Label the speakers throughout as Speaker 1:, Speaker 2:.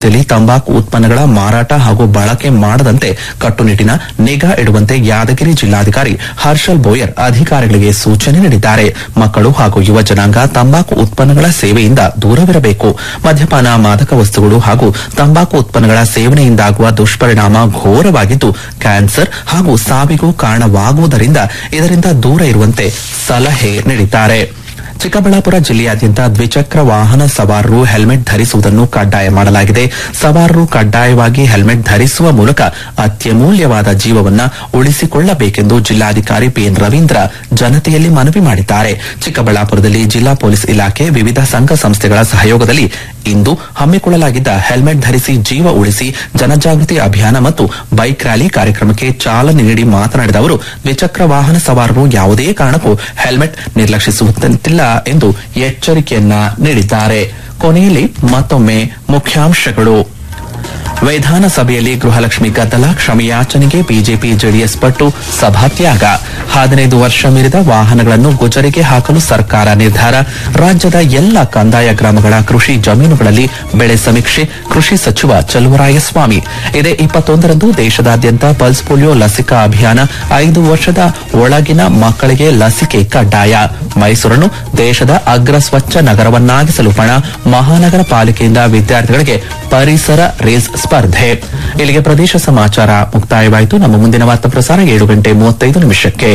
Speaker 1: ಯಲ್ಲಿ ತಂಬಾಕು ಉತ್ಪನ್ನಗಳ ಮಾರಾಟ ಹಾಗೂ ಬಳಕೆ ಮಾಡದಂತೆ ಕಟ್ಟುನಿಟ್ಟಿನ ನಿಗಾ ಇಡುವಂತೆ ಯಾದಗಿರಿ ಜಿಲ್ಲಾಧಿಕಾರಿ ಹರ್ಷಲ್ ಬೋಯರ್ ಅಧಿಕಾರಿಗಳಿಗೆ ಸೂಚನೆ ನೀಡಿದ್ದಾರೆ ಮಕ್ಕಳು ಹಾಗೂ ಯುವ ಜನಾಂಗ ತಂಬಾಕು ಉತ್ಪನ್ನಗಳ ಸೇವೆಯಿಂದ ದೂರವಿರಬೇಕು ಮದ್ಯಪಾನ ಮಾದಕ ವಸ್ತುಗಳು ಹಾಗೂ ತಂಬಾಕು ಉತ್ಪನ್ನಗಳ ಸೇವನೆಯಿಂದಾಗುವ ದುಷ್ಪರಿಣಾಮ ಘೋರವಾಗಿದ್ದು ಕ್ಯಾನ್ಸರ್ ಹಾಗೂ ಸಾವಿಗೂ ಕಾರಣವಾಗುವುದರಿಂದ ಇದರಿಂದ ದೂರ ಇರುವಂತೆ ಸಲಹೆ ನೀಡಿದ್ದಾರೆ ಚಿಕ್ಕಬಳ್ಳಾಪುರ ಜಿಲ್ಲೆಯಾದ್ಯಂತ ದ್ವಿಚಕ್ರ ವಾಹನ ಸವಾರರು ಹೆಲ್ಮೆಟ್ ಧರಿಸುವುದನ್ನು ಕಡ್ಡಾಯ ಮಾಡಲಾಗಿದೆ ಸವಾರರು ಕಡ್ಡಾಯವಾಗಿ ಹೆಲ್ಮೆಟ್ ಧರಿಸುವ ಮೂಲಕ ಅತ್ಯಮೂಲ್ಯವಾದ ಜೀವವನ್ನ ಉಳಿಸಿಕೊಳ್ಳಬೇಕೆಂದು ಜಿಲ್ಲಾಧಿಕಾರಿ ಪಿಎನ್ ರವೀಂದ್ರ ಜನತೆಯಲ್ಲಿ ಮನವಿ ಮಾಡಿದ್ದಾರೆ ಚಿಕ್ಕಬಳ್ಳಾಪುರದಲ್ಲಿ ಜಿಲ್ಲಾ ಪೊಲೀಸ್ ಇಲಾಖೆ ವಿವಿಧ ಸಂಘ ಸಂಸ್ಥೆಗಳ ಸಹಯೋಗದಲ್ಲಿ ಇಂದು ಹಮ್ಮಿಕೊಳ್ಳಲಾಗಿದ್ದ ಹೆಲ್ಮೆಟ್ ಧರಿಸಿ ಜೀವ ಉಳಿಸಿ ಜನಜಾಗೃತಿ ಅಭಿಯಾನ ಮತ್ತು ಬೈಕ್ ರ್ಯಾಲಿ ಕಾರ್ಯಕ್ರಮಕ್ಕೆ ಚಾಲನೆ ನೀಡಿ ಮಾತನಾಡಿದ ಅವರು ದ್ವಿಚಕ್ರ ವಾಹನ ಸವಾರರು ಯಾವುದೇ ಕಾರಣಕ್ಕೂ ಹೆಲ್ಮೆಟ್ ನಿರ್ಲಕ್ಷಿಸುವಂತಿಲ್ಲ ಎಂದು ಎಚ್ಚರಿಕೆಯನ್ನ ನೀಡಿದ್ದಾರೆ ಕೊನೆಯಲ್ಲಿ ಮತ್ತೊಮ್ಮೆ ಮುಖ್ಯಾಂಶಗಳು ವಿಧಾನಸಭೆಯಲ್ಲಿ ಗೃಹಲಕ್ಷ್ಮಿ ಗದ್ದಲ ಕ್ಷಮೆಯಾಚನೆಗೆ ಬಿಜೆಪಿ ಜೆಡಿಎಸ್ ಪಟ್ಟು ಸಭಾತ್ಯಾಗ ಹದಿನೈದು ವರ್ಷ ಮೀರಿದ ವಾಹನಗಳನ್ನು ಗುಜರಿಗೆ ಹಾಕಲು ಸರ್ಕಾರ ನಿರ್ಧಾರ ರಾಜ್ಯದ ಎಲ್ಲ ಕಂದಾಯ ಗ್ರಾಮಗಳ ಕೃಷಿ ಜಮೀನುಗಳಲ್ಲಿ ಬೆಳೆ ಸಮೀಕ್ಷೆ ಕೃಷಿ ಸಚಿವ ಚಲುವರಾಯಸ್ವಾಮಿ ಇದೇ ಇಪ್ಪತ್ತೊಂದರಂದು ದೇಶದಾದ್ಯಂತ ಪಲ್ಸ್ ಪೋಲಿಯೋ ಲಸಿಕಾ ಅಭಿಯಾನ ಐದು ವರ್ಷದ ಒಳಗಿನ ಮಕ್ಕಳಿಗೆ ಲಸಿಕೆ ಕಡ್ಡಾಯ ಮೈಸೂರನ್ನು ದೇಶದ ಅಗ್ರ ಸ್ವಚ್ಛ ನಗರವನ್ನಾಗಿಸಲು ಪಣ ಮಹಾನಗರ ಪಾಲಿಕೆಯಿಂದ ವಿದ್ಯಾರ್ಥಿಗಳಿಗೆ ಪರಿಸರ ರೇಸ್ ಸ್ಪರ್ಧೆ ಇಲ್ಲಿಗೆ ಪ್ರದೇಶ ಸಮಾಚಾರ ಮುಕ್ತಾಯವಾಯಿತು ನಮ್ಮ ಮುಂದಿನ ವಾರ್ತಾ ಪ್ರಸಾರ ಏಳು ಗಂಟೆ ಮೂವತ್ತೈದು ನಿಮಿಷಕ್ಕೆ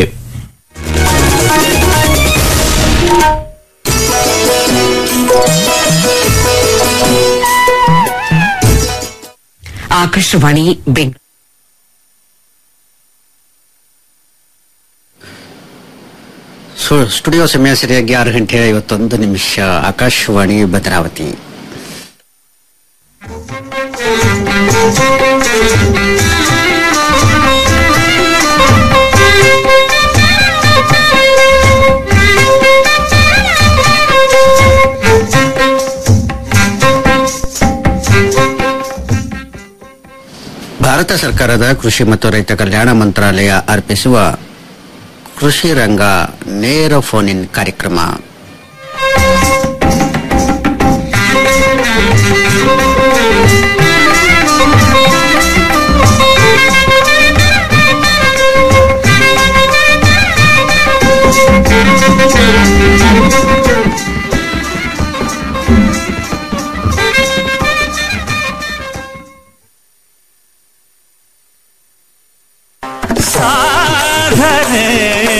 Speaker 2: ಆಕಾಶವಾಣಿ ಬೆಂಗಳೂರು
Speaker 3: ಸು- ಸ್ಟುಡಿಯೋ ಸಮಯ ಸರಿಯಾಗಿ ಆರು ಗಂಟೆ ಐವತ್ತೊಂದು ನಿಮಿಷ ಆಕಾಶವಾಣಿ ಭದ್ರಾವತಿ ಭಾರತ ಸರ್ಕಾರದ ಕೃಷಿ ಮತ್ತು ರೈತ ಕಲ್ಯಾಣ ಮಂತ್ರಾಲಯ ಅರ್ಪಿಸುವ ಕೃಷಿ ರಂಗ ನೇರ ಫೋನ್ ಇನ್ ಕಾರ್ಯಕ್ರಮ
Speaker 4: ಸಾಧನೆ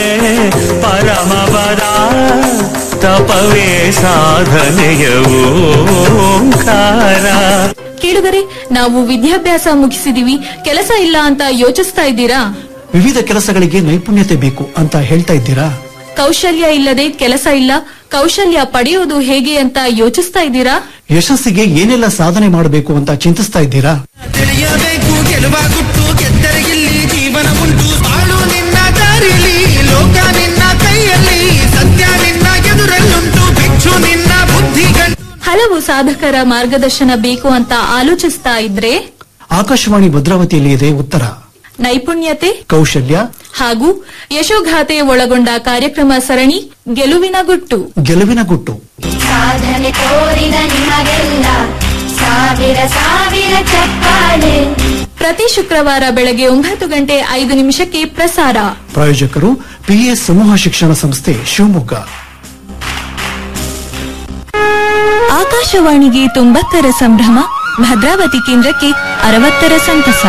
Speaker 4: ಪರಮಪದ ತಪವೇ ಸಾಧನೆಯ ಓಂಕಾರ
Speaker 5: ಕೇಳುಗರೆ ನಾವು ವಿದ್ಯಾಭ್ಯಾಸ ಮುಗಿಸಿದೀವಿ ಕೆಲಸ ಇಲ್ಲ ಅಂತ ಯೋಚಿಸ್ತಾ ಇದ್ದೀರಾ
Speaker 6: ವಿವಿಧ ಕೆಲಸಗಳಿಗೆ ನೈಪುಣ್ಯತೆ ಬೇಕು ಅಂತ ಹೇಳ್ತಾ ಇದ್ದೀರಾ
Speaker 5: ಕೌಶಲ್ಯ ಇಲ್ಲದೆ ಕೆಲಸ ಇಲ್ಲ ಕೌಶಲ್ಯ ಪಡೆಯೋದು ಹೇಗೆ ಅಂತ ಯೋಚಿಸ್ತಾ ಇದ್ದೀರಾ
Speaker 6: ಯಶಸ್ಸಿಗೆ ಏನೆಲ್ಲ ಸಾಧನೆ ಮಾಡಬೇಕು ಅಂತ ಚಿಂತಿಸ್ತಾ ಇದ್ದೀರಾ
Speaker 7: ತಿಳಿಯಬೇಕು ಗೆಲುವ ಗುಟ್ಟು ಗೆದ್ದರಿಗಿಲ್ಲಿ ಜೀವನ ಉಂಟು ಬಾಳು ನಿನ್ನ ದಾರಿಲಿ ಲೋಕ ನಿನ್ನ ಕೈಯಲ್ಲಿ ಸತ್ಯ ನಿನ್ನ ಎದುರಲ್ಲುಂಟು ಭಿಕ್ಷು ನಿನ್ನ ಬುದ್ಧಿಗಂಟು
Speaker 5: ಹಲವು ಸಾಧಕರ ಮಾರ್ಗದರ್ಶನ ಬೇಕು ಅಂತ ಆಲೋಚಿಸ್ತಾ ಇದ್ರೆ
Speaker 6: ಆಕಾಶವಾಣಿ ಭದ್ರಾವತಿಯಲ್ಲಿ ಇದೆ ಉತ್ತರ
Speaker 5: ನೈಪುಣ್ಯತೆ
Speaker 6: ಕೌಶಲ್ಯ
Speaker 5: ಹಾಗೂ ಯಶೋಗಾಥೆ ಒಳಗೊಂಡ ಕಾರ್ಯಕ್ರಮ ಸರಣಿ ಗೆಲುವಿನ ಗುಟ್ಟು
Speaker 6: ಗೆಲುವಿನ ಗುಟ್ಟು
Speaker 8: ಸಾಧನೆ ತೋರಿದ ನಿಮಗೆಲ್ಲ ಸಾವಿರ ಸಾವಿರ ಚಪ್ಪಾಳೆ
Speaker 5: ಪ್ರತಿ ಶುಕ್ರವಾರ ಬೆಳಗ್ಗೆ ಒಂಬತ್ತು ಗಂಟೆ ಐದು ನಿಮಿಷಕ್ಕೆ ಪ್ರಸಾರ
Speaker 6: ಪ್ರಾಯೋಜಕರು ಪಿಎಸ್ ಸಮೂಹ ಶಿಕ್ಷಣ ಸಂಸ್ಥೆ ಶಿವಮೊಗ್ಗ
Speaker 5: ಆಕಾಶವಾಣಿಗೆ ತೊಂಬತ್ತರ ಸಂಭ್ರಮ ಭದ್ರಾವತಿ ಕೇಂದ್ರಕ್ಕೆ ಅರವತ್ತರ ಸಂತಸ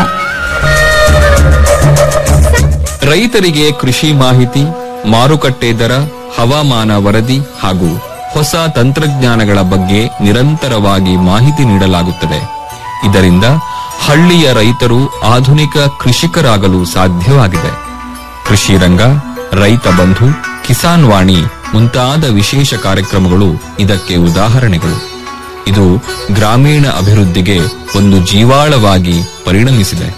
Speaker 9: ರೈತರಿಗೆ ಕೃಷಿ ಮಾಹಿತಿ ಮಾರುಕಟ್ಟೆ ದರ ಹವಾಮಾನ ವರದಿ ಹಾಗೂ ಹೊಸ ತಂತ್ರಜ್ಞಾನಗಳ ಬಗ್ಗೆ ನಿರಂತರವಾಗಿ ಮಾಹಿತಿ ನೀಡಲಾಗುತ್ತದೆ ಇದರಿಂದ ಹಳ್ಳಿಯ ರೈತರು ಆಧುನಿಕ ಕೃಷಿಕರಾಗಲು ಸಾಧ್ಯವಾಗಿದೆ ಕೃಷಿ ರಂಗ ರೈತ ಬಂಧು ಕಿಸಾನ್ ವಾಣಿ ಮುಂತಾದ ವಿಶೇಷ ಕಾರ್ಯಕ್ರಮಗಳು ಇದಕ್ಕೆ ಉದಾಹರಣೆಗಳು ಇದು ಗ್ರಾಮೀಣ ಅಭಿವೃದ್ಧಿಗೆ ಒಂದು ಜೀವಾಳವಾಗಿ ಪರಿಣಮಿಸಿದೆ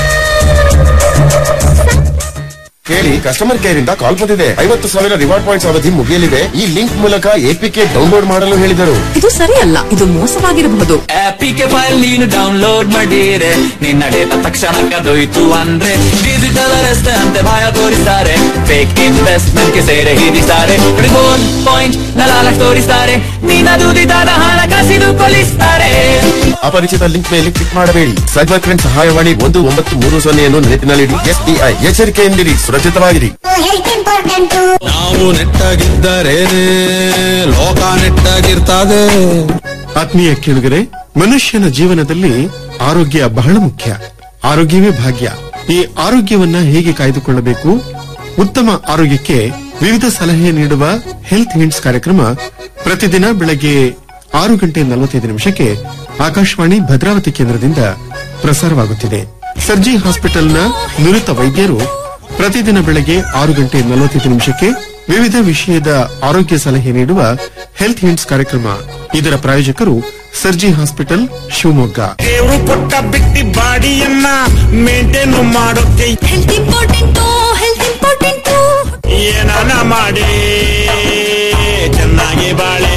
Speaker 10: ಕೇಳಿ ಕಸ್ಟಮರ್ ಕೇರ್ ಇಂದ ಕಾಲ್ ಬಂದಿದೆ ಐವತ್ತು ಸಾವಿರ ರಿವಾರ್ಡ್ ಪಾಯಿಂಟ್ಸ್ ಅವಧಿ ಮುಗಿಯಲಿದೆ ಈ ಲಿಂಕ್ ಮೂಲಕ ಎಪಿಕೆ ಡೌನ್ಲೋಡ್ ಮಾಡಲು ಹೇಳಿದರು
Speaker 2: ಇದು ಸರಿಯಲ್ಲ ಇದು ಮೋಸವಾಗಿರಬಹುದು
Speaker 4: ಆಪಿಗೆ ಫೈಲ್ ನೀನು ಡೌನ್ಲೋಡ್ ಮಾಡಿರೆ ನಿನ್ನ ಡೇಟಾ ತಕ್ಷಣ ಕದೊಯ್ತು ಅಂದ್ರೆ ಡಿಜಿಟಲ್ ಅರೆಸ್ಟ್ ಅಂತೆ ಭಯ ತೋರಿಸ್ತಾರೆ ಫೇಕ್ ಇನ್ವೆಸ್ಟ್ಮೆಂಟ್ ಗೆ ಸೇರೆ ಹಿಡಿತಾರೆ ರಿವೋರ್ಡ್ ಪಾಯಿಂಟ್ ನಲಾಲ ತೋರಿಸ್ತಾರೆ ನಿನ್ನ ದುಡಿದಾದ ಹಣ ಕಸಿದು ಕೊಲಿಸ್ತಾರೆ
Speaker 10: ಅಪರಿಚಿತ ಲಿಂಕ್ ಮೇಲೆ ಕ್ಲಿಕ್ ಮಾಡಬೇಡಿ ಸೈಬರ್ ಕ್ರೈಮ್ ಸಹಾಯವಾಣಿ ಒಂದು ಒಂಬತ್ತು ಮೂರು ಸೊನ್ನೆಯನ್ನು ನೆನಪಿನಲ್ಲಿಡಿ ಎಸ್ಬಿಐ ಎಚ್ಚರಿಕೆಯಿಂದಿರಿ ಸುರಕ್ಷಿತವಾಗಿರಿ
Speaker 11: ನಾವು ನೆಟ್ಟಾಗಿದ್ದರೇನೆ ಲೋಕ ನೆಟ್ಟಾಗಿರ್ತದೆ
Speaker 12: ಆತ್ಮೀಯ ಕೇಳುಗರೆ ಮನುಷ್ಯನ ಜೀವನದಲ್ಲಿ ಆರೋಗ್ಯ ಬಹಳ ಮುಖ್ಯ ಆರೋಗ್ಯವೇ ಭಾಗ್ಯ ಈ ಆರೋಗ್ಯವನ್ನ ಹೇಗೆ ಕಾಯ್ದುಕೊಳ್ಳಬೇಕು ಉತ್ತಮ ಆರೋಗ್ಯಕ್ಕೆ ವಿವಿಧ ಸಲಹೆ ನೀಡುವ ಹೆಲ್ತ್ ಹಿಂಟ್ಸ್ ಕಾರ್ಯಕ್ರಮ ಪ್ರತಿದಿನ ಬೆಳಗ್ಗೆ ಆರು ಗಂಟೆ ನಲವತ್ತೈದು ನಿಮಿಷಕ್ಕೆ ಆಕಾಶವಾಣಿ ಭದ್ರಾವತಿ ಕೇಂದ್ರದಿಂದ ಪ್ರಸಾರವಾಗುತ್ತಿದೆ ಸರ್ಜಿ ಹಾಸ್ಪಿಟಲ್ನ ನುರಿತ ವೈದ್ಯರು ಪ್ರತಿದಿನ ಬೆಳಗ್ಗೆ ಆರು ಗಂಟೆ ನಲವತ್ತೈದು ನಿಮಿಷಕ್ಕೆ ವಿವಿಧ ವಿಷಯದ ಆರೋಗ್ಯ ಸಲಹೆ ನೀಡುವ ಹೆಲ್ತ್ ಹಿಂಟ್ಸ್ ಕಾರ್ಯಕ್ರಮ ಇದರ ಪ್ರಾಯೋಜಕರು ಸರ್ಜಿ ಹಾಸ್ಪಿಟಲ್ ಶಿವಮೊಗ್ಗ
Speaker 11: ದೇವ್ರು ಕೊಟ್ಟ ಬಿಟ್ಟಿ ಬಾಡಿಯನ್ನ ಮೇಂಟೈನ್ ಮಾಡೋಕೆ ಹೆಲ್ತ್ ಇಂಪಾರ್ಟೆಂಟು ಹೆಲ್ತ್ ಇಂಪಾರ್ಟೆಂಟು ಏನಾನ ಮಾಡಿ ಚೆನ್ನಾಗಿ ಬಾಳೆ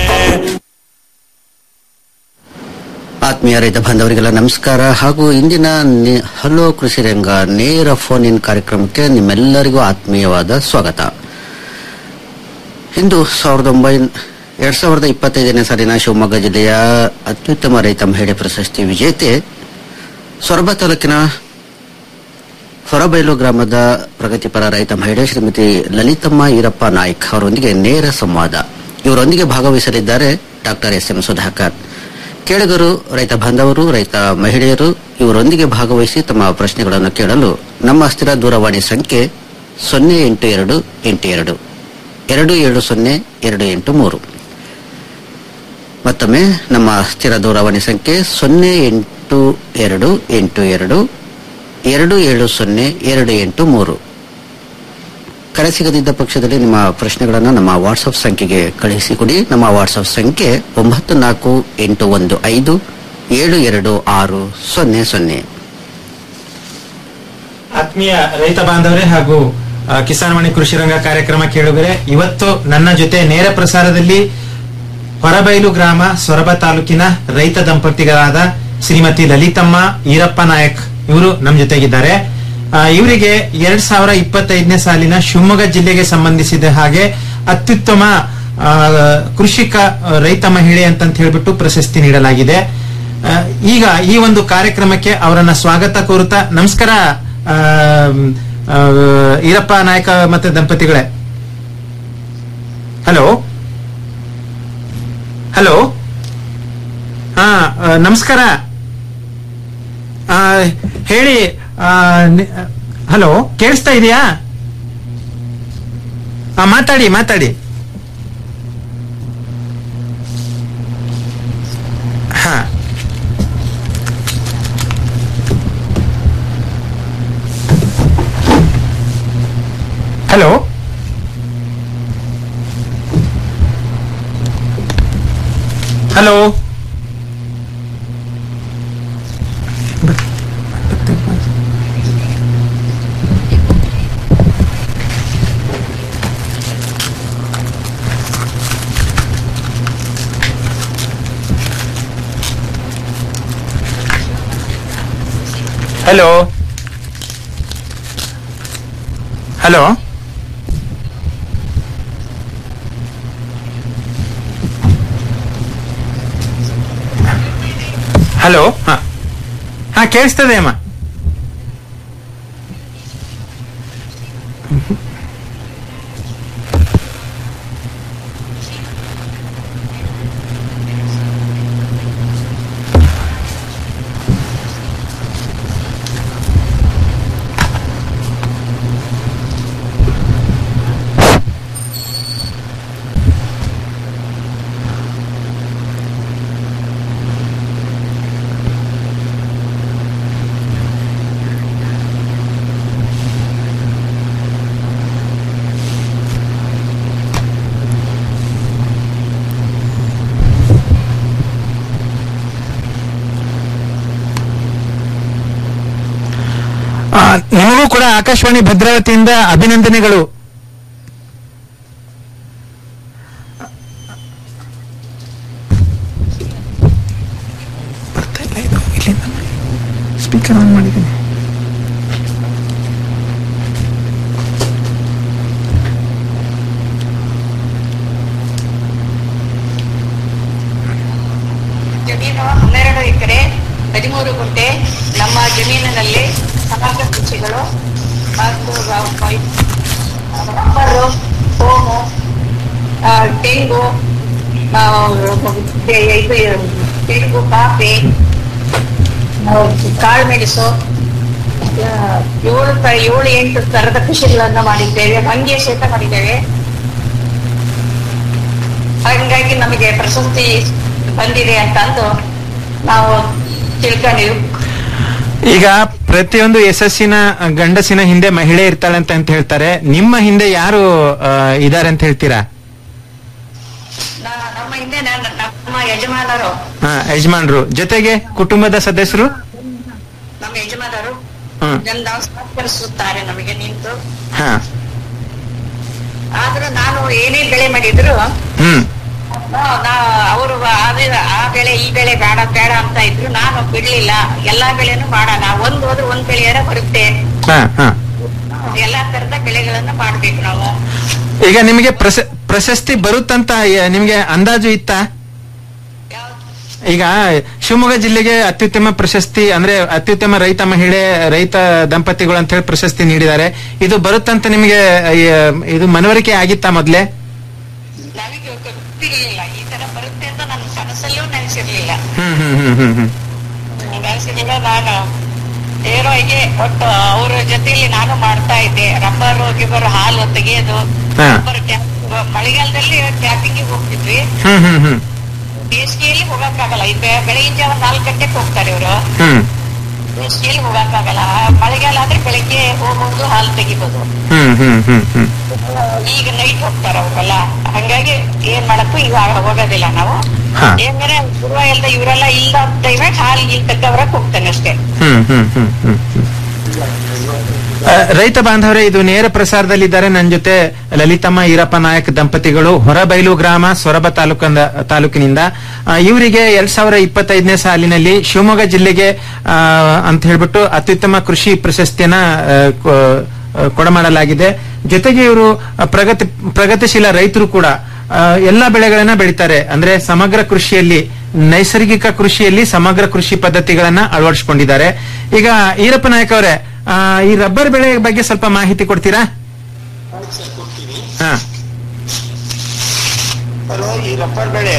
Speaker 3: ಆತ್ಮೀಯ ರೈತ ಬಾಂಧವರಿಗೆಲ್ಲ ನಮಸ್ಕಾರ ಹಾಗೂ ಇಂದಿನ ನಿ- ಹಲೋ ಕೃಷಿ ರಂಗ ನೇರ ಫೋನ್ ಇನ್ ಕಾರ್ಯಕ್ರಮಕ್ಕೆ ನಿಮ್ಮೆಲ್ಲರಿಗೂ ಆತ್ಮೀಯವಾದ ಸ್ವಾಗತ ಇಂದು ಸಾವಿರದ ಒಂಬೈನ ಎರಡ್ ಸಾವಿರದ ಇಪ್ಪತ್ತೈದನೇ ಸಾಲಿನ ಶಿವಮೊಗ್ಗ ಜಿಲ್ಲೆಯ ಅತ್ಯುತ್ತಮ ರೈತ ಮಹಿಳೆ ಪ್ರಶಸ್ತಿ ವಿಜೇತೆ ಸೊರಬ ತಾಲೂಕಿನ ಹೊರಬೈಲು ಗ್ರಾಮದ ಪ್ರಗತಿಪರ ರೈತ ಮಹಿಳೆ ಶ್ರೀಮತಿ ಲಲಿತಮ್ಮ ಈರಪ್ಪ ನಾಯ್ಕ್ ಅವರೊಂದಿಗೆ ನೇರ ಸಂವಾದ ಇವರೊಂದಿಗೆ ಭಾಗವಹಿಸಲಿದ್ದಾರೆ ಡಾಕ್ಟರ್ ಎಸ್ ಎಂ ಸುಧಾಕರ್ ಕೇಳುಗರು ರೈತ ಬಾಂಧವರು ರೈತ ಮಹಿಳೆಯರು ಇವರೊಂದಿಗೆ ಭಾಗವಹಿಸಿ ತಮ್ಮ ಪ್ರಶ್ನೆಗಳನ್ನು ಕೇಳಲು ನಮ್ಮ ಸ್ಥಿರ ದೂರವಾಣಿ ಸಂಖ್ಯೆ ಸೊನ್ನೆ ಎಂಟು ಎರಡು ಎಂಟು ಎರಡು ಎರಡು ಏಳು ಸೊನ್ನೆ ಎರಡು ಎಂಟು ಮೂರು ಮತ್ತೊಮ್ಮೆ ನಮ್ಮ ಸ್ಥಿರ ದೂರವಾಣಿ ಸಂಖ್ಯೆ ಸೊನ್ನೆ ಎಂಟು ಎರಡು ಎಂಟು ಎರಡು ಎರಡು ಏಳು ಸೊನ್ನೆ ಎರಡು ಎಂಟು ಮೂರು ಕರೆ ಸಿಗದಿದ್ದ ಪಕ್ಷದಲ್ಲಿ ನಿಮ್ಮ ಪ್ರಶ್ನೆಗಳನ್ನು ನಮ್ಮ ವಾಟ್ಸಪ್ ಸಂಖ್ಯೆಗೆ ಕಳುಹಿಸಿಕೊಡಿ ನಮ್ಮ ವಾಟ್ಸಪ್ ಸಂಖ್ಯೆ ಒಂಬತ್ತು ನಾಲ್ಕು ಎಂಟು ಒಂದು ಐದು ಏಳು ಎರಡು ಆರು ಸೊನ್ನೆ ಸೊನ್ನೆ
Speaker 13: ಆತ್ಮೀಯ ರೈತ ಬಾಂಧವರೇ ಹಾಗೂ ಆ, ಕಿಸಾನ್ ವಾಣಿ ಕೃಷಿ ರಂಗ ಕಾರ್ಯಕ್ರಮ ಕೇಳುಗರೆ ಇವತ್ತು ನನ್ನ ಜೊತೆ ನೇರ ಪ್ರಸಾರದಲ್ಲಿ ಹೊರಬೈಲು ಗ್ರಾಮ ಸೊರಬ ತಾಲೂಕಿನ ರೈತ ದಂಪತಿಗಳಾದ ಶ್ರೀಮತಿ ಲಲಿತಮ್ಮ ಈರಪ್ಪ ನಾಯಕ್ ಇವರು ನಮ್ಮ ಜೊತೆಗಿದ್ದಾರೆ ಆ, ಇವರಿಗೆ ಎರಡ್ ಸಾವಿರ ಇಪ್ಪತ್ತೈದನೇ ಸಾಲಿನ ಶಿವಮೊಗ್ಗ ಜಿಲ್ಲೆಗೆ ಸಂಬಂಧಿಸಿದ ಹಾಗೆ ಅತ್ಯುತ್ತಮ ಆ, ಕೃಷಿಕ ಆ, ರೈತ ಮಹಿಳೆ ಅಂತಂತ ಹೇಳ್ಬಿಟ್ಟು ಪ್ರಶಸ್ತಿ ನೀಡಲಾಗಿದೆ ಆ, ಈಗ ಈ ಒಂದು ಕಾರ್ಯಕ್ರಮಕ್ಕೆ ಅವರನ್ನ ಸ್ವಾಗತ ಕೋರುತ್ತಾ ನಮಸ್ಕಾರ ಆ, ಆ, ಈರಪ್ಪ ನಾಯಕ ಮತ್ತೆ ದಂಪತಿಗಳೇ ಹಲೋ ಹಲೋ ಹಾ ಆ, ನಮಸ್ಕಾರ ಆ, ಹೇಳಿ ಆ, ನಿ- ಹಲೋ ಕೇಳಿಸ್ತಾ ಇದೆಯಾ ಆ, ಮಾತಾಡಿ ಮಾತಾಡಿ ಹಾ hello hello hello hello hello ಹಾ ಹಾ ಕೇಳಿಸ್ತದೆ ಅಮ್ಮ ಆ, ನಿಮಗೂ ಕೂಡ ಆಕಾಶವಾಣಿ ಭದ್ರಾವತಿಯಿಂದ ಅಭಿನಂದನೆಗಳು ಸ್ಪೀಕರ್ ಆನ್ ಮಾಡಿದ್ದೀನಿ
Speaker 14: ಹದಿಮೂರು ಗುಂಟೆ ನಮ್ಮ ಜಮೀನಿನಲ್ಲಿ ಸಮಗ್ರ ಕೃಷಿಗಳು ಮತ್ತು ರಬ್ಬರು ಸೋಮು ಆ, ತೆಂಗು ಆ, ಇದು ತೆಂಗು ಕಾಫಿ ಆ, ಕಾಳುಮೆಣಸು ಆ, ಏಳು ತ- ಏಳು ಎಂಟು ತರದ ಕೃಷಿಗಳನ್ನ ಮಾಡಿದ್ದೇವೆ ಮಂಗೆ ಸಹಿತ ಮಾಡಿದ್ದೇವೆ ಹಾಗಾಗಿ ನಮಗೆ ಪ್ರಶಸ್ತಿ ಬಂದಿದೆ ಅಂತಂದು ನಾವು ತಿಳ್ಕೊಂಡಿವಿ
Speaker 13: ಈಗ ಪ್ರತಿಯೊಂದು ಯಶಸ್ಸಿನ ಗಂಡಸಿನ ಹಿಂದೆ ಮಹಿಳೆ ಇರ್ತಾಳೆ ಅಂತ ಅಂತ ಹೇಳ್ತಾರೆ ನಿಮ್ಮ ಹಿಂದೆ ಯಾರು ಆ, ಇದಾರೆ ಅಂತ ಹೇಳ್ತೀರಾ
Speaker 14: ನಾ- ನಮ್ಮ ಹಿಂದೆ ನನ್ನ- ನಮ್ಮ ಯಜಮಾನರು
Speaker 13: ಹಾ ಯಜಮಾನ್ರು ಜೊತೆಗೆ ಕುಟುಂಬದ ಸದಸ್ಯರು
Speaker 14: ನಮ್ಮ ಯಜಮಾನರು
Speaker 13: ಹ್ಮ್.
Speaker 14: ನನ್ನ ಸಹಕರಿಸುತ್ತಾರೆ ನಮಗೆ ನಿಂತು
Speaker 13: ಹಾ
Speaker 14: ಆದ್ರೂ ನಾನು ಏನೇ ಬೆಳೆ ಮಾಡಿದ್ರು
Speaker 13: ಹ್ಮ್
Speaker 14: ನಾ- ನಾ- ಅವರು ಆ- ಆ ಬೆಳೆ ಈ ಬೆಳೆ ಬೇಡ ಬೇಡ ಅಂತ ಇದ್ರು ನಾನು ಬಿಡ್ಲಿಲ್ಲ ಎಲ್ಲಾ ಬೆಳೆನೂ ಮಾಡೋಣ ಒಂದ್ ಹೋದ್ರೆ ಒಂದ್ ಬೆಳೆಯಾರ ಬರುತ್ತೆ
Speaker 13: ಹಾ ಹಾ
Speaker 14: ಎಲ್ಲಾ ತರದ ಬೆಳೆಗಳನ್ನ ಮಾಡ್ಬೇಕು ನಾವು
Speaker 13: ಈಗ ನಿಮಗೆ ಪ್ರಶ ಪ್ರಶಸ್ತಿ ಬರುತ್ತಂತ ಯ- ನಿಮ್ಗೆ ಅಂದಾಜು ಇತ್ತ ಈಗ ಶಿವಮೊಗ್ಗ ಜಿಲ್ಲೆಗೆ ಅತ್ಯುತ್ತಮ ಪ್ರಶಸ್ತಿ ಅಂದ್ರೆ ಅತ್ಯುತ್ತಮ ರೈತ ಮಹಿಳೆ ರೈತ ದಂಪತಿಗಳು ಅಂತ ಹೇಳಿ ಪ್ರಶಸ್ತಿ ನೀಡಿದ್ದಾರೆ ಇದು ಬರುತ್ತಂತ ನಿಮಗೆ ಯ- ಇದು ಮನವರಿಕೆ ಆಗಿತ್ತಾ ಮೊದ್ಲೇ
Speaker 14: ನಮಗೆ ಗೊತ್ತಿರ್ಲಿಲ್ಲ ಈ ತರ ಬರುತ್ತೆ ಅಂತ ನನ್ನ ಕನಸಲ್ಲೂ ನೆನೆಸಿರ್ಲಿಲ್ಲ
Speaker 13: ಹ್ಮ್ ಹ್ಮ್ ಹ್ಮ್ ಹ್ಮ್ ಹ್ಮ್
Speaker 14: ನೆನೆಸಿರ್ಲಿಲ್ಲ ನಾನು ಹೀರೋಗೆ ಒಟ್ಟು ಅವ್ರ ಜೊತೆಲಿ ನಾನು ಮಾಡ್ತಾ ಇದ್ದೆ ರಬ್ಬರ್ ಗಿಬ್ಬರ್ ಹಾಲು ತೆಗೆಯೋದು
Speaker 13: ಹಾ.
Speaker 14: ರಬ್ಬರ್ ಟ್ಯಾಪ್ ಮಳೆಗಾಲದಲ್ಲಿ ಟ್ಯಾಪಿಂಗ್ ಹೋಗ್ತಿದ್ವಿ
Speaker 13: ಹ್ಮ್ ಹ್ಮ್ ಹ್ಮ್
Speaker 14: ಬೇಸಿಗೆಯಲ್ಲಿ ಹೋಗಕ್ಕಾಗಲ್ಲ ಈಗ ಬೆ- ಬೆಳಗಿನ ಜಾವ ನಾಲ್ಕು ಗಂಟೆಗೆ ಹೋಗ್ತಾರೆ ಇವರು
Speaker 13: ಹ್ಮ್
Speaker 14: ಬೇಸಿಗೆಯಲ್ಲಿ ಹೋಗಕ್ಕಾಗಲ್ಲ ಮಳೆಗಾಲ ಆದ್ರೆ ಬೆಳಿಗ್ಗೆ ಹೋಗ್ಬೋದು ಹಾಲು ತೆಗಿಬೋದು
Speaker 13: ಹ್ಮ್ ಹ್ಮ್ ಹ್ಮ್ ಹ್ಮ್
Speaker 14: ಈಗ ನೈಟ್ ಹೋಗ್ತಾರ ಅವ್ರೆಲ್ಲ ಹಂಗಾಗಿ ಏನ್ ಮಾಡಕ್ಕೂ ಇವಾಗ ಹೋಗೋದಿಲ್ಲ ನಾವು
Speaker 13: ಹಾ.
Speaker 14: ಏನ್ರೆ ಗುರುವ ಎಲ್ಲ ಇವರೆಲ್ಲ ಇಲ್ಲ ಟೈಮಾಗ ಹಾಲು ಇಲ್ಲಿ ತೆಗ್ದವ್ರಕ್ ಹೋಗ್ತಾನೆ ಅಷ್ಟೇ
Speaker 13: ಹ್ಮ್ ಹ್ಮ್ ಹ್ಮ್ ಹ್ಮ್ ಹ್ಮ್ ಆ, ರೈತ ಬಾಂಧವರೇ ಇದು ನೇರ ಪ್ರಸಾರದಲ್ಲಿದ್ದಾರೆ ನನ್ನ ಜೊತೆ ಲಲಿತಮ್ಮ ಈರಪ್ಪ ನಾಯಕ್ ದಂಪತಿಗಳು ಹೊರಬೈಲು ಗ್ರಾಮ ಸೊರಬ ತಾಲೂಕಂದ ತಾಲೂಕಿನಿಂದ ಆ, ಇವರಿಗೆ ಎರಡ್ ಸಾವಿರ ಇಪ್ಪತ್ತೈದನೇ ಸಾಲಿನಲ್ಲಿ ಶಿವಮೊಗ್ಗ ಜಿಲ್ಲೆಗೆ ಆ, ಅಂತ ಹೇಳ್ಬಿಟ್ಟು ಅತ್ಯುತ್ತಮ ಕೃಷಿ ಪ್ರಶಸ್ತಿಯನ್ನ ಆ, ಕೊ- ಆ, ಕೊಡಮಾಡಲಾಗಿದೆ ಜೊತೆಗೆ ಇವರು ಪ್ರಗತಿ ಪ್ರಗತಿಶೀಲ ರೈತರು ಕೂಡ ಆ, ಎಲ್ಲಾ ಬೆಳೆಗಳನ್ನ ಬೆಳಿತಾರೆ ಅಂದ್ರೆ ಸಮಗ್ರ ಕೃಷಿಯಲ್ಲಿ ನೈಸರ್ಗಿಕ ಕೃಷಿಯಲ್ಲಿ ಸಮಗ್ರ ಕೃಷಿ ಪದ್ಧತಿಗಳನ್ನ ಅಳವಡಿಸಿಕೊಂಡಿದ್ದಾರೆ ಈಗ ಈರಪ್ಪ ನಾಯಕ್ ಅವರೇ ಆ, ಈ ರಬ್ಬರ್ ಬೆಳೆ ಬಗ್ಗೆ ಸ್ವಲ್ಪ ಮಾಹಿತಿ ಕೊಡ್ತೀರಾ ಹಾ
Speaker 15: ಹಲೋ ಈ ರಬ್ಬರ್ ಬೆಳೆ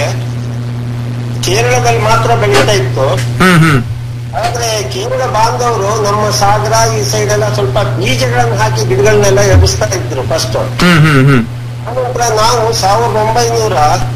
Speaker 15: ಕೇರಳದಲ್ಲಿ ಮಾತ್ರ ಬೆಳೀತಾ ಇತ್ತು
Speaker 13: ಹ್ಮ್ ಹ್ಮ್
Speaker 15: ಆದ್ರೆ ಕೇರಳ ಬಾಂಧವರು ನಮ್ಮ ಸಾಗರ ಈ ಸೈಡ್ ಎಲ್ಲ ಸ್ವಲ್ಪ ಬೀಜಗಳನ್ನ ಹಾಕಿ ಗಿಡಗಳನ್ನೆಲ್ಲ ಎಬ್ಬಿಸ್ತಾ ಇದ್ರು ಫಸ್ಟ್
Speaker 13: ಹ್ಮ್ ಹ್ಮ್ ಹ್ಮ್
Speaker 15: ಆನಂತರ ನಾವು ಸಾವಿರದ ಒಂಬೈನೂರ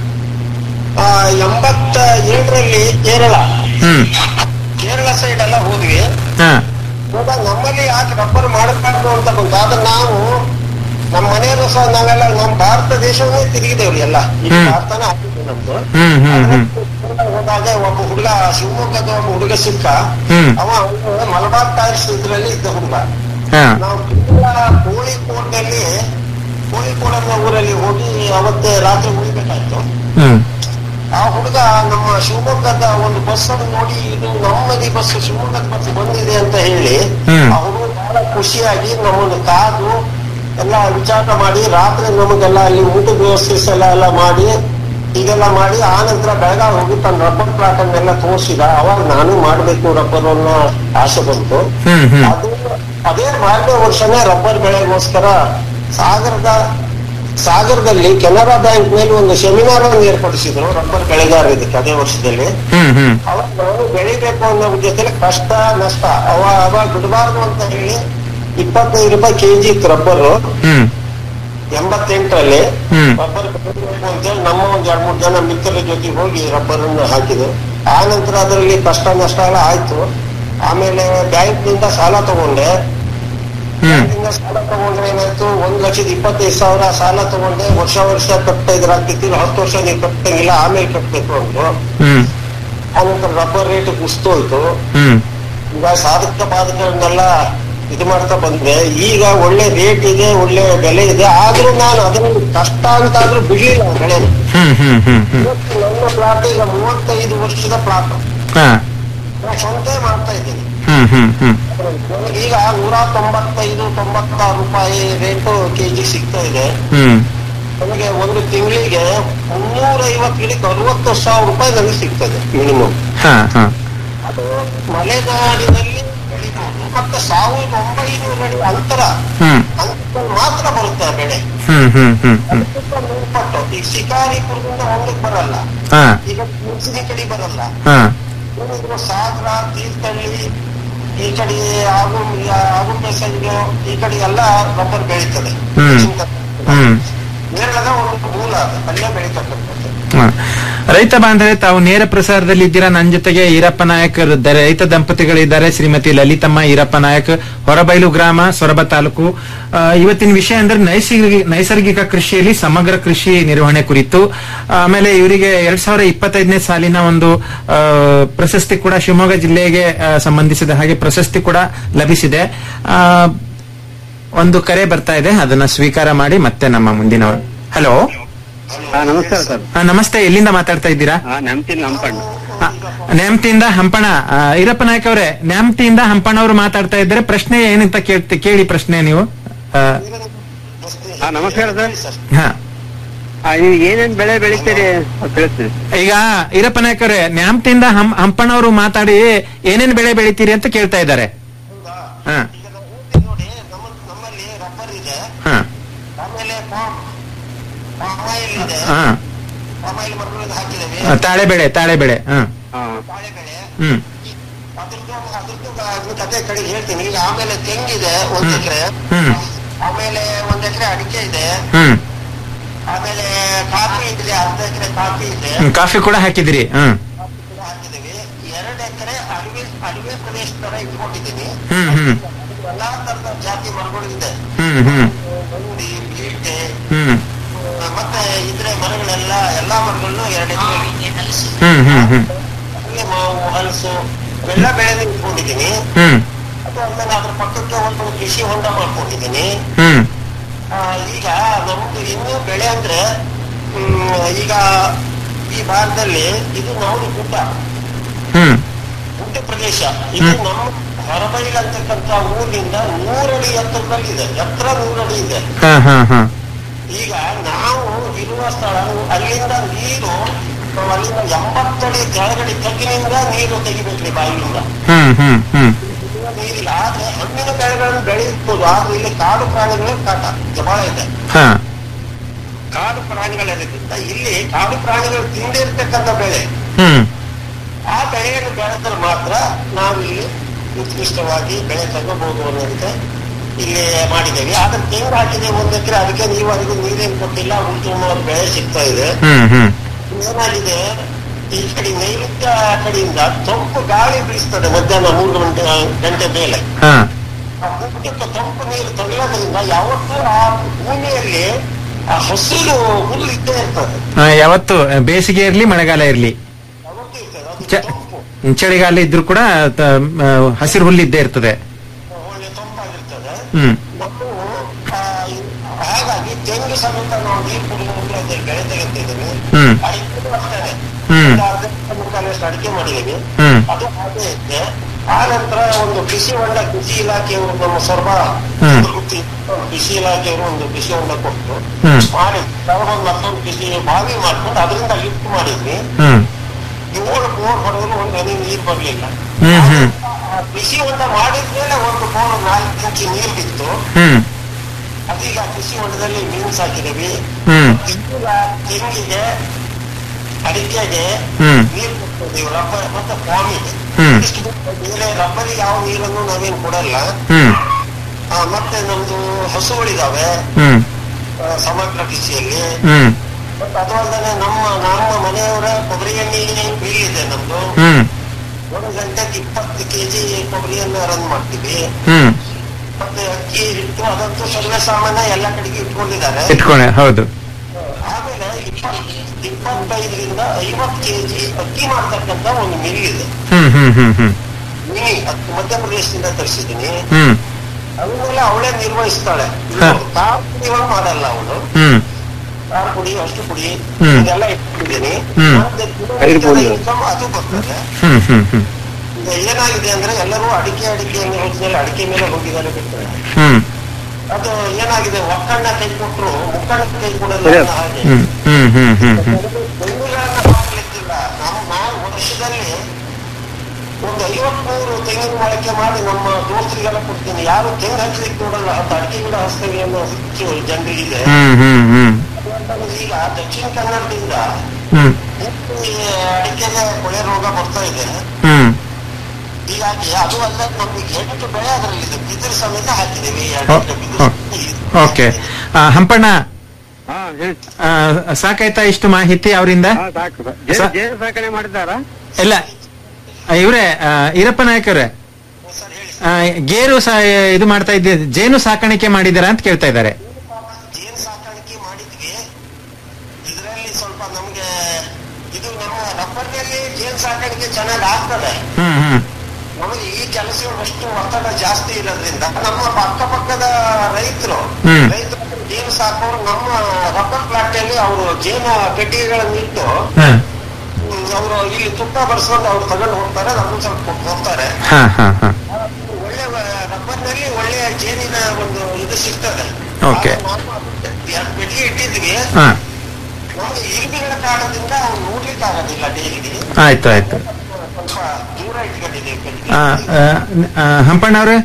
Speaker 15: ಆ, ಎಂಬತ್ತ ಏಳರಲ್ಲಿ ಕೇರಳ
Speaker 13: ಹ್ಮ್
Speaker 15: ಕೇರಳ ಸೈಡ್ ಎಲ್ಲ ಹೋದ್ವಿ
Speaker 13: ಹಾ
Speaker 15: ಇವಾಗ ನಮ್ಮಲ್ಲಿ ಯಾಕೆ ರಬ್ಬರ್ ಮಾಡಬಾರ್ದು ಅಂತ ಬಂತು ಆದ್ರೆ ನಾವು ನಮ್ಮ ಮನೆಯಲ್ಲೂ ಸಹ ನಾವೆಲ್ಲ ನಮ್ಮ ಭಾರತ ದೇಶವನ್ನೇ ತಿರುಗಿದೇವ್ರಿ ಎಲ್ಲ ಇಡೀ
Speaker 13: ಹ್ಮ್.
Speaker 15: ಭಾರತನ ಹಾಕಿದ್ವಿ ನಮ್ದು
Speaker 13: ಹ್ಮ್ ಹ್ಮ್ ಹ್ಮ್
Speaker 15: ಹೋದಾಗ ಒಬ್ಬ ಹುಡುಗ ಶಿವಮೊಗ್ಗದ ಒಬ್ಬ ಹುಡುಗ ಸಿಕ್ಕ
Speaker 13: ಹ್ಮ್.
Speaker 15: ಅವ ಅವ್ನು ಮಲಬಾರ್ ಟೈರ್ಸ್ ಇದ್ರಲ್ಲಿ ಇದ್ದ ಹುಡುಗ
Speaker 13: ಹಾ
Speaker 15: ನಾವು ಕೇರಳ ಕೋಳಿಕೋಡ್ನಲ್ಲಿ ಕೋಳಿಕೋಡ್ ಅನ್ನೋ ಊರಲ್ಲಿ ಹೋಗಿ ಅವತ್ತೇ ರಾತ್ರಿ ಉಳಿಬೇಕಾಯ್ತು
Speaker 13: ಹ್ಮ್
Speaker 15: ಆ ಹುಡುಗ ನಮ್ಮ ಶಿವಮೊಗ್ಗದ ಒಂದು ಬಸ್ ಅನ್ನು ನೋಡಿ ಇದು ನಮ್ಮದಿ ಬಸ್ ಶಿವಮೊಗ್ಗದ ಬಸ್ ಬಂದಿದೆ ಅಂತ ಹೇಳಿ
Speaker 13: ಹ್ಮ್.
Speaker 15: ಆ ಹುಡುಗ ಬಹಳ ಖುಷಿಯಾಗಿ ನಮ್ಮನ್ನು ಕಾದು ಎಲ್ಲ ವಿಚಾರ ಮಾಡಿ ರಾತ್ರಿ ನಮಗೆಲ್ಲ ಅಲ್ಲಿ ಊಟದ ವ್ಯವಸ್ಥೆ ಎಲ್ಲ ಎಲ್ಲ ಮಾಡಿ ಹೀಗೆಲ್ಲ ಮಾಡಿ ಆ ನಂತರ ಬೆಳಗಾವಿ ಹೋಗಿ ತನ್ನ ರಬ್ಬರ್ ಪ್ಲಾಟ್ ಅನ್ನೆಲ್ಲ ತೋರಿಸಿದ ಅವಾಗ ನಾನು ಮಾಡ್ಬೇಕು ರಬ್ಬರ್ ಅನ್ನೋ ಆಸೆ ಬಂತು
Speaker 13: ಹ್ಮ್ ಹ್ಮ್
Speaker 15: ಅದು ಅದೇ ಮಾರನೇ ವರ್ಷನೇ ರಬ್ಬರ್ ಬೆಳೆಗೋಸ್ಕರ ಸಾಗರದ ಸಾಗರದಲ್ಲಿ ಕೆನರಾ ಬ್ಯಾಂಕ್ ಮೇಲೆ ಒಂದು ಸೆಮಿನಾರ್ ಅನ್ನು ಏರ್ಪಡಿಸಿದ್ರು ರಬ್ಬರ್ ಬೆಳೆಗಾರ ಇದಕ್ಕೆ ಅದೇ ವರ್ಷದಲ್ಲಿ
Speaker 13: ಹ್ಮ್ ಹ್ಮ್
Speaker 15: ಅವಾಗ ನಾನು ಬೆಳಿಬೇಕು ಅನ್ನೋ ಜೊತೆಲಿ ಕಷ್ಟ ನಷ್ಟ ಅವ ಅವಾಗ ಬಿಡಬಾರ್ದು ಅಂತ ಹೇಳಿ ಇಪ್ಪತ್ತೈದು ರೂಪಾಯಿ ಕೆಜಿ ಇತ್ತು ರಬ್ಬರ್
Speaker 13: ಹ್ಮ್
Speaker 15: ಎಂಬತ್ತೆಂಟರಲ್ಲಿ
Speaker 13: ಹ್ಮ್.
Speaker 15: ರಬ್ಬರ್ ಬೆಳಿಬೇಕು ಅಂತೇಳಿ ನಮ್ಮ ಒಂದ್ ಎರಡ್ ಮೂರ್ ಜನ ಮಿತ್ರರ ಜೊತೆ ಹೋಗಿ ರಬ್ಬರ್ ಅನ್ನು ಹಾಕಿದ್ರು ಆ ನಂತರ ಅದರಲ್ಲಿ ಕಷ್ಟ ನಷ್ಟ ಎಲ್ಲ ಆಯ್ತು ಆಮೇಲೆ ಬ್ಯಾಂಕ್ ನಿಂದ ಸಾಲ ತಗೊಂಡೆ ಬ್ಯಾಂಕಿಂದ ಸಾಲ ತಗೊಂಡ್ರೆ ಏನಾಯ್ತು ಒಂದ್ ಲಕ್ಷದ ಇಪ್ಪತ್ತೈದು ಸಾವಿರ ಸಾಲ ತಗೊಂಡೆ ವರ್ಷ ವರ್ಷ ಕಟ್ತಾ ಇದ್ರಾಗ್ತಿತ್ತು ಹತ್ತು ವರ್ಷ ನೀವು ಕಟ್ಟಂಗಿಲ್ಲ ಆಮೇಲೆ ಕಟ್ಬೇಕು ಅಂದ್ರು
Speaker 13: ಹ್ಮ್
Speaker 15: ಆನಂತರ ರಬ್ಬರ್ ರೇಟ್ ಕುಸ್ತೋಯ್ತು
Speaker 13: ಹ್ಮ್
Speaker 15: ಈಗ ಸಾಧಕ ಬಾಧಕಗಳನ್ನೆಲ್ಲ ಇದು ಮಾಡ್ತಾ ಬಂದ್ರೆ ಈಗ ಒಳ್ಳೆ ರೇಟ್ ಇದೆ ಒಳ್ಳೆ ಬೆಲೆ ಇದೆ ಆದ್ರೂ ನಾನು ಅದನ್ನ ಕಷ್ಟ ಅಂತ ಆದ್ರೂ ಬಿಡ್ಲಿಲ್ಲ ಆ ಬೆಳೆ
Speaker 13: ಹ್ಮ್ ಹ್ಮ್ ಹ್ಮ್ ಹ್ಮ್
Speaker 15: ಇವತ್ತು ನನ್ನ ಪ್ಲಾಟ್ ಈಗ ಮೂವತ್ತೈದು ವರ್ಷದ ಪ್ಲಾಟ್
Speaker 13: ಹಾ
Speaker 15: ನಾನು ಸ್ವಂತ ಮಾಡ್ತಾ ಇದ್ದೀನಿ
Speaker 13: ಹ್ಮ್ ಹ್ಮ್ ಹ್ಮ್
Speaker 15: ನನಗೆ ಈಗ ನೂರ ತೊಂಬತ್ತೈದು ತೊಂಬತ್ತಾರು ರೂಪಾಯಿ ರೇಟು ಕೆಜಿ ಸಿಗ್ತಾ ಇದೆ
Speaker 13: ಹ್ಮ್
Speaker 15: ನನಗೆ ಒಂದು ತಿಂಗಳಿಗೆ ಮುನ್ನೂರ ಐವತ್ತು ಗಿಡಕ್ಕೆ ಅರವತ್ತು ಸಾವಿರ ರೂಪಾಯಿ ನನಗೆ ಸಿಗ್ತದೆ ಮಿನಿಮಮ್
Speaker 13: ಹಾ ಹಾ
Speaker 15: ಅದು ಮಲೆನಾಡಿನಲ್ಲಿ ಬೆಳಿಬಹುದು ಮತ್ತೆ ಸಾವಿರದ ಒಂಬೈನೂರು ಅಡಿ ಅಂತರ
Speaker 13: ಹ್ಮ್
Speaker 15: ಅಂತರದಲ್ಲಿ ಮಾತ್ರ ಬರುತ್ತೆ ಆ ಬೆಳೆ
Speaker 13: ಹ್ಮ್ ಹ್ಮ್ ಹ್ಮ್ ಹ್ಮ್
Speaker 15: ಅದಕ್ಕಿಂತ ಮೇಲ್ಪಟ್ಟು ಈಗ ಶಿಕಾರಿಪುರದಿಂದ ಹೊಂದಕ್ಕೆ ಬರಲ್ಲ
Speaker 13: ಹಾ
Speaker 15: ಈಗ ಮುನ್ಸಿನಿ ಕಡೆ ಬರಲ್ಲ
Speaker 13: ಹಾ
Speaker 15: ಏನಿದ್ರು ಸಾಗರ ತೀರ್ಥಹಳ್ಳಿ ಈ ಕಡೆ ಆಗುಂ ಆಗುಂಬೆ ಸಂಜು ಈ ಕಡೆ ಎಲ್ಲ ರಬ್ಬರ್ ಬೆಳೀತದೆ
Speaker 13: ಹ್ಮ್ ಹ್ಮ್
Speaker 15: ಕೇರಳದ ಒಂದು ಮೂಲ ಅದು ಅಲ್ಲೇ ಬೆಳೀತಕ್ಕಂಥದ್ದು
Speaker 13: ಹ. ರೈತ ಬಾಂಧವೇ ತಾವು ನೇರ ಪ್ರಸಾರದಲ್ಲಿ ಇದ್ದೀರಾ ನನ್ನ ಜೊತೆಗೆ ಈರಪ್ಪ ನಾಯಕ್ ದ- ರೈತ ದಂಪತಿಗಳಿದ್ದಾರೆ ಶ್ರೀಮತಿ ಲಲಿತಮ್ಮ ಈರಪ್ಪ ನಾಯಕ್ ಹೊರಬೈಲು ಗ್ರಾಮ ಸೊರಬ ತಾಲೂಕು ಆ, ಇವತ್ತಿನ ವಿಷಯ ಅಂದ್ರೆ ನೈಸರ್ಗಿಕ ನೈಸರ್ಗಿಕ ಕೃಷಿಯಲ್ಲಿ ಸಮಗ್ರ ಕೃಷಿ ನಿರ್ವಹಣೆ ಕುರಿತು ಆಮೇಲೆ ಇವರಿಗೆ ಎರಡ್ ಸಾವಿರದ ಇಪ್ಪತ್ತೈದನೇ ಸಾಲಿನ ಒಂದು ಆ, ಪ್ರಶಸ್ತಿ ಕೂಡ ಶಿವಮೊಗ್ಗ ಜಿಲ್ಲೆಗೆ ಆ, ಸಂಬಂಧಿಸಿದ ಹಾಗೆ ಪ್ರಶಸ್ತಿ ಕೂಡ ಲಭಿಸಿದೆ ಆ, ಒಂದು ಕರೆ ಬರ್ತಾ ಇದೆ ಅದನ್ನ ಸ್ವೀಕಾರ ಮಾಡಿ ಮತ್ತೆ ನಮ್ಮ ಮುಂದಿನವರು ಹಲೋ
Speaker 16: ನಮಸ್ಕಾರ ಸರ್
Speaker 13: ನಮಸ್ತೆ ಎಲ್ಲಿಂದ ಮಾತಾಡ್ತಾ ಇದ್ದೀರಾ
Speaker 16: ನೆಮ್ತಿನ ಹಂಪಣ್ಣ
Speaker 13: ನ್ಯಾಮ್ತಿಯಿಂದ ಹಂಪಣ ಆ, ಈರಪ್ಪ ನಾಯ್ಕ ಅವರೇ ನ್ಯಾಮ್ತಿಯಿಂದ ಹಂಪಣ ಅವರು ಮಾತಾಡ್ತಾ ಇದ್ದಾರೆ ಪ್ರಶ್ನೆ ಏನಂತ ಕೇಳ್ತಿ ಕೇಳಿ ಪ್ರಶ್ನೆ ನೀವು ಆ,
Speaker 16: ಹಾ ನಮಸ್ಕಾರ ಸರ್
Speaker 13: ಹಾ.
Speaker 16: ಆ, ನೀವು ಏನೇನ್ ಬೆಳೆ ಬೆಳಿತೀರಿ ಅದ್ ತಿಳಿಸ್ತೀರಿ
Speaker 13: ಈಗ ಈರಪ್ಪ ನಾಯ್ಕ ಅವರೇ ನ್ಯಾಮ್ತಿಯಿಂದ ಹಂ- ಹಂಪಣ ಅವರು ಮಾತಾಡಿ ಏನೇನ್ ಬೆಳೆ ಬೆಳಿತೀರಿ ಅಂತ ಕೇಳ್ತಾ ಇದ್ದಾರೆ ಹಾ ಹಾ
Speaker 15: ಆಮೇಲೆ ಪಾಮ್ ಪಾಮಾಯಿಲ್ ಇದೆ
Speaker 13: ಹಾ
Speaker 15: ಪಾಮಾಯಿಲ್ ಮರಗಳನ್ನು ಹಾಕಿದ್ದೇವೆ
Speaker 13: ಆ, ತಾಳೆ ಬೆಳೆ ತಾಳೆ ಬೆಳೆ ಹಾ
Speaker 15: ಬಾಳೆ ಬೆಳೆ
Speaker 13: ಹ್ಮ್
Speaker 15: ಅದ್ರದ್ದು ಅದ್ರದ್ದು ಅದ್ರ ಕತೆ ಕಡೆಗೆ ಹೇಳ್ತೀನಿ ಈಗ ಆಮೇಲೆ ತೆಂಗಿದೆ ಒಂದ್ ಎಕರೆ
Speaker 13: ಹ್ಮ್
Speaker 15: ಆಮೇಲೆ ಒಂದ್ ಎಕರೆ ಅಡಿಕೆ ಇದೆ
Speaker 13: ಹ್ಮ್
Speaker 15: ಆಮೇಲೆ ಕಾಫಿ ಇದೆ ಅರ್ಧ ಎಕರೆ ಕಾಫಿ ಇದೆ
Speaker 13: ಹ್ಮ್, ಕಾಫಿ ಕೂಡ ಹಾಕಿದಿರಿ ಹ್ಮ್
Speaker 15: ಹಾಕಿದೀವಿ ಎರಡು ಎಕರೆ ಅಡವಿ ಅಡವಿ ಪ್ರದೇಶ ತರ ಇಟ್ಕೊಂಡಿದ್ದೀನಿ
Speaker 13: ಹ್ಮ್ ಹ್ಮ್
Speaker 15: ಎಲ್ಲಾ ತರದ ಜಾತಿ ಮರಗಳಿದೆ
Speaker 13: ಹ್ಮ್ ಹ್ಮ್
Speaker 15: ಬಂಡಿ ಬೀಟೆ
Speaker 13: ಹ್ಮ್
Speaker 15: ಮತ್ತೆ ಇದ್ರೆ ಮರಗಳೆಲ್ಲ ಎಲ್ಲಾ ಮರಗಳನ್ನು ಎರಡು ಎಕರೆ
Speaker 13: ಹ್ಮ್ ಹ್ಮ್ ಹ್ಮ್
Speaker 15: ಹಂಗೆ ಮಾವು ಹಲಸು ಎಲ್ಲ ಬೆಳೆದು ಇಟ್ಕೊಂಡಿದ್ದೀನಿ
Speaker 13: ಹ್ಮ್
Speaker 15: ಅದು ಆದ್ಮೇಲೆ ಅದ್ರ ಪಕ್ಕಕ್ಕೆ ಒಂದು ಕೃಷಿ ಹೊಂಡ ಮಾಡ್ಕೊಂಡಿದ್ದೀನಿ
Speaker 13: ಹ್ಮ್
Speaker 15: ಆ, ಈಗ ನಮ್ದು ಇನ್ನೂ ಬೆಳೆ ಅಂದ್ರೆ ಹ್ಮ್, ಈಗ ಈ ಭಾಗದಲ್ಲಿ ಇದು ನವಣಿ ಗುಡ್ಡ
Speaker 13: ಹ್ಮ್
Speaker 15: ಗುಡ್ಡ ಪ್ರದೇಶ ಇದು ನಮ್ಮ ಹೊರಬೈಲ್ ಅಂತಕ್ಕಂಥ ಊರಿನಿಂದ ನೂರಡಿ ಎತ್ತರದಲ್ಲಿದೆ ಎತ್ತರ ನೂರಡಿ ಇದೆ
Speaker 13: ಹಾ ಹಾ ಹಾ
Speaker 15: ಈಗ ನಾವು ಇರುವ ಸ್ಥಳ ಅಲ್ಲಿಂದ ನೀರು ನಾವು ಅಲ್ಲಿಂದ ಎಂಬತ್ತಡಿ ಕೆಳಗಡೆ ತಗ್ಗಿನಿಂದ ನೀರು ತೆಗಿಬೇಕ್ರಿ ಬಾವಿಯಿಂದ
Speaker 13: ಹ್ಮ್ ಹ್ಮ್ ಹ್ಮ್
Speaker 15: ನೀರಿಲ್ಲ ಆದ್ರೆ ಹಣ್ಣಿನ ಬೆಳೆಗಳನ್ನು ಬೆಳೆಯಬಹುದು ಆದ್ರೆ ಇಲ್ಲಿ ಕಾಡು ಪ್ರಾಣಿಗಳ ಕಾಟ ಬಹಳ ಇದೆ
Speaker 13: ಹಾ
Speaker 15: ಕಾಡು ಪ್ರಾಣಿಗಳಿರೋದ್ರಿಂದ ಇಲ್ಲಿ ಕಾಡು ಪ್ರಾಣಿಗಳು ತಿಂದಿರ್ತಕ್ಕಂಥ ಬೆಳೆ
Speaker 13: ಹ್ಮ್
Speaker 15: ಆ ಬೆಳೆಯನ್ನು ಬೆಳೆದ್ರೆ ಮಾತ್ರ ನಾವು ಇಲ್ಲಿ ಉತ್ಕೃಷ್ಟವಾಗಿ ಬೆಳೆ ತಗೋಬಹುದು ಅನ್ನೋದಕ್ಕೆ ಇಲ್ಲಿ ಮಾಡಿದ್ದೇವೆ ಆದ್ರೆ ತೆಂಗು ಹಾಕಿದೆ ಒಂದ್ ಎಕರೆ ಅದಕ್ಕೆ ನೀವು ಅದಕ್ಕೆ ನೀರೇನು ಕೊಟ್ಟಿಲ್ಲ ಉತ್ತಮ ಬೆಳೆ ಸಿಗ್ತಾ ಇದೆ
Speaker 13: ಹ್ಮ್ ಹ್ಮ್
Speaker 15: ಏನಾಗಿದೆ ಈ ಕಡೆ ನೈಋತ್ಯ ಕಡೆಯಿಂದ ತಂಪು ಗಾಳಿ ಬೀಸ್ತದೆ ಮಧ್ಯಾಹ್ನ ಮೂರು ಗಂಟೆ ಗಂಟೆ ಮೇಲೆ
Speaker 13: ಹಾ
Speaker 15: ಆ ಭೂಮಿಗೆ ತಂಪು ನೀರು ತಗೊಳ್ಳೋದ್ರಿಂದ ಯಾವತ್ತೂ ಆ ಭೂಮಿಯಲ್ಲಿ ಆ ಹಸಿರು ಹುಲ್ಲು ಇದ್ದೇ ಇರ್ತದೆ
Speaker 13: ಆ, ಯಾವತ್ತು ಆ, ಬೇಸಿಗೆ ಇರ್ಲಿ ಮಳೆಗಾಲ ಇರ್ಲಿ ಚ- ಚಳಿಗಾಲ ಇದ್ರೂ ಕೂಡ ತ- ಆ, ಹಸಿರು ಹುಲ್ಲು ಇದ್ದೇ ಇರ್ತದೆ ಹ್ಮ್
Speaker 15: ಮತ್ತು ಆ, ಹಾಗಾಗಿ ತೆಂಗು ಸಮೇತ ನಾವು ನೀರು ಕುಡಿಯುವ ಬೆಳೆ ತೆಗೆದಿದ್ದೀವಿ
Speaker 13: ಹ್ಮ್.
Speaker 15: ಅಡಿಕೆ ಅಷ್ಟೇ
Speaker 13: ಹ್ಮ್.
Speaker 15: ಒಂದು ಅರ್ಧ ಮುಕ್ಕಾಲಷ್ಟು ಅಡಿಕೆ ಮಾಡಿದ್ದೀವಿ
Speaker 13: ಹ್ಮ್.
Speaker 15: ಅದು ಹಾಗೆ ಇದೆ ಆ ನಂತರ ಒಂದು ಕೃಷಿ ಹೊಂಡ ಕೃಷಿ ಇಲಾಖೆಯವರು ನಮ್ಮ ಸರ್ವ
Speaker 13: ಹ್ಮ್.
Speaker 15: ಕೃಷಿ ಇಲಾಖೆಯವರು ಒಂದು ಕೃಷಿ ಹೊಂಡ ಕೊಟ್ಟು
Speaker 13: ಹ್ಮ್.
Speaker 15: ಮಾಡಿ ಒಂದು ಮತ್ತೊಂದು ಕೃಷಿ ಬಾವಿ ಮಾಡ್ಕೊಂಡು ಅದರಿಂದ ಲಿಫ್ಟ್ ಮಾಡಿದ್ವಿ
Speaker 13: ಹ್ಮ್
Speaker 15: ಏಳು ಬೋರ್ ಹೊಡೆದ್ರು ಒಂದು ಹನಿ ನೀರು ಬರಲಿಲ್ಲ
Speaker 13: ಹ್ಮ್ ಹ್ಮ್
Speaker 15: ಕೃಷಿ ಹೊಂಡ ಮಾಡಿದ್ಮೇಲೆ ಒಂದು ಬೋರ್ ನಾಲ್ಕು ಇಂಚು ನೀರು ಬಿತ್ತು
Speaker 13: ಹ್ಮ್
Speaker 15: ಅದೀಗ ಕೃಷಿ ಹೊಂಡದಲ್ಲಿ ಮೀನು ಸಾಕಿದ್ದೀವಿ
Speaker 13: ಹ್ಮ್
Speaker 15: ಈಗ ತೆಂಗಿಗೆ ಅಡಿಕೆಗೆ
Speaker 13: ಹ್ಮ್.
Speaker 15: ನೀರು ಕೊಡ್ತಿದ್ದೀವಿ ರಬ್ಬರ್ ಮತ್ತೆ ಪಾಮಿಗೆ
Speaker 13: ಹ್ಮ್.
Speaker 15: ಇಷ್ಟು ಬಿಟ್ಟು ಬೇರೆ ರಬ್ಬರಿಗೆ ಯಾವ ನೀರನ್ನು ನಾವೇನು ಕೊಡಲ್ಲ
Speaker 13: ಹ್ಮ್
Speaker 15: ಆ, ಮತ್ತೆ ನಮ್ದು ಹಸುಗಳಿದಾವೆ
Speaker 13: ಹ್ಮ್
Speaker 15: ಆ, ಸಮಗ್ರ ಕೃಷಿಯಲ್ಲಿ
Speaker 13: ಹ್ಮ್
Speaker 15: ಮತ್ತೆ ಅದು ಅಲ್ಲದೆ ನಮ್ಮ ನಮ್ಮ ಮನೆಯವರ ಕೊಬ್ಬರಿ ಎಣ್ಣೆ ಮಿಲ್ ಇದೆ ನಮ್ದು
Speaker 13: ಹ್ಮ್
Speaker 15: ಒಂದು ಗಂಟೆಗೆ ಇಪ್ಪತ್ತು ಕೆಜಿ ಕೊಬ್ಬರಿಯನ್ನ ರನ್ ಮಾಡ್ತೀವಿ
Speaker 13: ಹ್ಮ್
Speaker 15: ಮತ್ತೆ ಅಕ್ಕಿ ಹಿಟ್ಟು ಅದಂತೂ ಸರ್ವೇ ಸಾಮಾನ್ಯ ಎಲ್ಲ ಕಡೆಗೆ ಇಟ್ಕೊಂಡಿದ್ದಾರೆ
Speaker 13: ಇಟ್ಕೊಂಡೆ ಹೌದು
Speaker 15: ಆಮೇಲೆ ಇಪ್ಪತ್ತು ಇಪ್ಪತ್ತೈದರಿಂದ ಐವತ್ತು ಕೆಜಿ ಅಕ್ಕಿ ಮಾಡ್ತಕ್ಕಂತ ಒಂದು ಮಿಲ್ ಇದೆ
Speaker 13: ಹ್ಮ್ ಹ್ಮ್ ಹ್ಮ್ ಹ್ಮ್
Speaker 15: ಮಿನಿ ಅದು ಮಧ್ಯಪ್ರದೇಶದಿಂದ ತರಿಸಿದ್ದೀನಿ
Speaker 13: ಹ್ಮ್
Speaker 15: ಅದನ್ನೆಲ್ಲ ಅವಳೇ ನಿರ್ವಹಿಸ್ತಾಳೆ
Speaker 13: ಹಾ.
Speaker 15: ಕಾರ್ ಪುಡಿಗಳು ಮಾಡಲ್ಲ ಅವಳು
Speaker 13: ಹ್ಮ್
Speaker 15: ಕಾರ್ ಪುಡಿ ಅಷ್ಟು ಪುಡಿ
Speaker 13: ಹ್ಮ್.
Speaker 15: ಇದೆಲ್ಲ ಇಟ್ಕೊಂಡಿದ್ದೀನಿ
Speaker 13: ಹ್ಮ್.
Speaker 15: ಮತ್ತೆ
Speaker 13: ಐದು ಪುಡಿ.
Speaker 15: income ಅದು ಬರ್ತದೆ
Speaker 13: ಹ್ಮ್ ಹ್ಮ್ ಹ್ಮ್
Speaker 15: ಈಗ ಏನಾಗಿದೆ ಅಂದ್ರೆ ಎಲ್ಲರೂ ಅಡಿಕೆ ಅಡಿಕೆ ಅನ್ನೋ ಹೊತ್ತಿನಲ್ಲಿ ಅಡಿಕೆ ಮೇಲೆ ಹೋಗಿದ್ದಾರೆ ಬಿಟ್ಟರೆ
Speaker 13: ಹ್ಮ್
Speaker 15: ಅದು ಏನಾಗಿದೆ ಒಕ್ಕಣ್ಣ ಕೈ ಕೊಟ್ಟರು ಮುಕ್ಕಣ್ಣ ಕೈ ಕೊಡಲ್ಲ
Speaker 13: ಸರಿ.
Speaker 15: ಅನ್ನೋ ಹಾಗೆ
Speaker 13: ಹ್ಮ್ ಹ್ಮ್ ಹ್ಮ್ ಹ್ಮ್ ಹ್ಮ್
Speaker 15: ಬೆಂಗಳೂರನ್ನ ಹಾಕ್ಲಿಕ್ಕಿಲ್ಲ ನಾವು ನಾವು ವರ್ಷದಲ್ಲಿ ಒಂದು ಐವತ್ಮೂರು ತೆಂಗಿನ ಮೊಳಕೆ ಮಾಡಿ ನಮ್ಮ ದೋಸ್ತರಿಗೆಲ್ಲ ಕೊಡ್ತೀನಿ ಯಾರು ತೆಂಗು ಹಚ್ಚಲಿಕ್ಕೆ ನೋಡಲ್ಲ ಅದು ಅಡಿಕೆ ಗಿಡ ಹಚ್ತೇವೆ ಅನ್ನೋ ಹುಚ್ಚು ಜನರಿಗಿದೆ
Speaker 13: ಹ್ಮ್ ಹ್ಮ್ ಹ್ಮ್
Speaker 15: ಈಗ ದಕ್ಷಿಣ ಕನ್ನಡದಿಂದ
Speaker 13: ಹ್ಮ್
Speaker 15: ಈ ಅಡಿಕೆಗೆ ಕೊಳೆ ರೋಗ ಬರ್ತಾ ಇದೆ
Speaker 13: ಹ್ಮ್
Speaker 15: ಹೀಗಾಗಿ ಅದು ಅಲ್ಲ ನಮಗೆ ಎಂಟು ಬೆಳೆ ಅದರಲ್ಲಿ ಇದೆ ಬಿದಿರು ಸಮೇತ ಹಾಕಿದ್ದೀವಿ
Speaker 13: ಓ- ಓ- ಓಕೆ ಆ, ಹಂಪಣ್ಣ ಆ, ಸಾಕಾಯ್ತಾ ಇಷ್ಟು ಮಾಹಿತಿ ಅವರಿಂದ
Speaker 16: ಸಾಕು ಸರ್. ಜೇನು- ಜೇನು ಸಾಕಣೆ ಮಾಡಿದ್ದಾರಾ
Speaker 13: ಇಲ್ಲ ಇವರೇ ಈರಪ್ಪ ನಾಯಕ್ ಅವರೇ ಆ, ಗೇರು ಸಾ ಇದು ಮಾಡ್ತಾ ಇದ್ದೆ ಜೇನು ಸಾಕಾಣಿಕೆ ಮಾಡಿದಾರ ಅಂತ ಕೇಳ್ತಾ ಇದ್ದಾರೆ
Speaker 15: ಜೇನು ಸಾಕಾಣಿಕೆ ಮಾಡಿದ್ವಿ ಇದರಲ್ಲಿ ಸ್ವಲ್ಪ ನಮಗೆ ಇದು ನಮ್ಮ ರಬ್ಬರ್ನಲ್ಲಿ ಜೇನು ಸಾಕಾಣಿಕೆ ಚೆನ್ನಾಗಿ ಆಗ್ತದೆ
Speaker 13: ಹ್ಮ್ ಹ್ಮ್
Speaker 15: ನಮಗೆ ಈ ಕೆಲಸಗಳು ಅಷ್ಟು ಒತ್ತಡ ಜಾಸ್ತಿ ಇರೋದ್ರಿಂದ ನಮ್ಮ ಅಕ್ಕಪಕ್ಕದ ರೈತರು
Speaker 13: ಹ್ಮ್.
Speaker 15: ರೈತರು ಜೇನು ಸಾಕೋರು ನಮ್ಮ ರಬ್ಬರ್ ಪ್ಲಾಂಟ್ ಅಲ್ಲಿ ಅವರು ಜೇನು ಪೆಟ್ಟಿಗೆಗಳನ್ನು ಇಟ್ಟು
Speaker 13: ಹ್ಮ್.
Speaker 15: ಅವರು ಇಲ್ಲಿ ತುಪ್ಪ ಬರ್ಸ್ಕೊಂಡು ಅವ್ರು ತಗೊಂಡು ಹೋಗ್ತಾರೆ ನಮ್ಗೆ ಸ್ವಲ್ಪ ಕೊಟ್ಟು ಹೋಗ್ತಾರೆ
Speaker 13: ಹಾ ಹಾ ಹಾ
Speaker 15: ಒಳ್ಳೆ ರಬ್ಬರ್ ನಲ್ಲಿ ಒಳ್ಳೆ ಜೇನಿನ ಒಂದು ಇದು ಸಿಗ್ತದೆ
Speaker 13: ಓಕೆ
Speaker 15: ಎರಡು ಪೆಟ್ಟಿಗೆ ಇಟ್ಟಿದ್ವಿ
Speaker 13: ಹಾ
Speaker 15: ನಮಗೆ ಇರುಬಿಗಳ ಕಾರಣದಿಂದ ಅವ್ರು ನೋಡ್ಲಿಕ್ಕೆ ಆಗೋದಿಲ್ಲ ಡೈಲಿ
Speaker 13: ಆಯ್ತು ಆಯ್ತು
Speaker 15: ಸ್ವಲ್ಪ ದೂರ ಇಟ್ಕೊಂಡಿದ್ದೀವಿ ಪೆಟ್ಟಿಗೆ
Speaker 13: ಆ, ಆ, ಆ, ಹಂಪಣ್ಣ ಅವ್ರೆ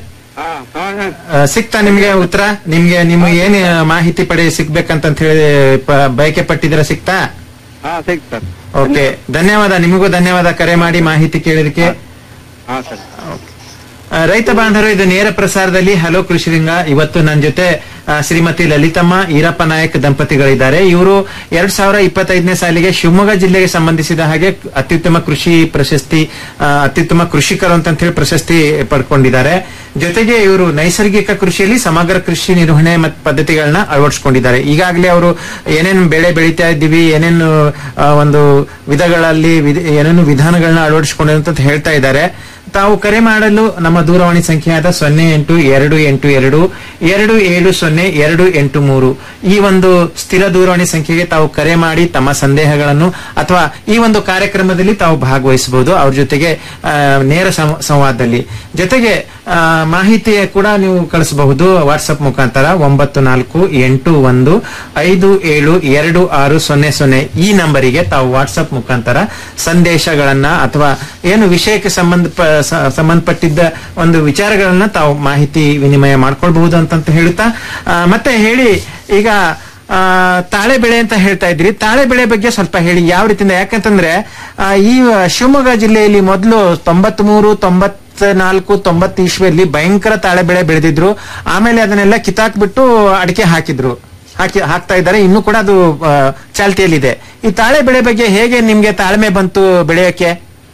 Speaker 13: ಆ, ಸಿಕ್ತಾ ನಿಮ್ಗೆ ಉತ್ತರ ನಿಮ್ಗೆ ನಿಮ್ಗೆ ಏನ್ ಮಾಹಿತಿ ಪಡೆ ಸಿಗ್ಬೇಕಂತ ಹೇಳಿ ಪ- ಬಯಕೆ ಪಟ್ಟಿದ್ರ ಸಿಕ್ತಾ
Speaker 16: ಹಾ ಸಿಕ್ತು ಸರ್
Speaker 13: ಓಕೆ ಧನ್ಯವಾದ ನಿಮಗೂ ಧನ್ಯವಾದ ಕರೆ ಮಾಡಿ ಮಾಹಿತಿ ಕೇಳಿದಕ್ಕೆ
Speaker 16: ಹಾ ಸರ್
Speaker 13: ಆ, ರೈತ ಬಾಂಧವರು ಇದು ನೇರ ಪ್ರಸಾರದಲ್ಲಿ ಹಲೋ ಕೃಷಿಲಿಂಗ ಇವತ್ತು ನನ್ನ ಜೊತೆ ಆ, ಶ್ರೀಮತಿ ಲಲಿತಮ್ಮ ಈರಪ್ಪ ನಾಯಕ್ ದಂಪತಿಗಳಿದ್ದಾರೆ ಇವರು ಎರಡ್ ಸಾವಿರ ಇಪ್ಪತ್ತೈದನೇ ಸಾಲಿಗೆ ಶಿವಮೊಗ್ಗ ಜಿಲ್ಲೆಗೆ ಸಂಬಂಧಿಸಿದ ಹಾಗೆ ಅತ್ಯುತ್ತಮ ಕೃಷಿ ಪ್ರಶಸ್ತಿ ಆ, ಅತ್ಯುತ್ತಮ ಕೃಷಿಕರು ಅಂತ ಹೇಳಿ ಪ್ರಶಸ್ತಿ ಪಡ್ಕೊಂಡಿದ್ದಾರೆ ಜೊತೆಗೆ ಇವರು ನೈಸರ್ಗಿಕ ಕೃಷಿಯಲ್ಲಿ ಸಮಗ್ರ ಕೃಷಿ ನಿರ್ವಹಣೆ ಮತ್ತು ಪದ್ಧತಿಗಳನ್ನ ಅಳವಡಿಸಿಕೊಂಡಿದ್ದಾರೆ ಈಗಾಗಲೇ ಅವರು ಏನೇನು ಬೆಳೆ ಬೆಳೀತಾ ಇದ್ದೀವಿ ಏನೇನು ಆ, ಒಂದು ವಿಧಗಳಲ್ಲಿ ವಿಧ- ಏನೇನು ವಿಧಾನಗಳನ್ನ ಅಳವಡಿಸಿಕೊಂಡಿದೆ ಅಂತ ಹೇಳ್ತಾ ಇದ್ದಾರೆ ತಾವು ಕರೆ ಮಾಡಲು ನಮ್ಮ ದೂರವಾಣಿ ಸಂಖ್ಯೆಯಾದ ಸೊನ್ನೆ ಎಂಟು ಎರಡು ಎಂಟು ಎರಡು ಎರಡು ಏಳು ಸೊನ್ನೆ ಎರಡು ಎಂಟು ಮೂರು ಈ ಒಂದು ಸ್ಥಿರ ದೂರವಾಣಿ ಸಂಖ್ಯೆಗೆ ತಾವು ಕರೆ ಮಾಡಿ ತಮ್ಮ ಸಂದೇಹಗಳನ್ನು ಅಥವಾ ಈ ಒಂದು ಕಾರ್ಯಕ್ರಮದಲ್ಲಿ ತಾವು ಭಾಗವಹಿಸಬಹುದು ಅವ್ರ ಜೊತೆಗೆ ಆ, ನೇರ ಸಂ- ಸಂವಾದದಲ್ಲಿ ಜೊತೆಗೆ ಆ, ಮಾಹಿತಿ ಕೂಡ ನೀವು ಕಳಿಸಬಹುದು ವಾಟ್ಸ್ಆಪ್ ಮುಖಾಂತರ ಒಂಬತ್ತು ನಾಲ್ಕು ಎಂಟು ಒಂದು ಐದು ಏಳು ಎರಡು ಆರು ಸೊನ್ನೆ ಸೊನ್ನೆ ಈ ನಂಬರಿಗೆ ತಾವು ವಾಟ್ಸ್ಆಪ್ ಮುಖಾಂತರ ಸಂದೇಶಗಳನ್ನ ಅಥವಾ ಏನು ವಿಷಯಕ್ಕೆ ಸಂಬಂಧ ಸ- ಸಂಬಂಧಪಟ್ಟಿದ್ದ ಒಂದು ವಿಚಾರಗಳನ್ನ ತಾವು ಮಾಹಿತಿ ವಿನಿಮಯ ಮಾಡ್ಕೊಳ್ಬಹುದು ಅಂತಂತ ಹೇಳುತ್ತಾ ಆ, ಮತ್ತೆ ಹೇಳಿ ಈಗ ಆ, ತಾಳೆ ಬೆಳೆ ಅಂತ ಹೇಳ್ತಾ ಇದ್ರಿ ತಾಳೆ ಬೆಳೆ ಬಗ್ಗೆ ಸ್ವಲ್ಪ ಹೇಳಿ ಯಾವ ರೀತಿಯಿಂದ ಯಾಕಂತಂದ್ರೆ ಆ, ಈ ಶಿವಮೊಗ್ಗ ಜಿಲ್ಲೆಯಲ್ಲಿ ಮೊದಲು ತೊಂಬತ್ ಮೂರು ತೊಂಬತ್ ನಾಲ್ಕು ತೊಂಬತ್ತು ಇಸ್ವಿಯಲ್ಲಿ ಭಯಂಕರ ತಾಳೆ ಬೆಳೆ ಬೆಳೆದಿದ್ರು ಆಮೇಲೆ ಅದನ್ನೆಲ್ಲ ಕಿತ್ತಾಕ್ಬಿಟ್ಟು ಅಡಿಕೆ ಹಾಕಿದ್ರು ಹಾಕಿ ಹಾಕ್ತಾ ಇದ್ದಾರೆ ಇನ್ನು ಕೂಡ ಅದು ಆ, ಚಾಲ್ತಿಯಲ್ಲಿದೆ ಈ ತಾಳೆ ಬೆಳೆ ಬಗ್ಗೆ ಹೇಗೆ ನಿಮ್ಗೆ ತಾಳ್ಮೆ ಬಂತು ಬೆಳೆಯಕ್ಕೆ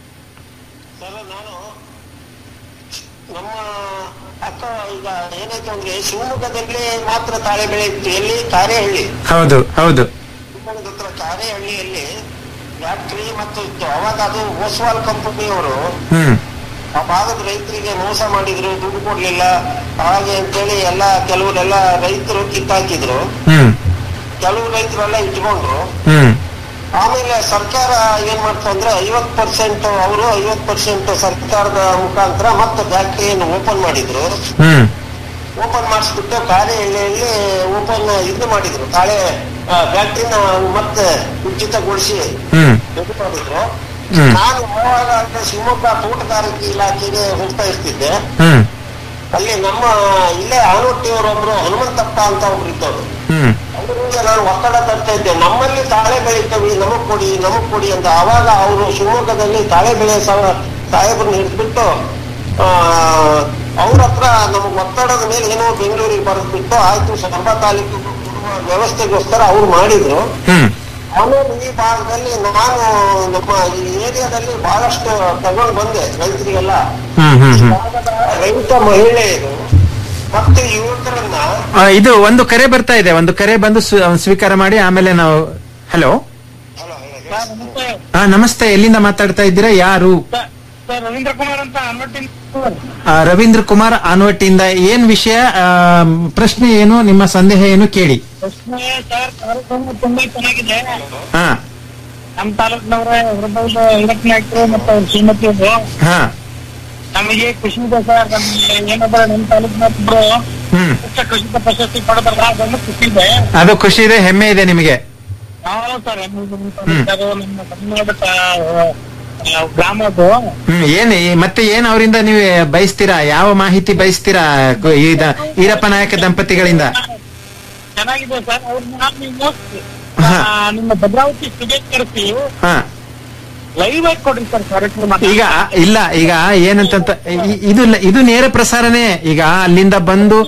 Speaker 15: ನಮ್ಮ ಅಕ್ಕ ಈಗ ಏನಾಯ್ತು ಅಂದ್ರೆ ಶಿವಮೊಗ್ಗದಲ್ಲಿ ಮಾತ್ರ ತಾಳೆ ಬೆಳೆ ಇತ್ತು ಎಲ್ಲಿ ಕಾರೆಹಳ್ಳಿ
Speaker 13: ಹೌದು ಹೌದು
Speaker 15: ಶಿವಮೊಗ್ಗದ ಹತ್ರ ಕಾರೆಹಳ್ಳಿಯಲ್ಲಿ ಫ್ಯಾಕ್ಟ್ರಿ ಮತ್ತು ಇತ್ತು ಅವಾಗ ಅದು ಓಸ್ವಾಲ್ ಕಂಪನಿಯವರು
Speaker 13: ಹ್ಮ್
Speaker 15: ಆ ಭಾಗದ ರೈತರಿಗೆ ಮೋಸ ಮಾಡಿದ್ರು ದುಡ್ಡು ಕೊಡ್ಲಿಲ್ಲ ಹಾಗೆ ಅಂತೇಳಿ ಎಲ್ಲ ಕೆಲವರೆಲ್ಲ ರೈತರು ಕಿತ್ತಾಕಿದ್ರು
Speaker 13: ಹ್ಮ್
Speaker 15: ಕೆಲವು ರೈತರೆಲ್ಲ ಇಟ್ಕೊಂಡ್ರು
Speaker 13: ಹ್ಮ್
Speaker 15: ಆಮೇಲೆ ಸರ್ಕಾರ ಏನ್ ಮಾಡ್ತು ಅಂದ್ರೆ ಐವತ್ ಪರ್ಸೆಂಟ್ ಅವರು ಐವತ್ ಪರ್ಸೆಂಟ್ ಸರ್ಕಾರದ ಮುಖಾಂತರ ಮತ್ತೆ ಫ್ಯಾಕ್ಟ್ರಿಯನ್ನು ಓಪನ್ ಮಾಡಿದ್ರು
Speaker 13: ಹ್ಮ್
Speaker 15: ಓಪನ್ ಮಾಡಿಸ್ಬಿಟ್ಟು ಕಾಳೆಹಳ್ಳಿಯಲ್ಲಿ ಓಪನ್ ಇದು ಮಾಡಿದ್ರು ಕಾಳೆ ಫ್ಯಾಕ್ಟ್ರಿನ ಮತ್ತೆ ಉಚಿತಗೊಳಿಸಿ
Speaker 13: ಹ್ಮ್
Speaker 15: ಇದು ಮಾಡಿದ್ರು
Speaker 13: ಹ್ಮ್.
Speaker 15: ನಾನು ಅವಾಗ ಅಂದ್ರೆ ಶಿವಮೊಗ್ಗ ತೋಟಗಾರಿಕೆ ಇಲಾಖೆಗೆ ಹೋಗ್ತಾ ಇರ್ತಿದ್ದೆ
Speaker 13: ಹ್ಮ್
Speaker 15: ಅಲ್ಲಿ ನಮ್ಮ ಇಲ್ಲೇ ಆನೋಟಿಯವರೊಬ್ರು ಹನುಮಂತಪ್ಪ ಅಂತ ಒಬ್ರು ಇದ್ದವರು
Speaker 13: ಹ್ಮ್
Speaker 15: ಅವರಿಗೆ ನಾನು ಒತ್ತಡ ತರ್ತಾ ಇದ್ದೆ ನಮ್ಮಲ್ಲಿ ತಾಳೆ ಬೆಳೀತವಿ ನಮಗ್ ಕೊಡಿ ನಮಗ್ ಕೊಡಿ ಅಂತ ಅವಾಗ ಅವರು ಶಿವಮೊಗ್ಗದಲ್ಲಿ ತಾಳೆ ಬೆಳೆ ಸಾಹೇಬ್ರನ್ನ ಹಿಡಿದ್ಬಿಟ್ಟು ಆ ಅವ್ರ ಹತ್ರ ನಮಗ್ ಒತ್ತಡದ ಮೇಲೆ ಏನೋ ಬೆಂಗಳೂರಿಗೆ ಬರೆದ್ಬಿಟ್ಟು ಆಯ್ತು ಸಂಬ ತಾಲೂಕು ಕೊಡುವ ವ್ಯವಸ್ಥೆಗೋಸ್ಕರ ಅವ್ರು ಮಾಡಿದ್ರು
Speaker 13: ಹ್ಮ್
Speaker 15: ಆಮೇಲೆ ಈ ಭಾಗದಲ್ಲಿ ನಾನು ನಮ್ಮ ಈ ಏರಿಯಾದಲ್ಲಿ ಬಹಳಷ್ಟು ತಗೊಂಡು ಬಂದೆ ರೈತರಿಗೆಲ್ಲ
Speaker 13: ಹ್ಮ್ ಹ್ಮ್ ಹ್ಮ್
Speaker 15: ರೈತ ಮಹಿಳೆಯರು ಮತ್ತು ಯುವಕರನ್ನ
Speaker 13: ಆ, ಇದು ಒಂದು ಕರೆ ಬರ್ತಾ ಇದೆ ಒಂದು ಕರೆ ಬಂದು ಸ್ವ- ಸ್ವೀಕಾರ ಮಾಡಿ ಆಮೇಲೆ ನಾವು ಹಲೋ ಹಾ ನಮಸ್ತೆ ಎಲ್ಲಿಂದ ಮಾತಾಡ್ತಾ ಇದ್ದೀರಾ ಯಾರು
Speaker 16: ಸರ್ ರವೀಂದ್ರ ಕುಮಾರ್ ಅಂತ ಅನ್ವಟ್ಟಿನ
Speaker 13: ಆ, ರವೀಂದ್ರ ಕುಮಾರ್ ಆನ್ವಟ್ಟಿಯಿಂದ ಏನ್ ವಿಷಯ ಆ, ಪ್ರಶ್ನೆ ಏನು ನಿಮ್ಮ ಸಂದೇಹ ಏನು ಕೇಳಿ
Speaker 16: ಪ್ರಶ್ನೆ ಸರ್ ಕಾರ್ಯಕ್ರಮ ತುಂಬಾ ಚೆನ್ನಾಗಿದೆ
Speaker 13: ಹಾ
Speaker 16: ನಮ್ಮ ತಾಲೂಕಿನವರೇ ಹೊರಬೌದು ಐವತ್ತು ನಾಯಕರು ಮತ್ತು ಅವ್ರ ಶ್ರೀಮತಿ ಅವರು
Speaker 13: ಹಾ
Speaker 16: ನಮಗೆ ಖುಷಿ ಇದೆ ಸರ್ ನಮ್ಗೆ ಏನಂದ್ರೆ ನಮ್ಮ ತಾಲೂಕಿನವರು
Speaker 13: ಹ್ಮ್
Speaker 16: ಉಚ್ಚ ಕೃಷಿಕ ಪ್ರಶಸ್ತಿ ಪಡೆದ್ರ ಅದನ್ನು ಖುಷಿ ಇದೆ
Speaker 13: ಅದು ಖುಷಿ ಇದೆ ಹೆಮ್ಮೆ ಇದೆ ನಿಮಗೆ
Speaker 16: ನಾವು ಸರ್ ನಮ್ಮ ನಮ್ಮ ಕರ್ನಾಟಕ, ನಮ್ಮ ಕರ್ನಾಟಕ ಗ್ರಾಮದ್ದು
Speaker 13: ಹ್ಮ್ ಏನ್ ಈ- ಮತ್ತೆ ಏನ್ ಅವರಿಂದ ನೀವು ಬಯಸ್ತೀರಾ ಯಾವ ಮಾಹಿತಿ ಬಯಸ್ತೀರಾ ಕು- ಈ ದ- ಈರಪ್ಪ ನಾಯಕ ದಂಪತಿಗಳಿಂದ
Speaker 16: ಚೆನ್ನಾಗಿದೆ ಸರ್ ಅವ್ರನ್ನ ನೀವು ಆ, ನಿಮ್ಮ ಭದ್ರಾವತಿ ಸ್ಟುಡಿಯೋಗೆ ಕರೆಸಿ
Speaker 13: ಹಾ
Speaker 16: ಲೈವ್ ಆಗಿ ಕೊಡ್ರಿ ಸರ್ ಕಾರ್ಯಕ್ರಮ
Speaker 13: ಈಗ ಇಲ್ಲ ಈಗ ಏನಂತ ಇ- ಇದು ಇದು ನೇರ ಪ್ರಸಾರನೇ ಈಗ ಅಲ್ಲಿಂದ ಬಂದು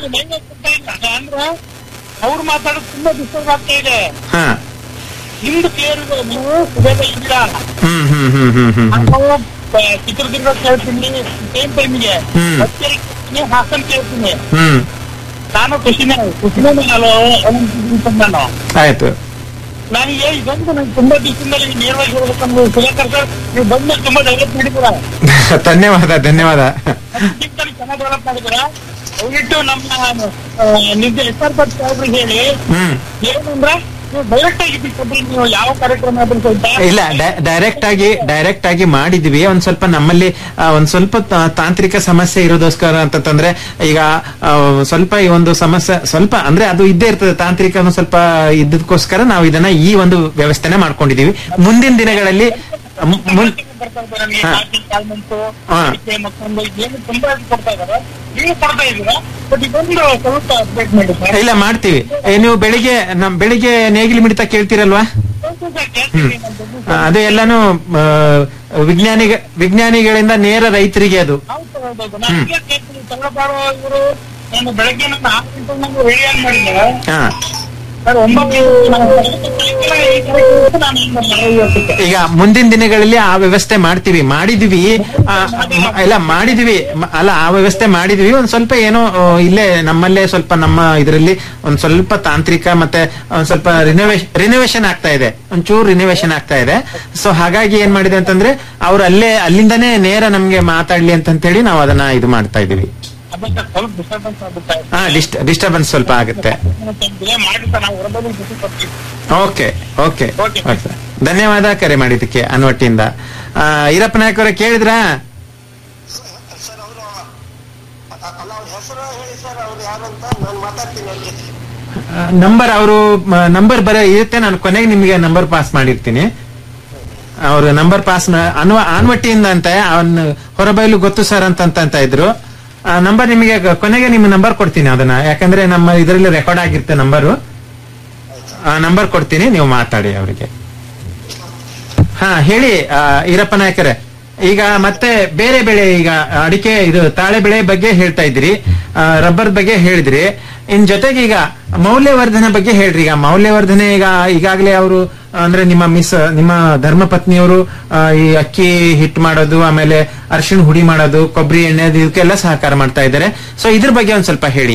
Speaker 16: ಅಂದ್ರೆ ಅವ್ರು ಮಾತಾಡೋದು ತುಂಬಾ ಡಿಸ್ಟರ್ಬ್ ಆಗ್ತಾ ಇದೆ
Speaker 13: ಹಾ
Speaker 16: ನಿಮ್ದು ಕ್ಲಿಯರ್ ಇದೆ ನೀವು ಸುಬೇದ ಇದ್ದೀರಾ
Speaker 13: ಹ್ಮ್ ಹ್ಮ್ ಹ್ಮ್ ಹ್ಮ್ ಹ್ಮ್ ಹ್ಮ್
Speaker 16: ನಾವು ಆ, ಚಿತ್ರದುರ್ಗ ಕೇಳ್ತೀನಿ ಸೇಮ್ ಟೈಮಿಗೆ
Speaker 13: ಹ್ಮ್.
Speaker 16: ಮತ್ತೇರಿ ಕೇಳ್ತೀನಿ ಹಾಸನ್ ಕೇಳ್ತೀನಿ
Speaker 13: ಹ್ಮ್
Speaker 16: ನಾನು ಖುಷಿನೇ ಖುಷಿನೇ ನಾನು ಅವಲಂಬಿಸಿದ್ದೀನಿ ನಾನು
Speaker 13: ಆಯ್ತು
Speaker 16: ನನಗೆ ಇದೊಂದು ನಂಗೆ ತುಂಬಾ ದಿವಸದಲ್ಲಿ ನೇರವಾಗಿ ಹೇಳ್ಬೇಕಂದ್ರೆ ಸುಧಾಕರ್ ಸರ್ ನೀವು ಬಂದ ತುಂಬಾ ಡೆವಲಪ್ ಮಾಡಿದ್ದೀರಾ
Speaker 13: ಧನ್ಯವಾದ ಧನ್ಯವಾದ
Speaker 16: ಚಿಕ್ಕದಲ್ಲಿ ಚೆನ್ನಾಗಿ ಡೆವಲಪ್ ಮಾಡಿದ್ದೀರಾ ದಯವಿಟ್ಟು ನಮ್ಮ ಆ, ನಿಮ್ಗೆ ಎಸ್ ಆರ್ ಭಟ್ ಸಾಹೇಬ್ರಿಗೆ ಹೇಳಿ
Speaker 13: ಹ್ಮ್
Speaker 16: ಏನಂದ್ರೆ ನೀವು ಡೈರೆಕ್ಟ್ ಆಗಿ ಬಿಟ್ಕೊಡ್ರಿ ನೀವು ಯಾವ ಕಾರ್ಯಕ್ರಮ ಆದ್ರೂ ಸಹಿತ
Speaker 13: ಇಲ್ಲ ಡೈರೆಕ್ಟ್ ಆಗಿ ಡೈರೆಕ್ಟ್ ಆಗಿ ಮಾಡಿದ್ವಿ ಒಂದ್ ಸ್ವಲ್ಪ ನಮ್ಮಲ್ಲಿ ಆ, ಒಂದ್ ಸ್ವಲ್ಪ ತಾ- ತಾಂತ್ರಿಕ ಸಮಸ್ಯೆ ಇರೋದೋಸ್ಕರ ಅಂತಂದ್ರೆ ಈಗ ಆ, ಸ್ವಲ್ಪ ಈ ಒಂದು ಸಮಸ್ಯೆ ಸ್ವಲ್ಪ ಅಂದ್ರೆ ಅದು ಇದ್ದೇ ಇರ್ತದೆ ತಾಂತ್ರಿಕ ಒಂದು ಸ್ವಲ್ಪ ಇದ್ದಕ್ಕೋಸ್ಕರ ನಾವು ಇದನ್ನ ಈ ಒಂದು ವ್ಯವಸ್ಥೆನೆ ಮಾಡ್ಕೊಂಡಿದೀವಿ ಮುಂದಿನ ದಿನಗಳಲ್ಲಿ ಮು- ಮುನ್-
Speaker 16: ಬರ್ತಾ ಇದ್ದಾರೆ ನೀವು
Speaker 13: ಹಾ.
Speaker 16: ಪಾರ್ಟಿ ಕಾಲ್ಮೆಂಟು
Speaker 13: ಹಾ.
Speaker 16: ಅದಕ್ಕೆ ಮತ್ತೊಂದು ಏನು ತುಂಬಾ ಇದು ಕೊಡ್ತಾ ಇದ್ದಾರೆ ನೀವು ಕೊಡ್ತಾ ಇದ್ದೀರಾ ಬಟ್ ಇದೊಂದು ಸ್ವಲ್ಪ ಅಪ್ಡೇಟ್ ಮಾಡಿ ಸರ್
Speaker 13: ಇಲ್ಲ ಮಾಡ್ತೀವಿ ಏ, ನೀವು ಬೆಳಿಗ್ಗೆ ನಮ್ ಬೆಳಿಗ್ಗೆ ನೇಗಿಲು ಮಿಡಿತ ಕೇಳ್ತೀರಲ್ವಾ ಹ್ಮ್ ಆ, ಅದು ಎಲ್ಲಾನು ಆ, ವಿಜ್ಞಾನಿಗ ವಿಜ್ಞಾನಿಗಳಿಂದ ನೇರ ರೈತರಿಗೆ ಅದು
Speaker 16: ನನಗೆ ಕೇಳ್ತೀನಿ ತಗೊಳ್ಬಾರೋ ಇವರು ನಾನು ಬೆಳಗ್ಗೆ ನನ್ನ ಆರು ಗಂಟೆಗೆ ನಾನು ರೆಡಿ ಮಾಡಿದ್ದೆ
Speaker 13: ಹಾ
Speaker 16: ಸರ್ ಒಂಬತ್ತು ನಾನು ಬೆಳಗ್ಗೆ ಈ ಕಾರ್ಯಕ್ರಮಕ್ಕೆ ನಾನು ಏನು ಮಾಡಿದೆ ಇವತ್ತಿಗೆ.
Speaker 13: ಈಗ ಮುಂದಿನ ದಿನಗಳಲ್ಲಿ ಆ ವ್ಯವಸ್ಥೆ ಮಾಡ್ತೀವಿ ಮಾಡಿದ್ವಿ ಆ, ಮ- ಇಲ್ಲ ಮಾಡಿದ್ವಿ ಮ- ಅಲ್ಲ ಆ ವ್ಯವಸ್ಥೆ ಮಾಡಿದ್ವಿ ಒಂದ್ ಸ್ವಲ್ಪ ಏನೋ ಆ, ಇಲ್ಲೇ ನಮ್ಮಲ್ಲೇ ಸ್ವಲ್ಪ ನಮ್ಮ ಇದರಲ್ಲಿ ಒಂದ್ ಸ್ವಲ್ಪ ತಾಂತ್ರಿಕ ಮತ್ತೆ ಒಂದ್ ಸ್ವಲ್ಪ ರಿನೋವೇಶನ್ ರಿನೋವೇಶನ್ ಆಗ್ತಾ ಇದೆ ಒಂಚೂರು ರಿನೋವೇಶನ್ ಆಗ್ತಾ ಇದೆ ಸೊ ಹಾಗಾಗಿ ಏನ್ ಮಾಡಿದೆ ಅಂತಂದ್ರೆ ಅವ್ರು ಅಲ್ಲೇ ಅಲ್ಲಿಂದನೇ ನೇರ ನಮ್ಗೆ ಮಾತಾಡ್ಲಿ ಅಂತಂತೇಳಿ ನಾವು ಅದನ್ನ ಇದು ಮಾಡ್ತಾ ಇದೀವಿ
Speaker 16: ಅದಕ್ಕೆ ಸ್ವಲ್ಪ ಡಿಸ್ಟರ್ಬೆನ್ಸ್ ಆಗುತ್ತೆ
Speaker 13: ಹಾ ಡಿಸ್ಟ್ ಡಿಸ್ಟರ್ಬೆನ್ಸ್ ಸ್ವಲ್ಪ ಆಗುತ್ತೆ
Speaker 16: ಡಿಲೇ ಮಾಡಿ ಸರ್ ನಾವು ಹೊರಬಂದು ಖುಷಿ ಪಡ್ತೀವಿ
Speaker 13: ಓಕೆ ಓಕೆ ಓಕೆ ಧನ್ಯವಾದ ಕರೆ ಮಾಡಿದ್ದಕ್ಕೆ ಅನ್ವಟ್ಟಿಯಿಂದ ಆ, ಈರಪ್ಪ ನಾಯಕ್ ಅವರೇ ಕೇಳಿದ್ರಾ ನಂಬರ್ ಅವರು ನಂಬರ್ ಬರ ಇರುತ್ತೆ ನಾನು ಕೊನೆಗೆ ನಿಮಗೆ ನಂಬರ್ ಪಾಸ್ ಮಾಡಿರ್ತೀನಿ ಅವ್ರ ನಂಬರ್ ಪಾಸ್ ಅನ್ವ ಆನ್ವಟ್ಟಿಯಿಂದ ಅಂತ ಅವನ್ ಹೊರಬೈಲು ಗೊತ್ತು ಸರ್ ಅಂತ ಅಂತ ಅಂತ ಇದ್ರು ನಂಬರ್ ನಿಮಗೆ ಕೊನೆಗೆ ನಿಮ್ಮ ನಂಬರ್ ಕೊಡ್ತೀನಿ ಅದನ್ನ ಯಾಕಂದ್ರೆ ನಮ್ಮ ಇದರಲ್ಲಿ ರೆಕಾರ್ಡ್ ಆಗಿರುತ್ತೆ ನಂಬರು ನಂಬರ್ ಕೊಡ್ತೀನಿ ನೀವು ಮಾತಾಡಿ ಅವರಿಗೆ ಹಾ ಹೇಳಿ ಆ, ಈರಪ್ಪ ನಾಯಕರೇ ಈಗ ಮತ್ತೆ ಬೇರೆ ಬೆಳೆ ಈಗ ಅಡಿಕೆ ಇದು ತಾಳೆ ಬೆಳೆ ಬಗ್ಗೆ ಹೇಳ್ತಾ ಇದ್ರಿ ರಬ್ಬರ್ ಬಗ್ಗೆ ಹೇಳಿದ್ರಿ ಇನ್ ಜೊತೆಗೆ ಈಗ ಮೌಲ್ಯವರ್ಧನೆ ಬಗ್ಗೆ ಹೇಳ್ರಿ ಈಗ ಮೌಲ್ಯವರ್ಧನೆ ಈಗ ಈಗಾಗಲೇ ಅವರು ಅಂದ್ರೆ ನಿಮ್ಮ ಮಿಸ್ ನಿಮ್ಮ ಧರ್ಮ ಪತ್ನಿಯವರು ಆ, ಈ ಅಕ್ಕಿ ಹಿಟ್ ಮಾಡೋದು ಆಮೇಲೆ ಅರಿಶಿಣ ಹುಡಿ ಮಾಡೋದು ಕೊಬ್ಬರಿ ಎಣ್ಣೆ ಅದು ಇದಕ್ಕೆಲ್ಲ ಸಹಕಾರ ಮಾಡ್ತಾ ಇದ್ದಾರೆ ಸೊ ಇದ್ರ ಬಗ್ಗೆ ಒಂದ್ ಸ್ವಲ್ಪ ಹೇಳಿ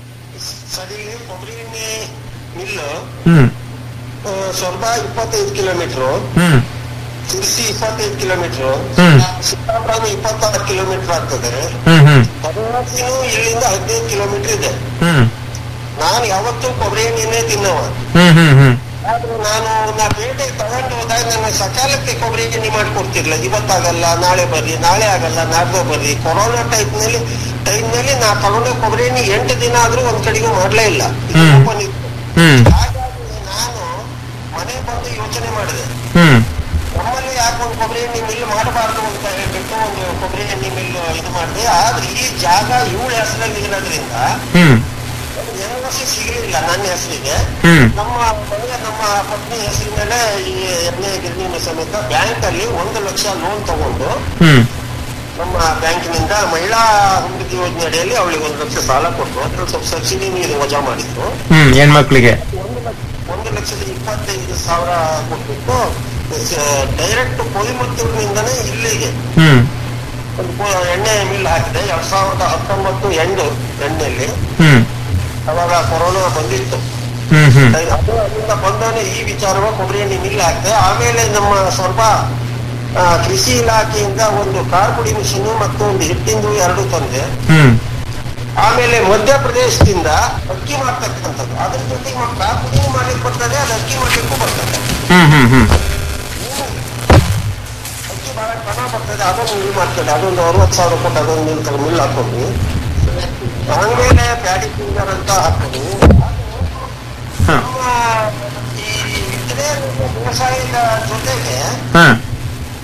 Speaker 13: ಹ್ಮ್
Speaker 15: ಆ, ಸೊರಬ ಇಪ್ಪತ್ತೈದು ಕಿಲೋಮೀಟರ್
Speaker 13: ಹ್ಮ್
Speaker 15: ಸಿರ್ಸಿ ಇಪ್ಪತ್ತೈದು ಕಿಲೋಮೀಟರ್
Speaker 13: ಹ್ಮ್.
Speaker 15: ಸಿದ್ದಾಪುರನು ಇಪ್ಪತ್ತಾರು ಕಿಲೋಮೀಟರ್ ಆಗ್ತದೆ
Speaker 13: ಹ್ಮ್ ಹ್ಮ್
Speaker 15: ಭದ್ರಾವತಿನೂ ಇಲ್ಲಿಂದ ಹದಿನೈದು ಕಿಲೋಮೀಟರ್ ಇದೆ
Speaker 13: ಹ್ಮ್
Speaker 15: ನಾನು ಯಾವತ್ತೂ ಕೊಬ್ಬರಿ ಎಣ್ಣೆನೇ ತಿನ್ನವ
Speaker 13: ಹ್ಮ್ ಹ್ಮ್ ಹ್ಮ್
Speaker 15: ಆದ್ರೆ ನಾನು ನಾ ಪೇಟೆಗೆ ತಗೊಂಡು ಹೋದಾಗ ನನ್ನ ಸಕಾಲಕ್ಕೆ ಕೊಬ್ಬರಿ ಎಣ್ಣೆ ಮಾಡ್ಕೊಡ್ತಿರ್ಲಿಲ್ಲ ಇವತ್ತಾಗಲ್ಲ ನಾಳೆ ಬರ್ರಿ ನಾಳೆ ಆಗಲ್ಲ ನಾಡ್ದು ಬರ್ರಿ ಕೊರೋನಾ ಟೈಪ್ ನಲ್ಲಿ ಟೈಮ್ ನಲ್ಲಿ ನಾ ತಗೊಂಡೋಗಿ ಕೊಬ್ಬರಿ ಎಣ್ಣೆ ಎಂಟು ದಿನ ಆದ್ರೂ ಒಂದ್ ಕಡೆಗೂ ಮಾಡ್ಲೇ ಇಲ್ಲ ಇದು
Speaker 13: ಹ್ಮ್.
Speaker 15: open ಇತ್ತು.
Speaker 13: ಹ್ಮ್
Speaker 15: ಹಾಗಾಗಿ ನಾನು ಮನೆ ಬಂದು ಯೋಚನೆ ಮಾಡಿದೆ
Speaker 13: ಹ್ಮ್
Speaker 15: ನಮ್ಮಲ್ಲಿ ಯಾಕೆ ಒಂದು ಕೊಬ್ಬರಿ ಎಣ್ಣೆ ಮಿಲ್ ಮಾಡಬಾರ್ದು ಅಂತ ಹೇಳ್ಬಿಟ್ಟು ಒಂದು ಕೊಬ್ಬರಿ ಎಣ್ಣೆ ಮಿಲ್ ಇದು ಮಾಡಿದೆ ಆದ್ರೆ ಈ ಜಾಗ ಇವಳ ಹೆಸರಲ್ಲಿ ಇರೋದ್ರಿಂದ
Speaker 13: ಹ್ಮ್
Speaker 15: ಎನ್ಒಸಿ ಸಿಗಲಿಲ್ಲ ನನ್ನ ಹೆಸರಿಗೆ
Speaker 13: ಹ್ಮ್.
Speaker 15: ನಮ್ಮ ಮನೆಯ ನಮ್ಮ ಪತ್ನಿ ಹೆಸರಿನಲ್ಲೇ ಈ ಎಣ್ಣೆ ಗಿರಣಿನ ಸಮೇತ ಬ್ಯಾಂಕ್ ಅಲ್ಲಿ ಒಂದು ಲಕ್ಷ ಲೋನ್ ತಗೊಂಡು
Speaker 13: ಹ್ಮ್
Speaker 15: ನಮ್ಮ ಬ್ಯಾಂಕಿನಿಂದ ಮಹಿಳಾ ಅಭಿವೃದ್ಧಿ ಯೋಜನೆ ಅಡಿಯಲ್ಲಿ ಅವಳಿಗೆ ಒಂದು ಲಕ್ಷ ಸಾಲ ಕೊಟ್ಟರು ಅದ್ರಲ್ಲಿ ಸ್ವಲ್ಪ ಸಬ್ಸಿಡಿ ಇದು ವಜಾ ಮಾಡಿದ್ರು
Speaker 13: ಹ್ಮ್ ಹೆಣ್ಮಕ್ಳಿಗೆ
Speaker 15: ಒಂದು ಲಕ್ಷ ಒಂದು ಲಕ್ಷದ ಇಪ್ಪತ್ತೈದು ಸಾವಿರ ಕೊಟ್ಬಿಟ್ಟು ಡೈರೆಕ್ಟ್ ಕೊಯಮತ್ತೂರಿನಿಂದನೇ ಇಲ್ಲಿಗೆ
Speaker 13: ಹ್ಮ್
Speaker 15: ಒಂದು ಕೊ- ಎಣ್ಣೆ ಮಿಲ್ ಹಾಕಿದೆ ಎರಡ್ ಸಾವಿರದ ಹತ್ತೊಂಬತ್ತು ಎಂಟು ಎಣ್ಣೆಯಲ್ಲಿ
Speaker 13: ಹ್ಮ್
Speaker 15: ಅವಾಗ ಕೊರೋನಾ ಬಂದಿತ್ತು
Speaker 13: ಹ್ಮ್ ಹ್ಮ್
Speaker 15: ಅದು ಅಲ್ಲಿಂದ ಬಂದಾನೆ ಈ ವಿಚಾರವಾಗಿ ಕೊಬ್ಬರಿ ಎಣ್ಣೆ ಮಿಲ್ ಹಾಕಿದೆ ಆಮೇಲೆ ನಮ್ಮ ಸ್ವಲ್ಪ ಆ, ಕೃಷಿ ಇಲಾಖೆಯಿಂದ ಒಂದು ಕಾರ್ಪುಡಿ ಮಿಷಿನ್ ಮತ್ತು ಒಂದು ಹಿಟ್ಟಿಂದು ಎರಡು ತಂದೆ
Speaker 13: ಹ್ಮ್
Speaker 15: ಆಮೇಲೆ ಮಧ್ಯಪ್ರದೇಶದಿಂದ ಅಕ್ಕಿ ಮಾಡ್ತಕ್ಕಂಥದ್ದು ಅದ್ರ ಜೊತೆಗೆ ಮತ್ತೆ ಕಾರ್ಪುಡಿನೂ ಮಾಡ್ಲಿಕ್ಕೆ ಬರ್ತದೆ ಅದು ಅಕ್ಕಿ ಮಾಡ್ಲಿಕ್ಕೂ ಬರ್ತದೆ
Speaker 13: ಹ್ಮ್ ಹ್ಮ್ ಹ್ಮ್
Speaker 15: ಅಕ್ಕಿ ಬಹಳ ಚೆನ್ನಾಗಿ ಬರ್ತದೆ ಅದನ್ನು ಮಿಲ್ ಮಾಡ್ತದೆ ಅದೊಂದು ಅರವತ್ತು ಸಾವಿರ ಕೊಟ್ಟು ಅದೊಂದು ಮಿಲ್ ಮಿಲ್ ಹಾಕೊಂಡು ಆಮೇಲೆ ಪ್ಯಾಡಿ ಫಿಂಗರ್ ಅಂತ ಹಾಕೊಂಡು
Speaker 13: ಹಾ
Speaker 15: ನಮ್ಮ ಈ ಇತರೆ ವ್ಯವಸಾಯದ ಜೊತೆಗೆ
Speaker 13: ಹಾ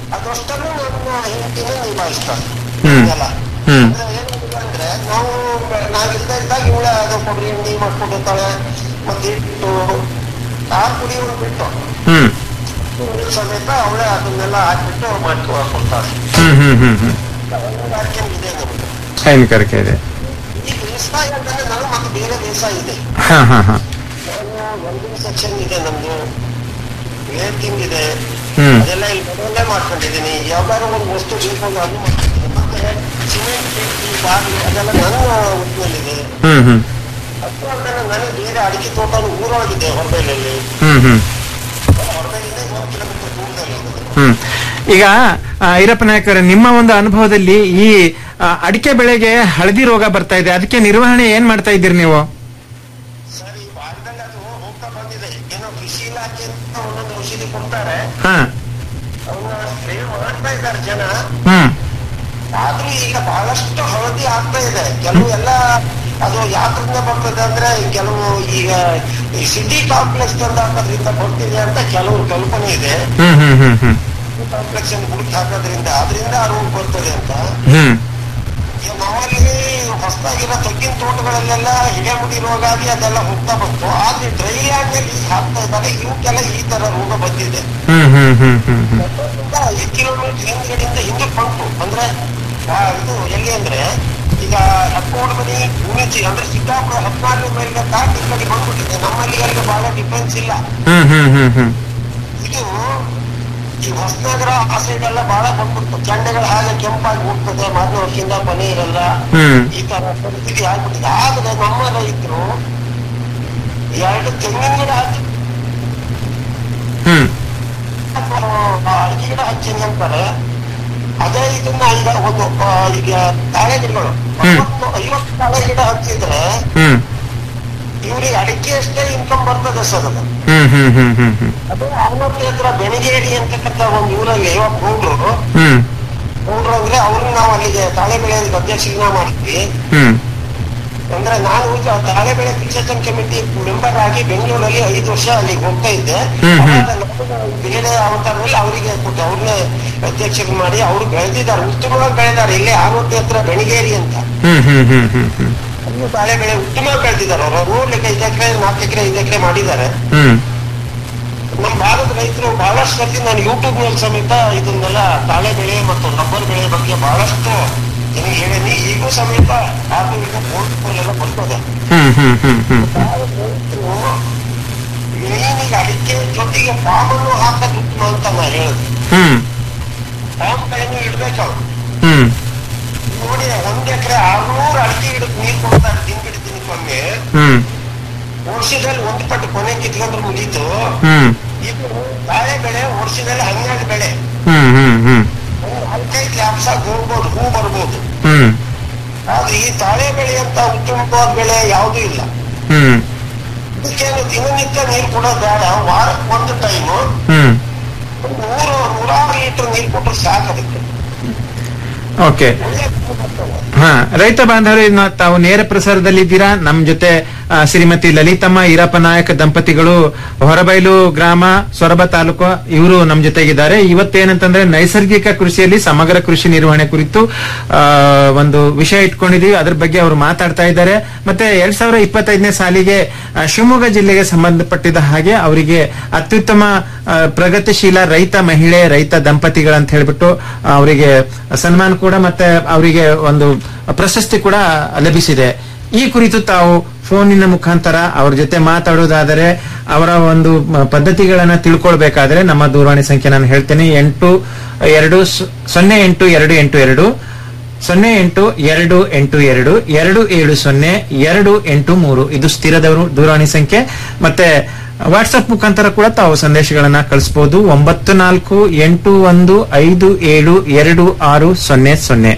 Speaker 15: ಅದಷ್ಟನ್ನು ನನ್ನ ಹೆಂಡತಿನ ನಿಭಾಯಿಸ್ತಾರೆ
Speaker 13: ಹ್ಮ್.
Speaker 15: ಎಲ್ಲ.
Speaker 13: ಹ್ಮ್
Speaker 15: ಅಂದ್ರೆ ಏನಾಗಿದೆ ಅಂದ್ರೆ ನಾವು ನಾವಿಲ್ದ ಇದ್ದಾಗ ಇವಳೆ ಅದು ಕೊಬ್ಬರಿ ಎಣ್ಣೆ ಮಾಡ್ಕೊಂಡಿರ್ತಾಳೆ ಮತ್ತೆ ಹಿಟ್ಟು ಕಾರ್ ಕುಡಿಯೋದು ಬಿಟ್ಟು
Speaker 13: ಹ್ಮ್
Speaker 15: ನೀರು ಸಮೇತ ಅವಳೆ ಅದನ್ನೆಲ್ಲ ಹಾಕ್ಬಿಟ್ಟು ಮಾಡ್ಕೊ ಕೊಡ್ತಾಳೆ
Speaker 13: ಹ್ಮ್ ಹ್ಮ್ ಹ್ಮ್ ಹ್ಮ್
Speaker 15: ಹೈನುಗಾರಿಕೆ ಇದೆ ನಮ್ದು
Speaker 13: ಹೈನುಗಾರಿಕೆ ಇದೆ
Speaker 15: ಈ ಬೇಸಾಯ ಅಂದ್ರೆ ನಾನು ಮತ್ತೆ ಬೇರೆ ಬೇಸಾಯ ಇದೆ
Speaker 13: ಹಾ ಹಾ ಹಾ
Speaker 15: ವೆಲ್ಡಿಂಗ್ ಸೆಕ್ಷನ್ ಇದೆ ನಮ್ದು ವೇಟಿಂಗ್ ಇದೆ
Speaker 13: ಹ್ಮ್.
Speaker 15: ಅದೆಲ್ಲ ಇಲ್ಲಿ ಮನೆಯಲ್ಲೇ ಮಾಡ್ಕೊಂಡಿದ್ದೀನಿ ಯಾವ್ದಾದ್ರು ಒಂದು ವಸ್ತು ಬೇಕಾದ್ರೆ ಅದು ಮಾಡ್ಕೊಂಡಿದ್ದೀನಿ ಮತ್ತೆ ಸಿಮೆಂಟ್ ಬೇಕಿ ಬಾಗಿಲು ಅದೆಲ್ಲ ನನ್ನ ಒಟ್ಟಿನಲ್ಲಿದೆ
Speaker 13: ಹ್ಮ್ ಹ್ಮ್
Speaker 15: ಅದು ಅಲ್ಲದೆ ನನಗೆ ಬೇರೆ ಅಡಿಕೆ ತೋಟನು ಊರೊಳಗಿದೆ ಹೊರಬೈಲಲ್ಲಿ
Speaker 13: ಹ್ಮ್ ಹ್ಮ್
Speaker 15: ಹೊರಬೈಲಿಂದ ಮೂರು ಕಿಲೋಮೀಟರ್ ದೂರದಲ್ಲಿ
Speaker 13: ಹ್ಮ್ ಈಗ ಆ, ಈರಪ್ಪ ನಾಯಕರ ನಿಮ್ಮ ಒಂದು ಅನುಭವದಲ್ಲಿ ಈ ಆ, ಅಡಿಕೆ ಬೆಳೆಗೆ ಹಳದಿ ರೋಗ ಬರ್ತಾ ಇದೆ ಅದಕ್ಕೆ ನಿರ್ವಹಣೆ ಏನ್ ಮಾಡ್ತಾ ಇದ್ದೀರಿ ನೀವು
Speaker 15: ಸರಿ ಭಾರತದಲ್ಲಿ ಅದು ಹೋಗ್ತಾ ಬಂದಿದೆ ಏನೋ ಕೃಷಿ ಇಲಾಖೆ ಅಂತ ಒಂದೊಂದು ಔಷಧಿ ಕೊಡ್ತಾರೆ
Speaker 13: ಹಾ
Speaker 15: ಅವನ್ನ ಸ್ಪ್ರೇ ಮಾಡ್ತಾ ಇದ್ದಾರೆ ಜನ
Speaker 13: ಹ್ಮ್
Speaker 15: ಆದ್ರೂ ಈಗ ಬಹಳಷ್ಟು ಹಳದಿ ಆಗ್ತಾ ಇದೆ ಕೆಲವು ಎಲ್ಲ ಅದು ಯಾತ್ರಿಂದ ಬರ್ತದೆ ಅಂದ್ರೆ ಕೆಲವು ಈಗ ಈ ಸಿಟಿ ಕಾಂಪ್ಲೆಕ್ಸ್ ತಂದು ಹಾಕೋದ್ರಿಂದ ಬರ್ತಿದೆ ಅಂತ ಕೆಲವ್ರ ಕಲ್ಪನೆ ಇದೆ
Speaker 13: ಹ್ಮ್ ಹ್ಮ್ ಹ್ಮ್ ಹ್ಮ್
Speaker 15: ಕಾಂಪ್ಲೆಕ್ಸ್ ಅನ್ನು ಹುಡುಕಿ ಹಾಕೋದ್ರಿಂದ ಅದರಿಂದ ಆ ರೋಗ ಬರ್ತದೆ ಅಂತ
Speaker 13: ಹ್ಮ್
Speaker 15: ಈಗ ನಮ್ಮಲ್ಲಿ ಹೊಸದಾಗಿರೋ ತೆಗ್ಗಿನ ತೋಟಗಳಲ್ಲೆಲ್ಲ ಹಿಡೇಮುಡಿ ರೋಗ ಆಗಿ ಅದೆಲ್ಲ ಹೋಗ್ತಾ ಬಂತು ಆದ್ರೆ ಡ್ರೈ ಲ್ಯಾಂಡ್ ನಲ್ಲಿ ಈಗ ಹಾಕ್ತಾ ಇದ್ದಾರೆ ಇವಕ್ಕೆಲ್ಲ ಈ ತರ ರೋಗ ಬಂದಿದೆ
Speaker 13: ಹ್ಮ್ ಹ್ಮ್ ಹ್ಮ್ ಹ್ಮ್ ಹ್ಮ್
Speaker 15: ಐದು ಕಿಲೋಮೀಟರ್ ಹಿಂದ್ಗಡೆಯಿಂದ ಹಿಂದೆ ಬಂತು ಅಂದ್ರೆ ಆ, ಇದು ಎಲ್ಲಿ ಅಂದ್ರೆ ಈಗ ಹದಿಮೂರು ಮನಿ ಉಣಿಸಿ ಅಂದ್ರೆ ಸಿಕ್ಕಾಪುರ ಹದಿನಾರು ಮೈಲಿಗೆ ದಾಟಿ ಈ ಕಡೆ ಬಂದ್ಬಿಟ್ಟಿದೆ ನಮ್ಮಲ್ಲಿ ಅಲ್ಲಿಗೆ ಬಹಳ ಡಿಫ್ರೆನ್ಸ್ ಇಲ್ಲ
Speaker 13: ಹ್ಮ್ ಹ್ಮ್ ಹ್ಮ್ ಹ್ಮ್
Speaker 15: ಇದು ಈ ಹೊಸನಗರ ಆ ಸೈಡ್ ಎಲ್ಲ ಬಹಳ ಬಂದ್ಬಿಡ್ತು ಚಂಡೆಗಳು ಹಾಗೆ ಕೆಂಪಾಗಿ ಹೋಗ್ತದೆ ಮಾರನೇ ವರ್ಷದಿಂದ ಮನೆ ಇರಲ್ಲ
Speaker 13: ಹ್ಮ್.
Speaker 15: ಈ ತರ ಪರಿಸ್ಥಿತಿ ಆಗ್ಬಿಟ್ಟಿದೆ ಆದ್ರೆ ನಮ್ಮ ರೈತರು ಎರಡು ತೆಂಗಿನ ಗಿಡ ಹಚ್ಚಿ
Speaker 13: ಹ್ಮ್
Speaker 15: ಅಡಿಕೆ ಗಿಡ ಹಚ್ಚಿನಿ ಅಂತಾರೆ ಅದೇ ಇದನ್ನ ಈಗ ಒಂದು ಆ, ಈಗ ತಾಳೆ ಗಿಡಗಳು ಐವತ್ತು ಐವತ್ತು ತಾಳೆ ಗಿಡ ಹಚ್ಚಿದ್ರೆ
Speaker 13: ಹ್ಮ್
Speaker 15: ಇವ್ರಿಗೆ ಅಡಿಕೆ ಅಷ್ಟೇ ಇನ್ಕಮ್ ಬರ್ತದೆ ಸರ್ ಅದು
Speaker 13: ಹ್ಮ್ ಹ್ಮ್ ಹ್ಮ್ ಹ್ಮ್ ಹ್ಮ್
Speaker 15: ಅದು ಆನಂತರ ಹತ್ರ ಬೆಣಗೇರಿ ಅಂತಕ್ಕಂಥ ಒಂದು ಊರಲ್ಲಿ ಇವಾಗ ಗೌಡ್ರು
Speaker 13: ಹ್ಮ್
Speaker 15: ಗೌಡ್ರು ಅಂದ್ರೆ ಅವ್ರನ್ನ ನಾವು ಅಲ್ಲಿಗೆ ತಾಳೆ ಬೆಳೆ ಅಧ್ಯಕ್ಷರನ್ನ ಮಾಡಿದ್ವಿ
Speaker 13: ಹ್ಮ್
Speaker 15: ಅಂದ್ರೆ ನಾನು ಈಗ ತಾಳೆ ಬೆಳೆ ಫಿಕ್ಸೇಷನ್ ಕಮಿಟಿ ಮೆಂಬರ್ ಆಗಿ ಬೆಂಗಳೂರಲ್ಲಿ ಐದು ವರ್ಷ ಅಲ್ಲಿಗೆ ಹೋಗ್ತಾ ಇದ್ದೆ
Speaker 13: ಹ್ಮ್, ಹ್ಮ್.
Speaker 15: ಅವಾಗ ನಾನು ಬೇರೆ ಅವತಾರದಲ್ಲಿ ಅವರಿಗೆ ಕೊಟ್ಟು ಅವ್ರನ್ನೇ ಅಧ್ಯಕ್ಷರು ಮಾಡಿ ಅವರು ಬೆಳೆದಿದ್ದಾರೆ ಉತ್ತಮವಾಗಿ ಬೆಳೆದಾರೆ ಇಲ್ಲೇ ಆರೋಗ್ಯ ಹತ್ರ ಬೆಣಗೇರಿ ಅಂತ
Speaker 13: ಹ್ಮ್ ಹ್ಮ್ ಹ್ಮ್ ಹ್ಮ್ ಹ್ಮ್
Speaker 15: ಅಲ್ಲಿ ತಾಳೆ ಬೆಳೆ ಉತ್ತಮವಾಗಿ ಬೆಳೆದಿದ್ದಾರೆ ಅವರು ನೋಡ್ಲಿಕ್ಕೆ ಐದು ಎಕರೆ ನಾಲ್ಕು ಎಕರೆ ಐದು ಎಕರೆ ಮಾಡಿದ್ದಾರೆ
Speaker 13: ಹ್ಮ್
Speaker 15: ನಮ್ಮ ಭಾರತ ರೈತರು ಬಹಳಷ್ಟು ಸರ್ತಿ ನಾನು ಯೂಟ್ಯೂಬ್ ನಲ್ಲಿ ಸಮೇತ ಇದನ್ನೆಲ್ಲ ತಾಳೆ ಬೆಳೆ ಮತ್ತು ರಬ್ಬರ್ ಬೆಳೆ ಬಗ್ಗೆ ಬಹಳಷ್ಟು ನಿಮಗೆ ಹೇಳೀನಿ ಈಗೂ ಸಮೇತ ಹಾಗೂ ಈಗ ಫೋನ್ಗಳೆಲ್ಲ ಬರ್ತದೆ
Speaker 13: ಹ್ಮ್ ಹ್ಮ್ ಹ್ಮ್ ಹ್ಮ್
Speaker 15: ಮೇನಿಗೆ ಅಡಿಕೆ ಜೊತೆಗೆ ಫಾರ್ಮ್ ಅನ್ನು ಹಾಕೋದು ಉತ್ತಮ ಅಂತ ನಾ ಹೇಳುದು
Speaker 13: ಹ್ಮ್
Speaker 15: ಫಾರ್ಮ್ ಗಳನ್ನು ಇಡ್ಬೇಕು ಅವ್ರು
Speaker 13: ಹ್ಮ್
Speaker 15: ನೋಡಿ ಒಂದ್ ಎಕರೆ ಆರ್ನೂರು ಅಡಿಕೆ ಗಿಡಕ್ಕೆ ನೀರು ಕೊಡ್ತಾರೆ ದಿನಗಿಡ ದಿನಕ್ಕೊಮ್ಮೆ
Speaker 13: ಹ್ಮ್
Speaker 15: ವರ್ಷದಲ್ಲಿ ಒಂದು ಪಟ್ಟು ಕೊನೆ ಕಿತ್ಕೊಂಡ್ರೆ ಮುಗೀತು
Speaker 13: ಹ್ಮ್
Speaker 15: ಇದು ತಾಳೆ ಬೆಳೆ ವರ್ಷದಲ್ಲಿ ಹನ್ನೆರಡು ಬೆಳೆ
Speaker 13: ಹ್ಮ್ ಹ್ಮ್ ಹ್ಮ್
Speaker 15: ನಾಲ್ಕೈದು ಲ್ಯಾಪ್ಸಾಗಿ ಹೋಗ್ಬೋದು ಹೂ ಬರ್ಬೋದು
Speaker 13: ಹ್ಮ್
Speaker 15: ಆದ್ರೆ ಈ ತಾಳೆ ಬೆಳೆ ಅಂತ ಉತ್ತಮವಾದ ಬೆಳೆ ಯಾವುದೂ ಇಲ್ಲ
Speaker 13: ಹ್ಮ್
Speaker 15: ಇದಕ್ಕೇನು ದಿನನಿತ್ಯ ನೀರು ಕೊಡೋದು ಬೇಡ ವಾರಕ್ಕೆ ಒಂದು ಟೈಮು
Speaker 13: ಹ್ಮ್
Speaker 15: ನೂರು ನೂರಾರು ಲೀಟರ್ ನೀರು ಕೊಟ್ಟರೆ ಸಾಕು ಅದಕ್ಕೆ
Speaker 13: ಓಕೆ ಹಾ ರೈತ ಬಾಂಧವರು ಇನ್ನು ತಾವು ನೇರ ಪ್ರಸಾರದಲ್ಲಿ ಇದ್ದೀರಾ ನಮ್ ಜೊತೆ ಆ, ಶ್ರೀಮತಿ ಲಲಿತಮ್ಮ ಈರಪ್ಪ ನಾಯಕ ದಂಪತಿಗಳು ಹೊರಬೈಲು ಗ್ರಾಮ ಸೊರಬ ತಾಲೂಕು ಇವರು ನಮ್ ಜೊತೆಗಿದ್ದಾರೆ ಇವತ್ತೇನಂತಂದ್ರೆ ನೈಸರ್ಗಿಕ ಕೃಷಿಯಲ್ಲಿ ಸಮಗ್ರ ಕೃಷಿ ನಿರ್ವಹಣೆ ಕುರಿತು ಆ, ಒಂದು ವಿಷಯ ಇಟ್ಕೊಂಡಿದೀವಿ ಅದ್ರ ಬಗ್ಗೆ ಅವರು ಮಾತಾಡ್ತಾ ಇದ್ದಾರೆ ಮತ್ತೆ ಎರಡ್ ಸಾವಿರದ ಇಪ್ಪತ್ತೈದನೇ ಸಾಲಿಗೆ ಆ, ಶಿವಮೊಗ್ಗ ಜಿಲ್ಲೆಗೆ ಸಂಬಂಧಪಟ್ಟಿದ ಹಾಗೆ ಅವರಿಗೆ ಅತ್ಯುತ್ತಮ ಆ, ಪ್ರಗತಿಶೀಲ ರೈತ ಮಹಿಳೆ ರೈತ ದಂಪತಿಗಳಂತ ಹೇಳ್ಬಿಟ್ಟು ಅವರಿಗೆ ಸನ್ಮಾನ ಕೂಡ ಮತ್ತೆ ಅವರಿಗೆ ಒಂದು ಪ್ರಶಸ್ತಿ ಕೂಡ ಲಭಿಸಿದೆ ಈ ಕುರಿತು ತಾವು ಫೋನಿನ ಮುಖಾಂತರ ಅವ್ರ ಜೊತೆ ಮಾತಾಡೋದಾದರೆ ಅವರ ಒಂದು ಮ- ಪದ್ಧತಿಗಳನ್ನ ತಿಳ್ಕೊಳ್ಬೇಕಾದ್ರೆ ನಮ್ಮ ದೂರವಾಣಿ ಸಂಖ್ಯೆ ನಾನು ಹೇಳ್ತೇನೆ ಎಂಟು ಎರಡು ಸ- ಸೊನ್ನೆ ಎಂಟು ಎರಡು ಎಂಟು ಎರಡು ಸೊನ್ನೆ ಎಂಟು ಎರಡು ಎಂಟು ಎರಡು ಎರಡು ಏಳು ಸೊನ್ನೆ ಎರಡು ಎಂಟು ಮೂರು ಇದು ಸ್ಥಿರದವರು ದೂರವಾಣಿ ಸಂಖ್ಯೆ ಮತ್ತೆ ವಾಟ್ಸ್ಆಪ್ ಮುಖಾಂತರ ಕೂಡ ತಾವು ಸಂದೇಶಗಳನ್ನ ಕಳಿಸಬಹುದು ಒಂಬತ್ತು ನಾಲ್ಕು ಎಂಟು ಒಂದು ಐದು ಏಳು ಎರಡು ಆರು ಸೊನ್ನೆ ಸೊನ್ನೆ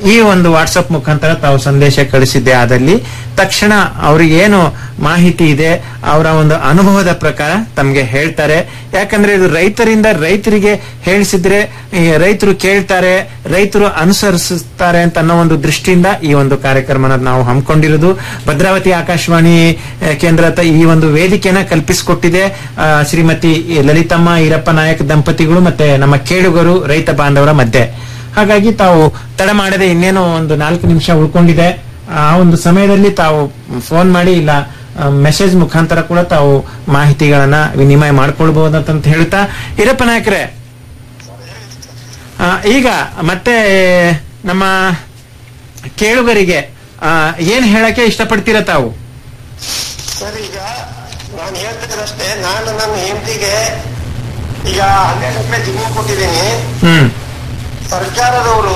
Speaker 13: ಈ ಒಂದು ವಾಟ್ಸಪ್ ಮುಖಾಂತರ ತಾವು ಸಂದೇಶ ಕಳಿಸಿದ್ದೆ ಆದಲ್ಲಿ ತಕ್ಷಣ ಅವ್ರಿಗೆ ಏನು ಮಾಹಿತಿ ಇದೆ ಅವರ ಒಂದು ಅನುಭವದ ಪ್ರಕಾರ ತಮಗೆ ಹೇಳ್ತಾರೆ ಯಾಕಂದ್ರೆ ಇದು ರೈತರಿಂದ ರೈತರಿಗೆ ಹೇಳಿಸಿದ್ರೆ ಈ ರೈತರು ಕೇಳ್ತಾರೆ ರೈತರು ಅನುಸರಿಸುತ್ತಾರೆ ಅಂತ ಅನ್ನೋ ಒಂದು ದೃಷ್ಟಿಯಿಂದ ಈ ಒಂದು ಕಾರ್ಯಕ್ರಮನ ನಾವು ಹಮ್ಮಿಕೊಂಡಿರೋದು ಭದ್ರಾವತಿ ಆಕಾಶವಾಣಿ ಆ, ಕೇಂದ್ರ ತ- ಈ ಒಂದು ವೇದಿಕೆನ ಕಲ್ಪಿಸಿಕೊಟ್ಟಿದೆ ಆ, ಶ್ರೀಮತಿ ಲಲಿತಮ್ಮ ಈರಪ್ಪ ನಾಯಕ್ ದಂಪತಿಗಳು ಮತ್ತೆ ನಮ್ಮ ಕೇಳುಗರು ರೈತ ಬಾಂಧವರ ಮಧ್ಯೆ ಹಾಗಾಗಿ ತಾವು ತಡ ಮಾಡದೆ ಇನ್ನೇನೋ ಒಂದು ನಾಲ್ಕು ನಿಮಿಷ ಉಳ್ಕೊಂಡಿದೆ ಆ ಒಂದು ಸಮಯದಲ್ಲಿ ತಾವು ಫೋನ್ ಮಾಡಿ ಇಲ್ಲ ಮೆಸೇಜ್ ಮುಖಾಂತರ ಕೂಡ ತಾವು ಮಾಹಿತಿಗಳನ್ನ ವಿನಿಮಯ ಮಾಡ್ಕೊಳ್ಬಹುದಂತ ಹೇಳ್ತಾ ಈರಪ್ಪ ನಾಯಕರೇ ಆ, ಈಗ ಮತ್ತೆ ನಮ್ಮ ಕೇಳುಗರಿಗೆ ಆ, ಏನ್ ಹೇಳಕ್ಕೆ ಇಷ್ಟಪಡ್ತೀರಾ ತಾವು
Speaker 15: ಸರ್ ಈಗ ನಾನು ಹೇಳ್ತಿರೋದಷ್ಟೇ ನಾನು ನನ್ನ ಹೆಂಡತಿಗೆ ಈಗ ಹನ್ನೆರಡು ಎಕರೆ ಜಮೀನು ಕೊಟ್ಟಿದ್ದೀನಿ
Speaker 13: ಹ್ಮ್
Speaker 15: ಸರ್ಕಾರದವರು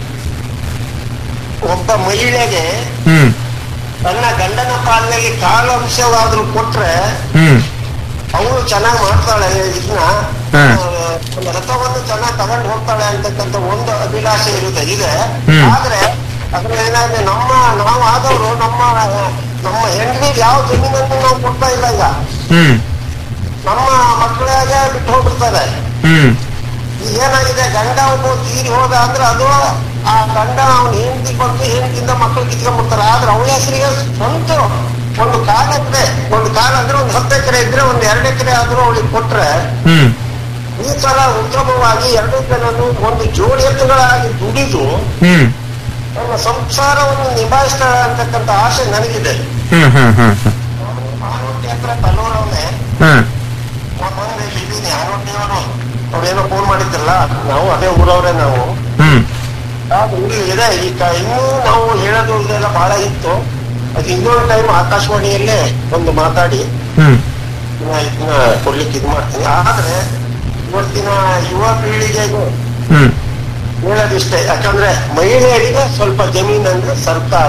Speaker 15: ಒಬ್ಬ ಮಹಿಳೆಗೆ
Speaker 13: ಹ್ಮ್
Speaker 15: ತನ್ನ ಗಂಡನ ಪಾಲಿನಲ್ಲಿ ಕಾಲು ಅಂಶವಾದ್ರೂ ಕೊಟ್ರೆ
Speaker 13: ಹ್ಮ್
Speaker 15: ಅವಳು ಚೆನ್ನಾಗಿ ಮಾಡ್ತಾಳೆ ಇದನ್ನ
Speaker 13: ಹಾ.
Speaker 15: ಆ, ಒಂದು ರಥವನ್ನು ಚೆನ್ನಾಗಿ ತಗೊಂಡು ಹೋಗ್ತಾಳೆ ಅಂತಕ್ಕಂಥ ಒಂದು ಅಭಿಲಾಷೆ ಇರುತ್ತೆ ಇದೆ
Speaker 13: ಹ್ಮ್.
Speaker 15: ಆದ್ರೆ ಅದ್ರ ಏನಾದ್ರೆ ನಮ್ಮ ನಾವು ಆದವರು ನಮ್ಮ ನಮ್ಮ ಹೆಂಡರಿಗೆ ಯಾವ ಜಮೀನನ್ನು ನಾವು ಕೊಡ್ತಾ ಇಲ್ಲ ಈಗ
Speaker 13: ಹ್ಮ್
Speaker 15: ನಮ್ಮ ಮಕ್ಕಳಾಗೆ ಬಿಟ್ಟು ಹೋಗ್ಬಿಡ್ತಾರೆ
Speaker 13: ಹ್ಮ್
Speaker 15: ಈಗ ಏನಾಗಿದೆ ಗಂಡ ಒಬ್ಬ ತೀರಿ ಹೋದ ಅಂದ್ರೆ ಅದು ಆ ಗಂಡ ಅವನ ಹೆಂಡತಿ ಬಂದು ಹೆಂಡತಿಯಿಂದ ಮಕ್ಕಳು ಕಿತ್ಕೊಂಡ್ಬಿಡ್ತಾರೆ ಆದ್ರೆ ಅವಳ ಹೆಸರಿಗೆ ಸ್ವಂತ ಒಂದು ಕಾಲ ಎಕರೆ ಒಂದು ಕಾಲ ಅಂದ್ರೆ ಒಂದು ಹತ್ತು ಎಕರೆ ಇದ್ರೆ ಒಂದು ಎರಡು ಎಕರೆ ಆದ್ರೂ ಅವಳಿಗೆ ಕೊಟ್ರೆ
Speaker 13: ಹ್ಮ್
Speaker 15: ಈ ತರ ಉತ್ತಮವಾಗಿ ಎರಡು ಜನನು ಒಂದು ಜೋಡಿ ಎತ್ತುಗಳಾಗಿ ದುಡಿದು
Speaker 13: ಹ್ಮ್
Speaker 15: ತನ್ನ ಸಂಸಾರವನ್ನು ನಿಭಾಯಿಸ್ತಾಳೆ ಅಂತಕ್ಕಂಥ ಆಸೆ ನನಗಿದೆ
Speaker 13: ಹ್ಮ್ ಹ್ಮ್ ಹ್ಮ್ ಹ್ಮ್
Speaker 15: ಆರೋಗ್ಯ ಹತ್ರ ತಲ್ಲೂರವನ್ನೇ
Speaker 13: ಹ್ಮ್
Speaker 15: ಬಂದು ಇಲ್ಲಿ ಇದ್ದೀನಿ ಆರೋಗ್ಯವರು ಅವ್ರೇನೋ ಫೋನ್ ಮಾಡಿದ್ರಲ್ಲ ನಾವು ಅದೇ ಊರವ್ರೆ ನಾವು
Speaker 13: ಹ್ಮ್
Speaker 15: ಅದು ಇಲ್ಲಿ ಇದೆ ಈ ಕ- ಇನ್ನೂ ನಾವು ಹೇಳೋದು ಇದೆಲ್ಲ ಬಹಳ ಇತ್ತು ಅದು ಇನ್ನೊಂದು ಟೈಮ್ ಆಕಾಶವಾಣಿಯಲ್ಲೇ ಒಂದು ಮಾತಾಡಿ
Speaker 13: ಹ್ಮ್
Speaker 15: ಇನ್ನ ಇದನ್ನ ಕೊಡ್ಲಿಕ್ಕೆ ಇದು ಮಾಡ್ತೀನಿ ಆದ್ರೆ ಇವತ್ತಿನ ಯುವ ಪೀಳಿಗೆಗೂ
Speaker 13: ಹ್ಮ್
Speaker 15: ಹೇಳೋದಿಷ್ಟೇ ಯಾಕಂದ್ರೆ ಮಹಿಳೆಯರಿಗೆ ಸ್ವಲ್ಪ ಜಮೀನ್ ಅಂದ್ರೆ ಸರ್ಕಾರ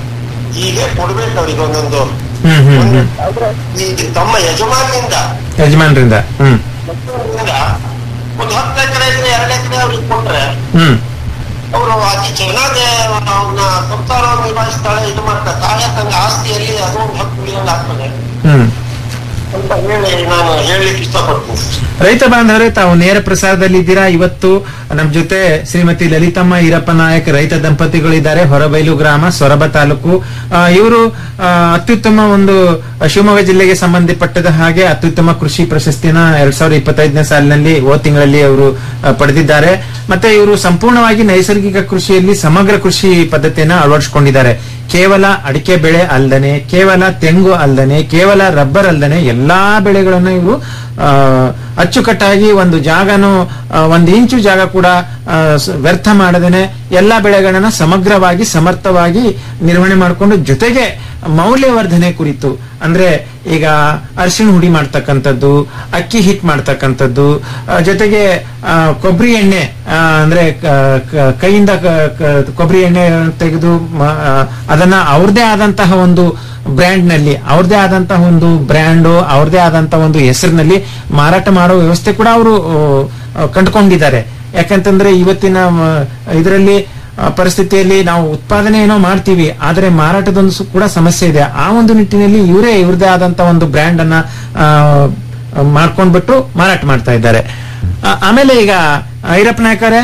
Speaker 15: ಹೀಗೆ ಕೊಡ್ಬೇಕು ಅವ್ರಿಗೆ ಒಂದೊಂದು
Speaker 13: ಹ್ಮ್ ಹ್ಮ್ ಹ್ಮ್
Speaker 15: ಅಂದ್ರೆ ಈ ತಮ್ಮ ಯಜಮಾನಿಂದ
Speaker 13: ಯಜಮಾನ್ರಿಂದ ಹ್ಮ್
Speaker 15: ಮಕ್ಕಳಿಂದ ಒಂದು ಹತ್ತು ಎಕರೆ ಇದ್ರೆ ಎರಡು ಎಕರೆ ಅವ್ರಿಗೆ ಕೊಟ್ರೆ
Speaker 13: ಹ್ಮ್
Speaker 15: ಅವರು ಅತಿ ಚೆನ್ನಾಗಿ ಅವ್ರನ್ನ ಸಂಸಾರವನ್ನು ನಿಭಾಯಿಸ್ತಾಳೆ ಇದು ಮಾಡ್ತಾರೆ ತಾಳೆ ತನ್ನ ಆಸ್ತಿಯಲ್ಲಿ ಅದು ಒಂದು ಹತ್ತು ಮಿಲಿಯನ್ ಆಗ್ತದೆ
Speaker 13: ಹ್ಮ್
Speaker 15: ಅಂತ ಹೇಳಿ ನಾನು ಹೇಳಲಿಕ್ಕೆ ಇಷ್ಟಪಡ್ತೀನಿ
Speaker 13: ರೈತ ಬಾಂಧವರೇ ತಾವು ನೇರ ಪ್ರಸಾರದಲ್ಲಿ ಇದ್ದೀರಾ ಇವತ್ತು ನಮ್ಮ ಜೊತೆ ಶ್ರೀಮತಿ ಲಲಿತಮ್ಮ ಈರಪ್ಪ ನಾಯಕ್ ರೈತ ದಂಪತಿಗಳಿದ್ದಾರೆ ಹೊರಬೈಲು ಗ್ರಾಮ ಸೊರಬ ತಾಲೂಕು ಇವರು ಅತ್ಯುತ್ತಮ ಒಂದು ಶಿವಮೊಗ್ಗ ಜಿಲ್ಲೆಗೆ ಸಂಬಂಧಪಟ್ಟದ ಹಾಗೆ ಅತ್ಯುತ್ತಮ ಕೃಷಿ ಪ್ರಶಸ್ತಿನ ಎರಡ್ ಸಾವಿರದ ಇಪ್ಪತ್ತೈದನೇ ಸಾಲಿನಲ್ಲಿ ಓ ತಿಂಗಳಲ್ಲಿ ಅವರು ಆ, ಪಡೆದಿದ್ದಾರೆ ಮತ್ತೆ ಇವರು ಸಂಪೂರ್ಣವಾಗಿ ನೈಸರ್ಗಿಕ ಕೃಷಿಯಲ್ಲಿ ಸಮಗ್ರ ಕೃಷಿ ಪದ್ಧತಿಯನ್ನ ಅಳವಡಿಸಿಕೊಂಡಿದ್ದಾರೆ ಕೇವಲ ಅಡಿಕೆ ಬೆಳೆ ಅಲ್ಲದೆ ಕೇವಲ ತೆಂಗು ಅಲ್ಲದೆ ಕೇವಲ ರಬ್ಬರ್ ಅಲ್ಲದೆ ಎಲ್ಲಾ ಬೆಳೆಗಳನ್ನು ಇವರು ಆ, ಅಚ್ಚುಕಟ್ಟಾಗಿ ಒಂದು ಜಾಗನು ಆ, ಒಂದು ಇಂಚು ಜಾಗ ಕೂಡ ಆ, ಸ- ವ್ಯರ್ಥ ಮಾಡದೇನೆ ಎಲ್ಲಾ ಬೆಳೆಗಳನ್ನ ಸಮಗ್ರವಾಗಿ ಸಮರ್ಥವಾಗಿ ನಿರ್ವಹಣೆ ಮಾಡಿಕೊಂಡು ಜೊತೆಗೆ ಮೌಲ್ಯವರ್ಧನೆ ಕುರಿತು ಅಂದ್ರೆ ಈಗ ಅರಿಶಿಣ ಹುಡಿ ಮಾಡ್ತಕ್ಕಂಥದ್ದು ಅಕ್ಕಿ ಹಿಟ್ ಮಾಡ್ತಕ್ಕಂಥದ್ದು ಆ, ಜೊತೆಗೆ ಆ, ಕೊಬ್ಬರಿ ಎಣ್ಣೆ ಆ, ಅಂದ್ರೆ ಕ- ಕ- ಕೈಯಿಂದ ಕ- ಕ- ಕೊಬ್ಬರಿ ಎಣ್ಣೆ ತೆಗೆದು ಮ- ಆ, ಅದನ್ನ ಅವ್ರದೇ ಆದಂತಹ ಒಂದು ಬ್ರ್ಯಾಂಡ್ ನಲ್ಲಿ ಅವ್ರದೇ ಆದಂತಹ ಒಂದು ಬ್ರ್ಯಾಂಡು ಅವ್ರದೇ ಆದಂತಹ ಒಂದು ಹೆಸರಿನಲ್ಲಿ ಮಾರಾಟ ಮಾಡೋ ವ್ಯವಸ್ಥೆ ಕೂಡ ಅವರು ಕಂಡುಕೊಂಡಿದ್ದಾರೆ ಯಾಕಂತಂದ್ರೆ ಇವತ್ತಿನ ಇದರಲ್ಲಿ ಪರಿಸ್ಥಿತಿಯಲ್ಲಿ ನಾವು ಉತ್ಪಾದನೆ ಏನೋ ಮಾಡ್ತೀವಿ ಆದರೆ ಮಾರಾಟದೊಂದು ಸು- ಕೂಡ ಸಮಸ್ಯೆ ಇದೆ ಆ ಒಂದು ನಿಟ್ಟಿನಲ್ಲಿ ಇವರೇ ಇವ್ರದೇ ಆದಂತಹ ಒಂದು ಬ್ರ್ಯಾಂಡ್ ಅನ್ನ ಆ, ಮಾಡ್ಕೊಂಡ್ಬಿಟ್ಟು ಮಾರಾಟ ಮಾಡ್ತಾ ಇದ್ದಾರೆ ಆ, ಆಮೇಲೆ ಈಗ ಐರಪ್ಪ ನಾಯಕರೇ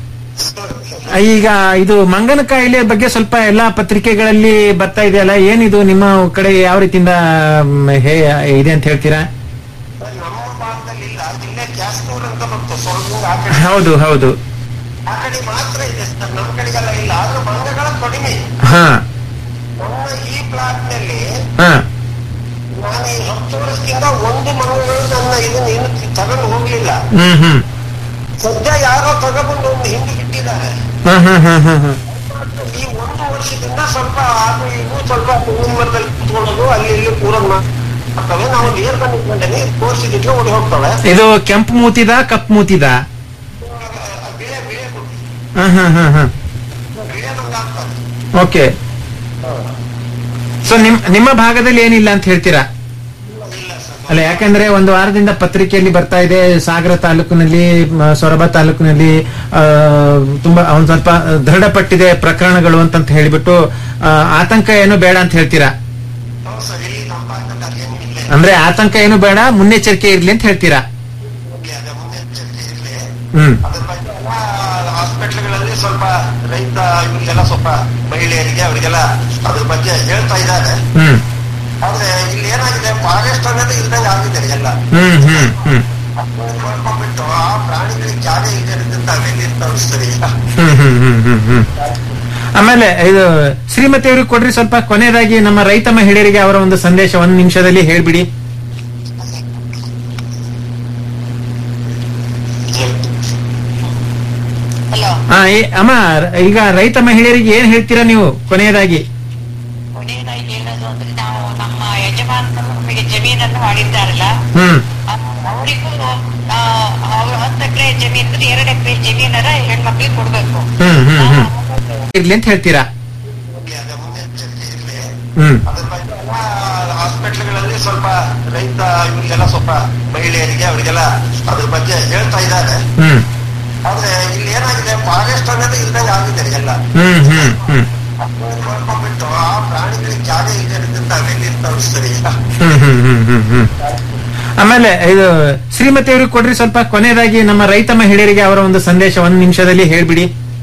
Speaker 13: ಈಗ ಇದು ಮಂಗನ ಕಾಯಿಲೆ ಬಗ್ಗೆ ಸ್ವಲ್ಪ ಎಲ್ಲಾ ಪತ್ರಿಕೆಗಳಲ್ಲಿ ಬರ್ತಾ ಇದೆಯಲ್ಲ ಏನಿದು ನಿಮ್ಮ ಕಡೆ ಯಾವ ರೀತಿಯಿಂದ ಮ್, ಹೇ ಇದೆ ಅಂತ ಹೇಳ್ತೀರಾ
Speaker 15: ಕ್ಯಾಸ್ನೂರ್ ಅಂತ ಬಂತು ಸ್ವರ್ಗದಿಂದ ಆ ಕಡೆ
Speaker 13: ಹೌದು ಹೌದು
Speaker 15: ಆ ಕಡೆ ಮಾತ್ರ ಇದೆ ಸರ್ ನಮ್ಮ ಕಡೆಗೆಲ್ಲ ಇಲ್ಲ ಆದ್ರೂ ಮಂಗಗಳ ಕಡಿಮೆ
Speaker 13: ಹಾ
Speaker 15: ನಮ್ಮ ಈ ಪ್ಲಾಟ್ ನಲ್ಲಿ
Speaker 13: ಹಾ
Speaker 15: ನಾನು ಈ ಹತ್ತು ವರ್ಷದಿಂದ ಒಂದು ಮಂಗಗಳು ನನ್ನ ಇದನ್ನ ಏನು ತಗೊಂಡು ಹೋಗ್ಲಿಲ್ಲ
Speaker 13: ಹ್ಮ್ ಹ್ಮ್
Speaker 15: ಸದ್ಯ ಯಾರೋ ತಗೊಂಡು ಒಂದು ಹಿಂದೆ ಬಿಟ್ಟಿದ್ದಾರೆ
Speaker 13: ಹಾ ಹಾ ಹಾ ಹಾ ಹಾ
Speaker 15: ಈ ಒಂದು ವರ್ಷದಿಂದ ಸ್ವಲ್ಪ ಅದು ಇದು ಸ್ವಲ್ಪ ಹೂವಿನ ಮರದಲ್ಲಿ ಕುತ್ಕೊಳ್ಳೋದು ಅಲ್ಲಿ ಇಲ್ಲಿ ಪೂರ ಮಾಡ್ತವೆ ನಾವು ನೀರ್ ಕಂಡಿಟ್ಕೊಂಡೇನೆ ತೋರಿಸಿದಿಕ್ಕೆ ಓಡಿ ಹೋಗ್ತವೆ
Speaker 13: ಇದು ಕೆಂಪು ಮೂತಿದ ಕಪ್ಪು ಮೂತಿದ ಹಾ ಹಾ ಹಾ ಹಾ ಓಕೆ ಸೊ ನಿಮ್ ನಿಮ್ಮ ಭಾಗದಲ್ಲಿ ಏನಿಲ್ಲ ಅಂತ ಹೇಳ್ತೀರಾ ಅಲ್ಲ ಯಾಕಂದ್ರೆ ಒಂದು ವಾರದಿಂದ ಪತ್ರಿಕೆಯಲ್ಲಿ ಬರ್ತಾ ಇದೆ ಸಾಗರ ತಾಲೂಕಿನಲ್ಲಿ ಮ, ಸೊರಬ ತಾಲೂಕಿನಲ್ಲಿ ಆ, ತುಂಬಾ ಒಂದ್ ಸ್ವಲ್ಪ ದೃಢಪಟ್ಟಿದೆ ಪ್ರಕರಣಗಳು ಅಂತಂತ ಹೇಳಿಬಿಟ್ಟು ಆ, ಆತಂಕ ಏನು ಬೇಡ ಅಂತ ಹೇಳ್ತೀರಾ ಅಂದ್ರೆ ಆತಂಕ ಏನು ಬೇಡ ಮುನ್ನೆಚ್ಚರಿಕೆ ಇರ್ಲಿ ಅಂತ ಹೇಳ್ತೀರಾ ಹ್ಮ್
Speaker 15: ಹಾಸ್ಪಿಟ್ಲ್ಗಳಲ್ಲಿ ಸ್ವಲ್ಪ ರೈತ ಇವರಿಗೆಲ್ಲ ಸ್ವಲ್ಪ ಮಹಿಳೆಯರಿಗೆ ಅವರಿಗೆಲ್ಲ ಅದ್ರ ಬಗ್ಗೆ ಹೇಳ್ತಾ ಇದ್ದಾರೆ
Speaker 13: ಹ್ಮ್
Speaker 15: ಆದ್ರೆ ಇಲ್ಲಿ ಏನಾಗಿದೆ ಫಾರೆಸ್ಟ್ ಅನ್ನೋದು ಇಲ್ದಂಗೆ ಆಗಿದೆ ಎಲ್ಲ
Speaker 13: ಹ್ಮ್ ಹ್ಮ್ ಹ್ಮ್
Speaker 15: ಮಾಡ್ಕೊಂಡ್ಬಿಟ್ಟು ಆ ಪ್ರಾಣಿಗಳಿಗೆ ಜಾಗ ಇದೆ ಅಂತ ಅವೆಲ್ಲಿ ತೋರಿಸ್ತಾರೆ
Speaker 13: ಹ್ಮ್ ಹ್ಮ್ ಹ್ಮ್ ಹ್ಮ್ ಹ್ಮ್ ಆಮೇಲೆ ಇದು ಶ್ರೀಮತಿ ಅವ್ರಿಗೆ ಕೊಡ್ರಿ ಸ್ವಲ್ಪ ಕೊನೆಯದಾಗಿ ನಮ್ಮ ರೈತ ಮಹಿಳೆಯರಿಗೆ ಅವರ ಒಂದು ಸಂದೇಶ ಒಂದು ನಿಮಿಷದಲ್ಲಿ ಹೇಳ್ಬಿಡಿ
Speaker 14: ಹಲೋ
Speaker 13: ಹಾ ಈ- ಅಮ್ಮ ಈಗ ರೈತ ಮಹಿಳೆಯರಿಗೆ ಏನ್ ಹೇಳ್ತೀರಾ ನೀವು ಕೊನೆಯದಾಗಿ
Speaker 14: ಕೊನೆಯದಾಗಿ ಹೇಳೋದು ಅಂದ್ರೆ ನಾವು ನಮ್ಮ ಯಜಮಾನರು ನಮಗೆ ಜಮೀನನ್ನು ಮಾಡಿದ್ದಾರಲ್ಲ
Speaker 13: ಹ್ಮ್
Speaker 14: ಅವರಿಗೂ ಅವ್ರು ಹತ್ತು ಎಕರೆ ಜಮೀನ್ ಎರಡು ಎಕರೆ ಜಮೀನರ ಹೆಣ್ಮಕ್ಳಿಗೆ ಕೊಡ್ಬೇಕು
Speaker 13: ಹ್ಮ್ ಹ್ಮ್ ಹ್ಮ್ ಇರ್ಲಿ ಅಂತ ಹೇಳ್ತೀರಾ ಹ್ಮ್
Speaker 15: ಹಾಸ್ಪಿಟ್ಲ್ಗಳಲ್ಲಿ ಸ್ವಲ್ಪ ರೈತ ಇವರಿಗೆಲ್ಲ ಸ್ವಲ್ಪ ಮಹಿಳೆಯರಿಗೆ ಅವರಿಗೆಲ್ಲ ಅದ್ರ ಬಗ್ಗೆ ಹೇಳ್ತಾ ಇದ್ದಾರೆ
Speaker 13: ಹ್ಮ್
Speaker 15: ಆದ್ರೆ ಇಲ್ಲಿ ಏನಾಗಿದೆ ಫಾರೆಸ್ಟ್ ಅನ್ನೋದು ಇಲ್ದಂಗೆ ಆಗಿದೆ ಎಲ್ಲ
Speaker 13: ಹ್ಮ್ ಹ್ಮ್ ಹ್ಮ್
Speaker 15: ಮಾಡ್ಕೊಂಡ್ಬಿಟ್ಟು ಆ ಪ್ರಾಣಿಗಳಿಗೆ ಜಾಗ ಇದೆ ಅಂತ ಅವೆಲ್ಲಿ ತೋರಿಸ್ತಾರೆ
Speaker 13: ಹ್ಮ್ ಹ್ಮ್ ಹ್ಮ್ ಹ್ಮ್ ಹ್ಮ್ ಆಮೇಲೆ ಇದು ಶ್ರೀಮತಿ ಅವ್ರಿಗೆ ಕೊಡ್ರಿ ಸ್ವಲ್ಪ ಕೊನೆಯದಾಗಿ ನಮ್ಮ ರೈತ ಮಹಿಳೆಯರಿಗೆ ಅವರ ಒಂದು ಸಂದೇಶ ಒಂದು ನಿಮಿಷದಲ್ಲಿ ಹೇಳ್ಬಿಡಿ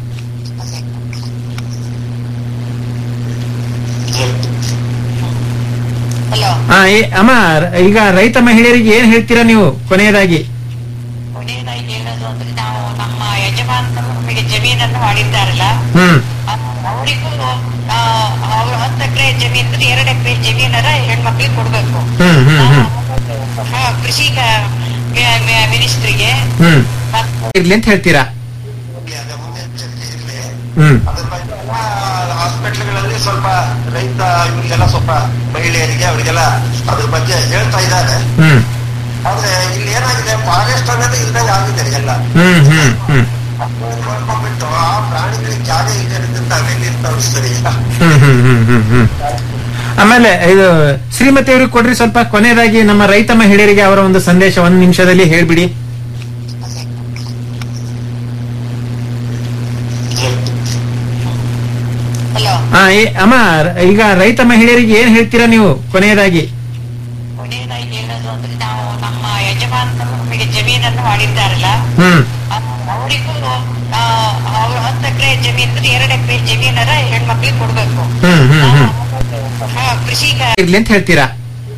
Speaker 14: ಹಲೋ
Speaker 13: ಹಾ ಈ- ಅಮ್ಮ ಈಗ ರೈತ ಮಹಿಳೆಯರಿಗೆ ಏನ್ ಹೇಳ್ತೀರಾ ನೀವು ಕೊನೆಯದಾಗಿ
Speaker 14: ಕೊನೆಯದಾಗಿ ಹೇಳೋದು ಅಂದ್ರೆ ನಾವು ನಮ್ಮ ಯಜಮಾನರು ನಮಗೆ ಜಮೀನನ್ನು ಮಾಡಿದ್ದಾರಲ್ಲ
Speaker 13: ಹ್ಮ್
Speaker 14: ಅವರಿಗೂ ಅವ್ರು ಹತ್ತು ಎಕರೆ ಜಮೀನ್ ಎರಡು ಎಕರೆ ಜಮೀನರ ಹೆಣ್ಮಕ್ಳಿಗೆ ಕೊಡ್ಬೇಕು
Speaker 13: ಹ್ಮ್ ಹ್ಮ್ ಹ್ಮ್
Speaker 14: ಹಾ, ಕೃಷಿ ಮಿನಿಸ್ಟ್ರಿಗೆ
Speaker 13: ಹ್ಮ್ ಇರ್ಲಿ ಅಂತ ಹೇಳ್ತೀರಾ ಹ್ಮ್
Speaker 15: ಹಾಸ್ಪಿಟ್ಲ್ಗಳಲ್ಲಿ ಸ್ವಲ್ಪ ರೈತ ಇವರಿಗೆಲ್ಲ ಸ್ವಲ್ಪ ಮಹಿಳೆಯರಿಗೆ ಅವರಿಗೆಲ್ಲ ಅದ್ರ ಬಗ್ಗೆ ಹೇಳ್ತಾ ಇದ್ದಾರೆ
Speaker 13: ಹ್ಮ್
Speaker 15: ಆದ್ರೆ ಇಲ್ಲಿ ಏನಾಗಿದೆ ಫಾರೆಸ್ಟ್ ಅನ್ನೋದು ಇಲ್ದಂಗೆ ಆಗಿದೆ ಎಲ್ಲ
Speaker 13: ಹ್ಮ್ ಹ್ಮ್ ಹ್ಮ್
Speaker 15: ಮಾಡ್ಕೊಂಡ್ಬಿಟ್ಟು ಆ ಪ್ರಾಣಿಗಳಿಗೆ ಜಾಗ ಇದೆ ಅಂತ ಅವೆಲ್ಲಿ ತೋರಿಸ್ತಾರೆ
Speaker 13: ಹ್ಮ್ ಹ್ಮ್ ಹ್ಮ್ ಹ್ಮ್ ಹ್ಮ್ ಆಮೇಲೆ ಇದು ಶ್ರೀಮತಿ ಅವ್ರಿಗೆ ಕೊಡ್ರಿ ಸ್ವಲ್ಪ ಕೊನೆಯದಾಗಿ ನಮ್ಮ ರೈತ ಮಹಿಳೆಯರಿಗೆ ಅವರ ಒಂದು ಸಂದೇಶ ಒಂದು ನಿಮಿಷದಲ್ಲಿ ಹೇಳ್ಬಿಡಿ
Speaker 14: ಹಲೋ
Speaker 13: ಹಾ ಈ- ಅಮ್ಮ ಈಗ ರೈತ ಮಹಿಳೆಯರಿಗೆ ಏನ್ ಹೇಳ್ತೀರಾ ನೀವು ಕೊನೆಯದಾಗಿ
Speaker 14: ಕೊನೆಯದಾಗಿ ಹೇಳೋದು ಅಂದ್ರೆ ನಾವು ನಮ್ಮ ಯಜಮಾನರು ನಮಗೆ ಜಮೀನನ್ನು ಮಾಡಿದ್ದಾರಲ್ಲ
Speaker 13: ಹ್ಮ್
Speaker 14: ಅವರಿಗೂ ಅವ್ರು ಹತ್ತು ಎಕರೆ ಜಮೀನ್ ಎರಡು ಎಕರೆ ಜಮೀನರ ಹೆಣ್ಮಕ್ಳಿಗೆ ಕೊಡ್ಬೇಕು
Speaker 13: ಹ್ಮ್ ಹ್ಮ್ ಹ್ಮ್
Speaker 14: ಹಾ, ಕೃಷಿ
Speaker 13: ಇರ್ಲಿ ಅಂತ ಹೇಳ್ತೀರಾ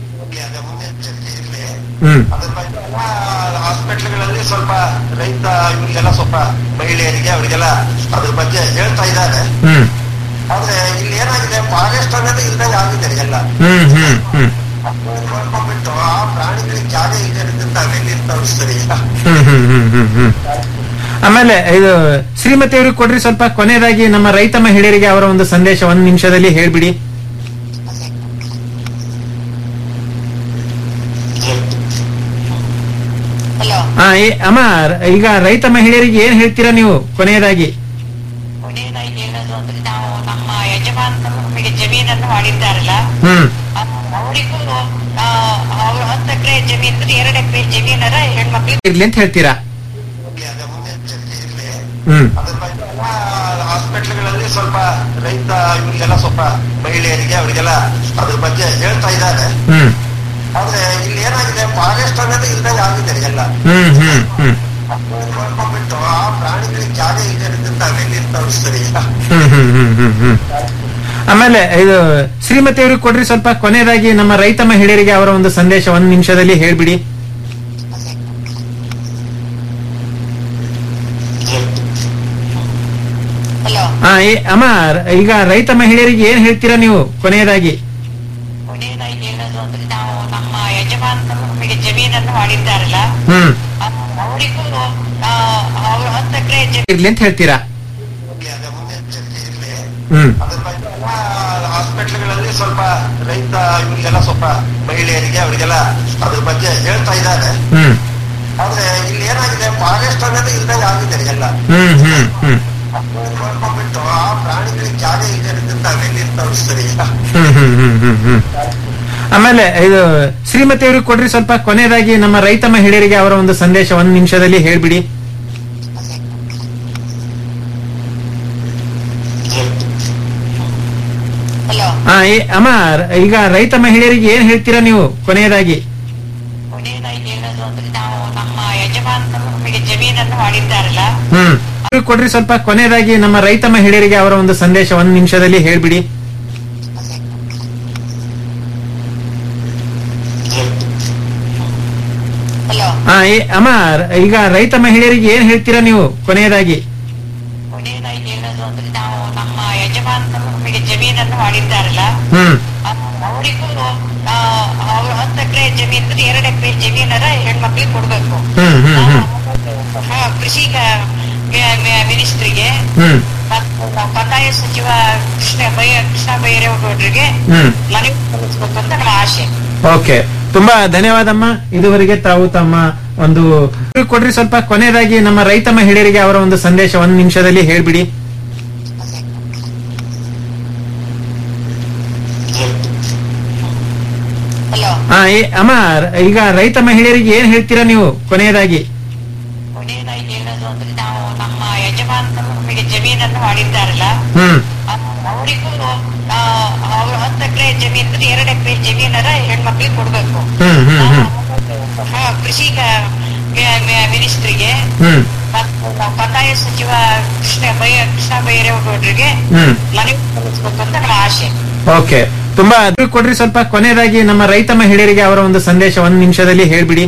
Speaker 13: ಹ್ಮ್
Speaker 15: ಹಾಸ್ಪಿಟ್ಲ್ಗಳಲ್ಲಿ ಸ್ವಲ್ಪ ರೈತ ಇವರಿಗೆಲ್ಲ ಸ್ವಲ್ಪ ಮಹಿಳೆಯರಿಗೆ ಅವರಿಗೆಲ್ಲ ಅದ್ರ ಬಗ್ಗೆ ಹೇಳ್ತಾ ಇದ್ದಾರೆ
Speaker 13: ಹ್ಮ್
Speaker 15: ಆದ್ರೆ ಇಲ್ಲಿ ಏನಾಗಿದೆ ಫಾರೆಸ್ಟ್ ಅನ್ನೋದು ಇಲ್ದಂಗೆ ಆಗಿದೆ ಎಲ್ಲ
Speaker 13: ಹ್ಮ್ ಹ್ಮ್ ಹ್ಮ್
Speaker 15: ಮಾಡ್ಕೊಂಡ್ಬಿಟ್ಟು ಆ ಪ್ರಾಣಿಗಳಿಗೆ ಜಾಗ ಇದೆ ಅಂತ ಅವೆಲ್ಲಿ ತೋರಿಸ್ತಾರೆ
Speaker 13: ಹ್ಮ್ ಹ್ಮ್ ಹ್ಮ್ ಹ್ಮ್ ಹ್ಮ್ ಆಮೇಲೆ ಇದು ಶ್ರೀಮತಿ ಅವ್ರಿಗೆ ಕೊಡ್ರಿ ಸ್ವಲ್ಪ ಕೊನೆಯದಾಗಿ ನಮ್ಮ ರೈತ ಮಹಿಳೆಯರಿಗೆ ಅವರ ಒಂದು ಸಂದೇಶ ಒಂದು ನಿಮಿಷದಲ್ಲಿ ಹೇಳ್ಬಿಡಿ
Speaker 14: ಹಲೋ
Speaker 13: ಹಾ ಈ- ಅಮ್ಮ ಈಗ ರೈತ ಮಹಿಳೆಯರಿಗೆ ಏನ್ ಹೇಳ್ತೀರಾ ನೀವು ಕೊನೆಯದಾಗಿ
Speaker 14: ಕೊನೆಯದಾಗಿ ಹೇಳೋದು ಅಂದ್ರೆ ನಾವು ನಮ್ಮ ಯಜಮಾನರು ನಮಗೆ ಜಮೀನನ್ನು ಮಾಡಿದ್ದಾರಲ್ಲ
Speaker 13: ಹ್ಮ್
Speaker 14: ಅವರಿಗೂ ಅವ್ರು ಹತ್ತು ಎಕರೆ ಜಮೀನ್ ಎರಡು ಎಕರೆ ಜಮೀನರ ಹೆಣ್ಮಕ್ಳಿಗೆ
Speaker 13: ಇರ್ಲಿ ಅಂತ ಹೇಳ್ತೀರಾ ಹ್ಮ್
Speaker 15: ಹಾಸ್ಪಿಟ್ಲ್ಗಳಲ್ಲಿ ಸ್ವಲ್ಪ ರೈತ ಇವರಿಗೆಲ್ಲ ಸ್ವಲ್ಪ ಮಹಿಳೆಯರಿಗೆ ಅವರಿಗೆಲ್ಲ ಅದ್ರ ಬಗ್ಗೆ ಹೇಳ್ತಾ ಇದ್ದಾರೆ
Speaker 13: ಹ್ಮ್
Speaker 15: ಆದ್ರೆ ಇಲ್ಲಿ ಏನಾಗಿದೆ ಫಾರೆಸ್ಟ್ ಅನ್ನೋದು ಇಲ್ದಂಗೆ ಆಗಿದೆ ಎಲ್ಲ
Speaker 13: ಹ್ಮ್ ಹ್ಮ್ ಹ್ಮ್
Speaker 15: ಮಾಡ್ಕೊಂಡ್ಬಿಟ್ಟು ಆ ಪ್ರಾಣಿಗಳಿಗೆ ಜಾಗ ಇದೆ ಅಂತ ಅವೆಲ್ಲಿ ತೋರಿಸ್ತಾರೆ
Speaker 13: ಹ್ಮ್ ಹ್ಮ್ ಹ್ಮ್ ಹ್ಮ್ ಹ್ಮ್ ಆಮೇಲೆ ಇದು ಶ್ರೀಮತಿ ಅವ್ರಿಗೆ ಕೊಡ್ರಿ ಸ್ವಲ್ಪ ಕೊನೆಯದಾಗಿ ನಮ್ಮ ರೈತ ಮಹಿಳೆಯರಿಗೆ ಅವರ ಒಂದು ಸಂದೇಶ ಒಂದು ನಿಮಿಷದಲ್ಲಿ ಹೇಳ್ಬಿಡಿ
Speaker 14: ಹಲೋ
Speaker 13: ಹಾ ಈ- ಅಮ್ಮ ಈಗ ರೈತ ಮಹಿಳೆಯರಿಗೆ ಏನ್ ಹೇಳ್ತೀರಾ ನೀವು ಕೊನೆಯದಾಗಿ
Speaker 14: ಕೊನೆಯದಾಗಿ ಹೇಳೋದು ಅಂದ್ರೆ ನಾವು ನಮ್ಮ ಯಜಮಾನರು ನಮಗೆ ಜಮೀನನ್ನು ಮಾಡಿದ್ದಾರಲ್ಲ
Speaker 13: ಹ್ಮ್
Speaker 14: ಅವರಿಗೂ ಅವ್ರು ಹತ್ತು ಎಕರೆ
Speaker 13: ಇರ್ಲಿ ಅಂತ ಹೇಳ್ತೀರಾ ಹ್ಮ್
Speaker 15: ಹಾಸ್ಪಿಟ್ಲ್ಗಳಲ್ಲಿ ಸ್ವಲ್ಪ ರೈತ ಇವರಿಗೆಲ್ಲ ಸ್ವಲ್ಪ ಮಹಿಳೆಯರಿಗೆ ಅವರಿಗೆಲ್ಲ ಅದ್ರ ಬಗ್ಗೆ ಹೇಳ್ತಾ ಇದ್ದಾರೆ
Speaker 13: ಹ್ಮ್
Speaker 15: ಆದ್ರೆ ಇಲ್ಲಿ ಏನಾಗಿದೆ ಫಾರೆಸ್ಟ್ ಅನ್ನೋದು ಇಲ್ದಂಗೆ ಆಗಿದೆ ಎಲ್ಲ
Speaker 13: ಹ್ಮ್ ಹ್ಮ್ ಹ್ಮ್
Speaker 15: ಮಾಡ್ಕೊಂಡ್ಬಿಟ್ಟು ಆ ಪ್ರಾಣಿಗಳಿಗೆ ಜಾಗ ಇದೆ ಅಂತ ಅವೆಲ್ಲಿ ತೋರಿಸ್ತಾರೆ
Speaker 13: ಹ್ಮ್ ಹ್ಮ್ ಹ್ಮ್ ಹ್ಮ್ ಹ್ಮ್ ಆಮೇಲೆ ಇದು ಶ್ರೀಮತಿ ಅವ್ರಿಗೆ ಕೊಡ್ರಿ ಸ್ವಲ್ಪ ಕೊನೆಯದಾಗಿ ನಮ್ಮ ರೈತ ಮಹಿಳೆಯರಿಗೆ ಅವರ ಒಂದು ಸಂದೇಶ ಒಂದ್ ನಿಮಿಷದಲ್ಲಿ ಹೇಳ್ಬಿಡಿ
Speaker 14: ಹಲೋ
Speaker 13: ಹಾ ಏ- ಅಮ್ಮ ರ- ಈಗ ರೈತ ಮಹಿಳೆಯರಿಗೆ ಏನ್ ಹೇಳ್ತೀರಾ ನೀವು ಕೊನೆಯದಾಗಿ
Speaker 14: ಕೊನೆಯದಾಗಿ ಹೇಳೋದು ಅಂದ್ರೆ ನಾವು ನಮ್ಮ ಯಜಮಾನರು ನಮಗೆ ಜಮೀನನ್ನು ಮಾಡಿದ್ದಾರಲ್ಲ
Speaker 13: ಹ್ಮ್ ಅವ್ರಿಗೆ ಕೊಡ್ರಿ ಸ್ವಲ್ಪ ಕೊನೆಯದಾಗಿ ನಮ್ಮ ರೈತ ಮಹಿಳೆಯರಿಗೆ ಅವರ ಒಂದು ಸಂದೇಶ ಒಂದ್ ನಿಮಿಷದಲ್ಲಿ ಹೇಳ್ಬಿಡಿ
Speaker 14: ಹಲೋ
Speaker 13: ಹಾ ಏ- ಅಮ್ಮ ರ- ಈಗ ರೈತ ಮಹಿಳೆಯರಿಗೆ ಏನ್ ಹೇಳ್ತೀರಾ ನೀವು ಕೊನೆಯದಾಗಿ
Speaker 14: ಕೊನೆಯದಾಗಿ ಹೇಳೋದು ಅಂದ್ರೆ ನಾವು ನಮ್ಮ ಯಜಮಾನರು ನಮಗೆ ಜಮೀನನ್ನು ಮಾಡಿದ್ದಾರಲ್ಲ
Speaker 13: ಹ್ಮ್
Speaker 14: ಅವರಿಗೂ ಅವ್ರು ಹತ್ತು ಎಕರೆ ಜಮೀನ್ ಇದ್ರೆ ಎರಡು ಎಕರೆ ಜಮೀನರ ಹೆಣ್ಮಕ್ಳಿಗೆ ಕೊಡ್ಬೇಕು
Speaker 13: ಹ್ಮ್ ಹ್ಮ್ ಹ್ಮ್
Speaker 14: ಹಾ, ಕೃಷಿ ಮಿನಿಸ್ಟ್ರಿಗೆ
Speaker 13: ಹ್ಮ್
Speaker 14: ಮತ್ತು ನಮ್ಮ ಕಂದಾಯ ಸಚಿವ ಕೃಷ್ಣ ಬೈ ಕೃಷ್ಣ ಬೈರೇಗೌಡರಿಗೆ
Speaker 13: ಹ್ಮ್
Speaker 14: ಮನವಿ ಸಲ್ಲಿಸಬೇಕು ಅಂತ ನಮ್ಮ ಆಶೆ
Speaker 13: ಓಕೆ ತುಂಬಾ ಧನ್ಯವಾದಮ್ಮ ಇದುವರೆಗೆ ತಾವು ತಮ್ಮ ಒಂದು ಕೊಡ್ರಿ ಸ್ವಲ್ಪ ಕೊನೆಯದಾಗಿ ನಮ್ಮ ರೈತ ಮಹಿಳೆಯರಿಗೆ ಅವರ ಒಂದು ಸಂದೇಶ ಒಂದ್ ನಿಮಿಷದಲ್ಲಿ ಹೇಳ್ಬಿಡಿ
Speaker 14: ಹಲೋ
Speaker 13: ಹಾ ಏ- ಅಮ್ಮ ರ- ಈಗ ರೈತ ಮಹಿಳೆಯರಿಗೆ ಏನ್ ಹೇಳ್ತೀರಾ ನೀವು ಕೊನೆಯದಾಗಿ
Speaker 14: ಕೊನೆಯದಾಗಿ ಹೇಳೋದು ಅಂದ್ರೆ ನಾವು ನಮ್ಮ ಯಜಮಾನರು ನಮಗೆ ಜಮೀನನ್ನು ಮಾಡಿದ್ದಾರಲ್ಲ
Speaker 13: ಹ್ಮ್
Speaker 14: ಅವರಿಗೂ ಅವ್ರು ಹತ್ತು ಎಕರೆ ಜಮೀನ್ ಇದ್ರೆ ಎರಡು ಎಕರೆ ಜಮೀನರ ಹೆಣ್ಮಕ್ಳಿಗೆ ಕೊಡ್ಬೇಕು
Speaker 13: ಹ್ಮ್ ಹ್ಮ್ ಹ್ಮ್
Speaker 14: ಹಾ, ಕೃಷಿ ಮಿನಿಸ್ಟ್ರಿಗೆ
Speaker 13: ಹ್ಮ್
Speaker 14: ಮತ್ತು ನಮ್ಮ ಕಂದಾಯ ಸಚಿವ ಕೃಷ್ಣ ಬೈ ಕೃಷ್ಣ ಬೈರೇಗೌಡರಿಗೆ
Speaker 13: ಹ್ಮ್
Speaker 14: ಮನವಿ ಸಲ್ಲಿಸಬೇಕು ಅಂತ ನಮ್ಮ ಆಶೆ
Speaker 13: ಓಕೆ ತುಂಬಾ ಅದ್ರ ಕೊಡ್ರಿ ಸ್ವಲ್ಪ ಕೊನೆಯದಾಗಿ ನಮ್ಮ ರೈತ ಮಹಿಳೆಯರಿಗೆ ಅವರ ಒಂದು ಸಂದೇಶ ಒಂದ್ ನಿಮಿಷದಲ್ಲಿ ಹೇಳ್ಬಿಡಿ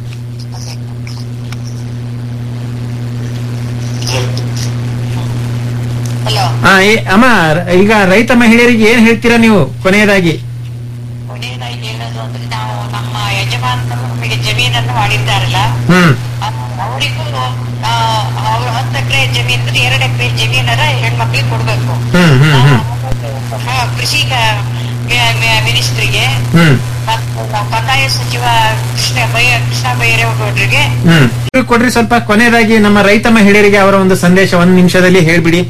Speaker 14: ಹಲೋ
Speaker 13: ಹಾ ಏ- ಅಮ್ಮ ರ- ಈಗ ರೈತ ಮಹಿಳೆಯರಿಗೆ ಏನ್ ಹೇಳ್ತೀರಾ ನೀವು ಕೊನೆಯದಾಗಿ
Speaker 14: ಕೊನೆಯದಾಗಿ ಹೇಳೋದು ಅಂದ್ರೆ ನಾವು ನಮ್ಮ ಯಜಮಾನರು ನಮಗೆ ಜಮೀನನ್ನು ಮಾಡಿದ್ದಾರಲ್ಲ
Speaker 13: ಹ್ಮ್
Speaker 14: ಅವರಿಗೂ ಅವ್ರು ಹತ್ತು ಎಕರೆ ಜಮೀನ್ ಇದ್ರೆ ಎರಡು ಎಕರೆ ಜಮೀನರ ಹೆಣ್ಮಕ್ಳಿಗೆ ಕೊಡ್ಬೇಕು
Speaker 13: ಹ್ಮ್ ಹ್ಮ್ ಹ್ಮ್
Speaker 14: ಹಾ, ಕೃಷಿ ಮಿನಿಸ್ಟ್ರಿಗೆ
Speaker 13: ಹ್ಮ್
Speaker 14: ಮತ್ತು ನಮ್ಮ ಕಂದಾಯ ಸಚಿವ ಕೃಷ್ಣ ಬೈ ಕೃಷ್ಣ ಬೈರೇಗೌಡರಿಗೆ
Speaker 13: ಹ್ಮ್ ಇವ್ರಿಗೆ ಕೊಡ್ರಿ ಸ್ವಲ್ಪ ಕೊನೆಯದಾಗಿ ನಮ್ಮ ರೈತ ಮಹಿಳೆಯರಿಗೆ ಅವರ ಒಂದು ಸಂದೇಶ ಒಂದ್ ನಿಮಿಷದಲ್ಲಿ ಹೇಳ್ಬಿಡಿ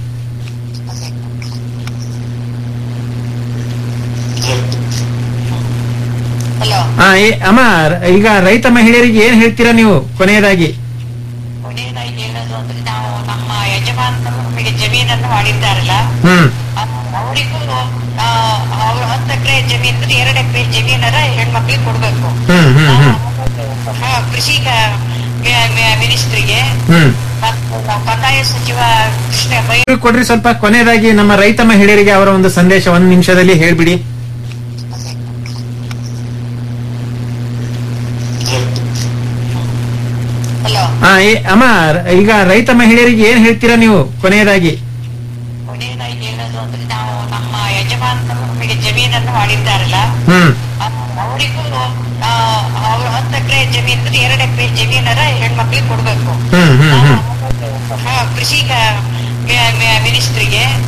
Speaker 14: ಹಲೋ
Speaker 13: ಹಾ ಏ- ಅಮ್ಮ ರ- ಈಗ ರೈತ ಮಹಿಳೆಯರಿಗೆ ಏನ್ ಹೇಳ್ತೀರಾ ನೀವು ಕೊನೆಯದಾಗಿ
Speaker 14: ಕೊನೆಯದಾಗಿ ಹೇಳೋದು ಅಂದ್ರೆ ನಾವು ನಮ್ಮ ಯಜಮಾನರು ನಮಗೆ ಜಮೀನನ್ನು ಮಾಡಿದ್ದಾರಲ್ಲ
Speaker 13: ಹ್ಮ್
Speaker 14: ಅವರಿಗೂ ಅವ್ರು ಹತ್ತು ಎಕರೆ ಜಮೀನ್ ಇದ್ರೆ ಎರಡು ಎಕರೆ ಜಮೀನರ ಹೆಣ್ಮಕ್ಳಿಗೆ ಕೊಡ್ಬೇಕು
Speaker 13: ಹ್ಮ್ ಹ್ಮ್ ಹ್ಮ್
Speaker 14: ಹಾ, ಕೃಷಿ ಮಿನಿಸ್ಟ್ರಿಗೆ
Speaker 13: ಹ್ಮ್
Speaker 14: ಮತ್ತು ನಮ್ಮ ಕಂದಾಯ ಸಚಿವ ಕೃಷ್ಣ ಬೈ
Speaker 13: ಇವ್ರಿಗೆ ಕೊಡ್ರಿ ಸ್ವಲ್ಪ ಕೊನೆಯದಾಗಿ ನಮ್ಮ ರೈತ ಮಹಿಳೆಯರಿಗೆ ಅವರ ಒಂದು ಸಂದೇಶ ಒಂದ್ ನಿಮಿಷದಲ್ಲಿ ಹೇಳ್ಬಿಡಿ
Speaker 14: ಹಲೋ
Speaker 13: ಹಾ ಏ- ಅಮ್ಮ ರ- ಈಗ ರೈತ ಮಹಿಳೆಯರಿಗೆ ಏನ್ ಹೇಳ್ತೀರಾ ನೀವು ಕೊನೆಯದಾಗಿ
Speaker 14: ಕೊನೆಯದಾಗಿ ಹೇಳೋದು ಅಂದ್ರೆ ನಾವು ನಮ್ಮ ಯಜಮಾನರು ನಮಗೆ ಜಮೀನನ್ನು ಮಾಡಿದ್ದಾರಲ್ಲ
Speaker 13: ಹ್ಮ್
Speaker 14: ಅವರಿಗೂ ಅವ್ರು ಹತ್ತು ಎಕರೆ ಜಮೀನ್ ಇದ್ರೆ ಎರಡು ಎಕರೆ ಜಮೀನರ ಹೆಣ್ಮಕ್ಳಿಗೆ ಕೊಡ್ಬೇಕು
Speaker 13: ಹ್ಮ್ ಹ್ಮ್ ಹ್ಮ್
Speaker 14: ಹಾ, ಕೃಷಿ ಮಿನಿಸ್ಟ್ರಿಗೆ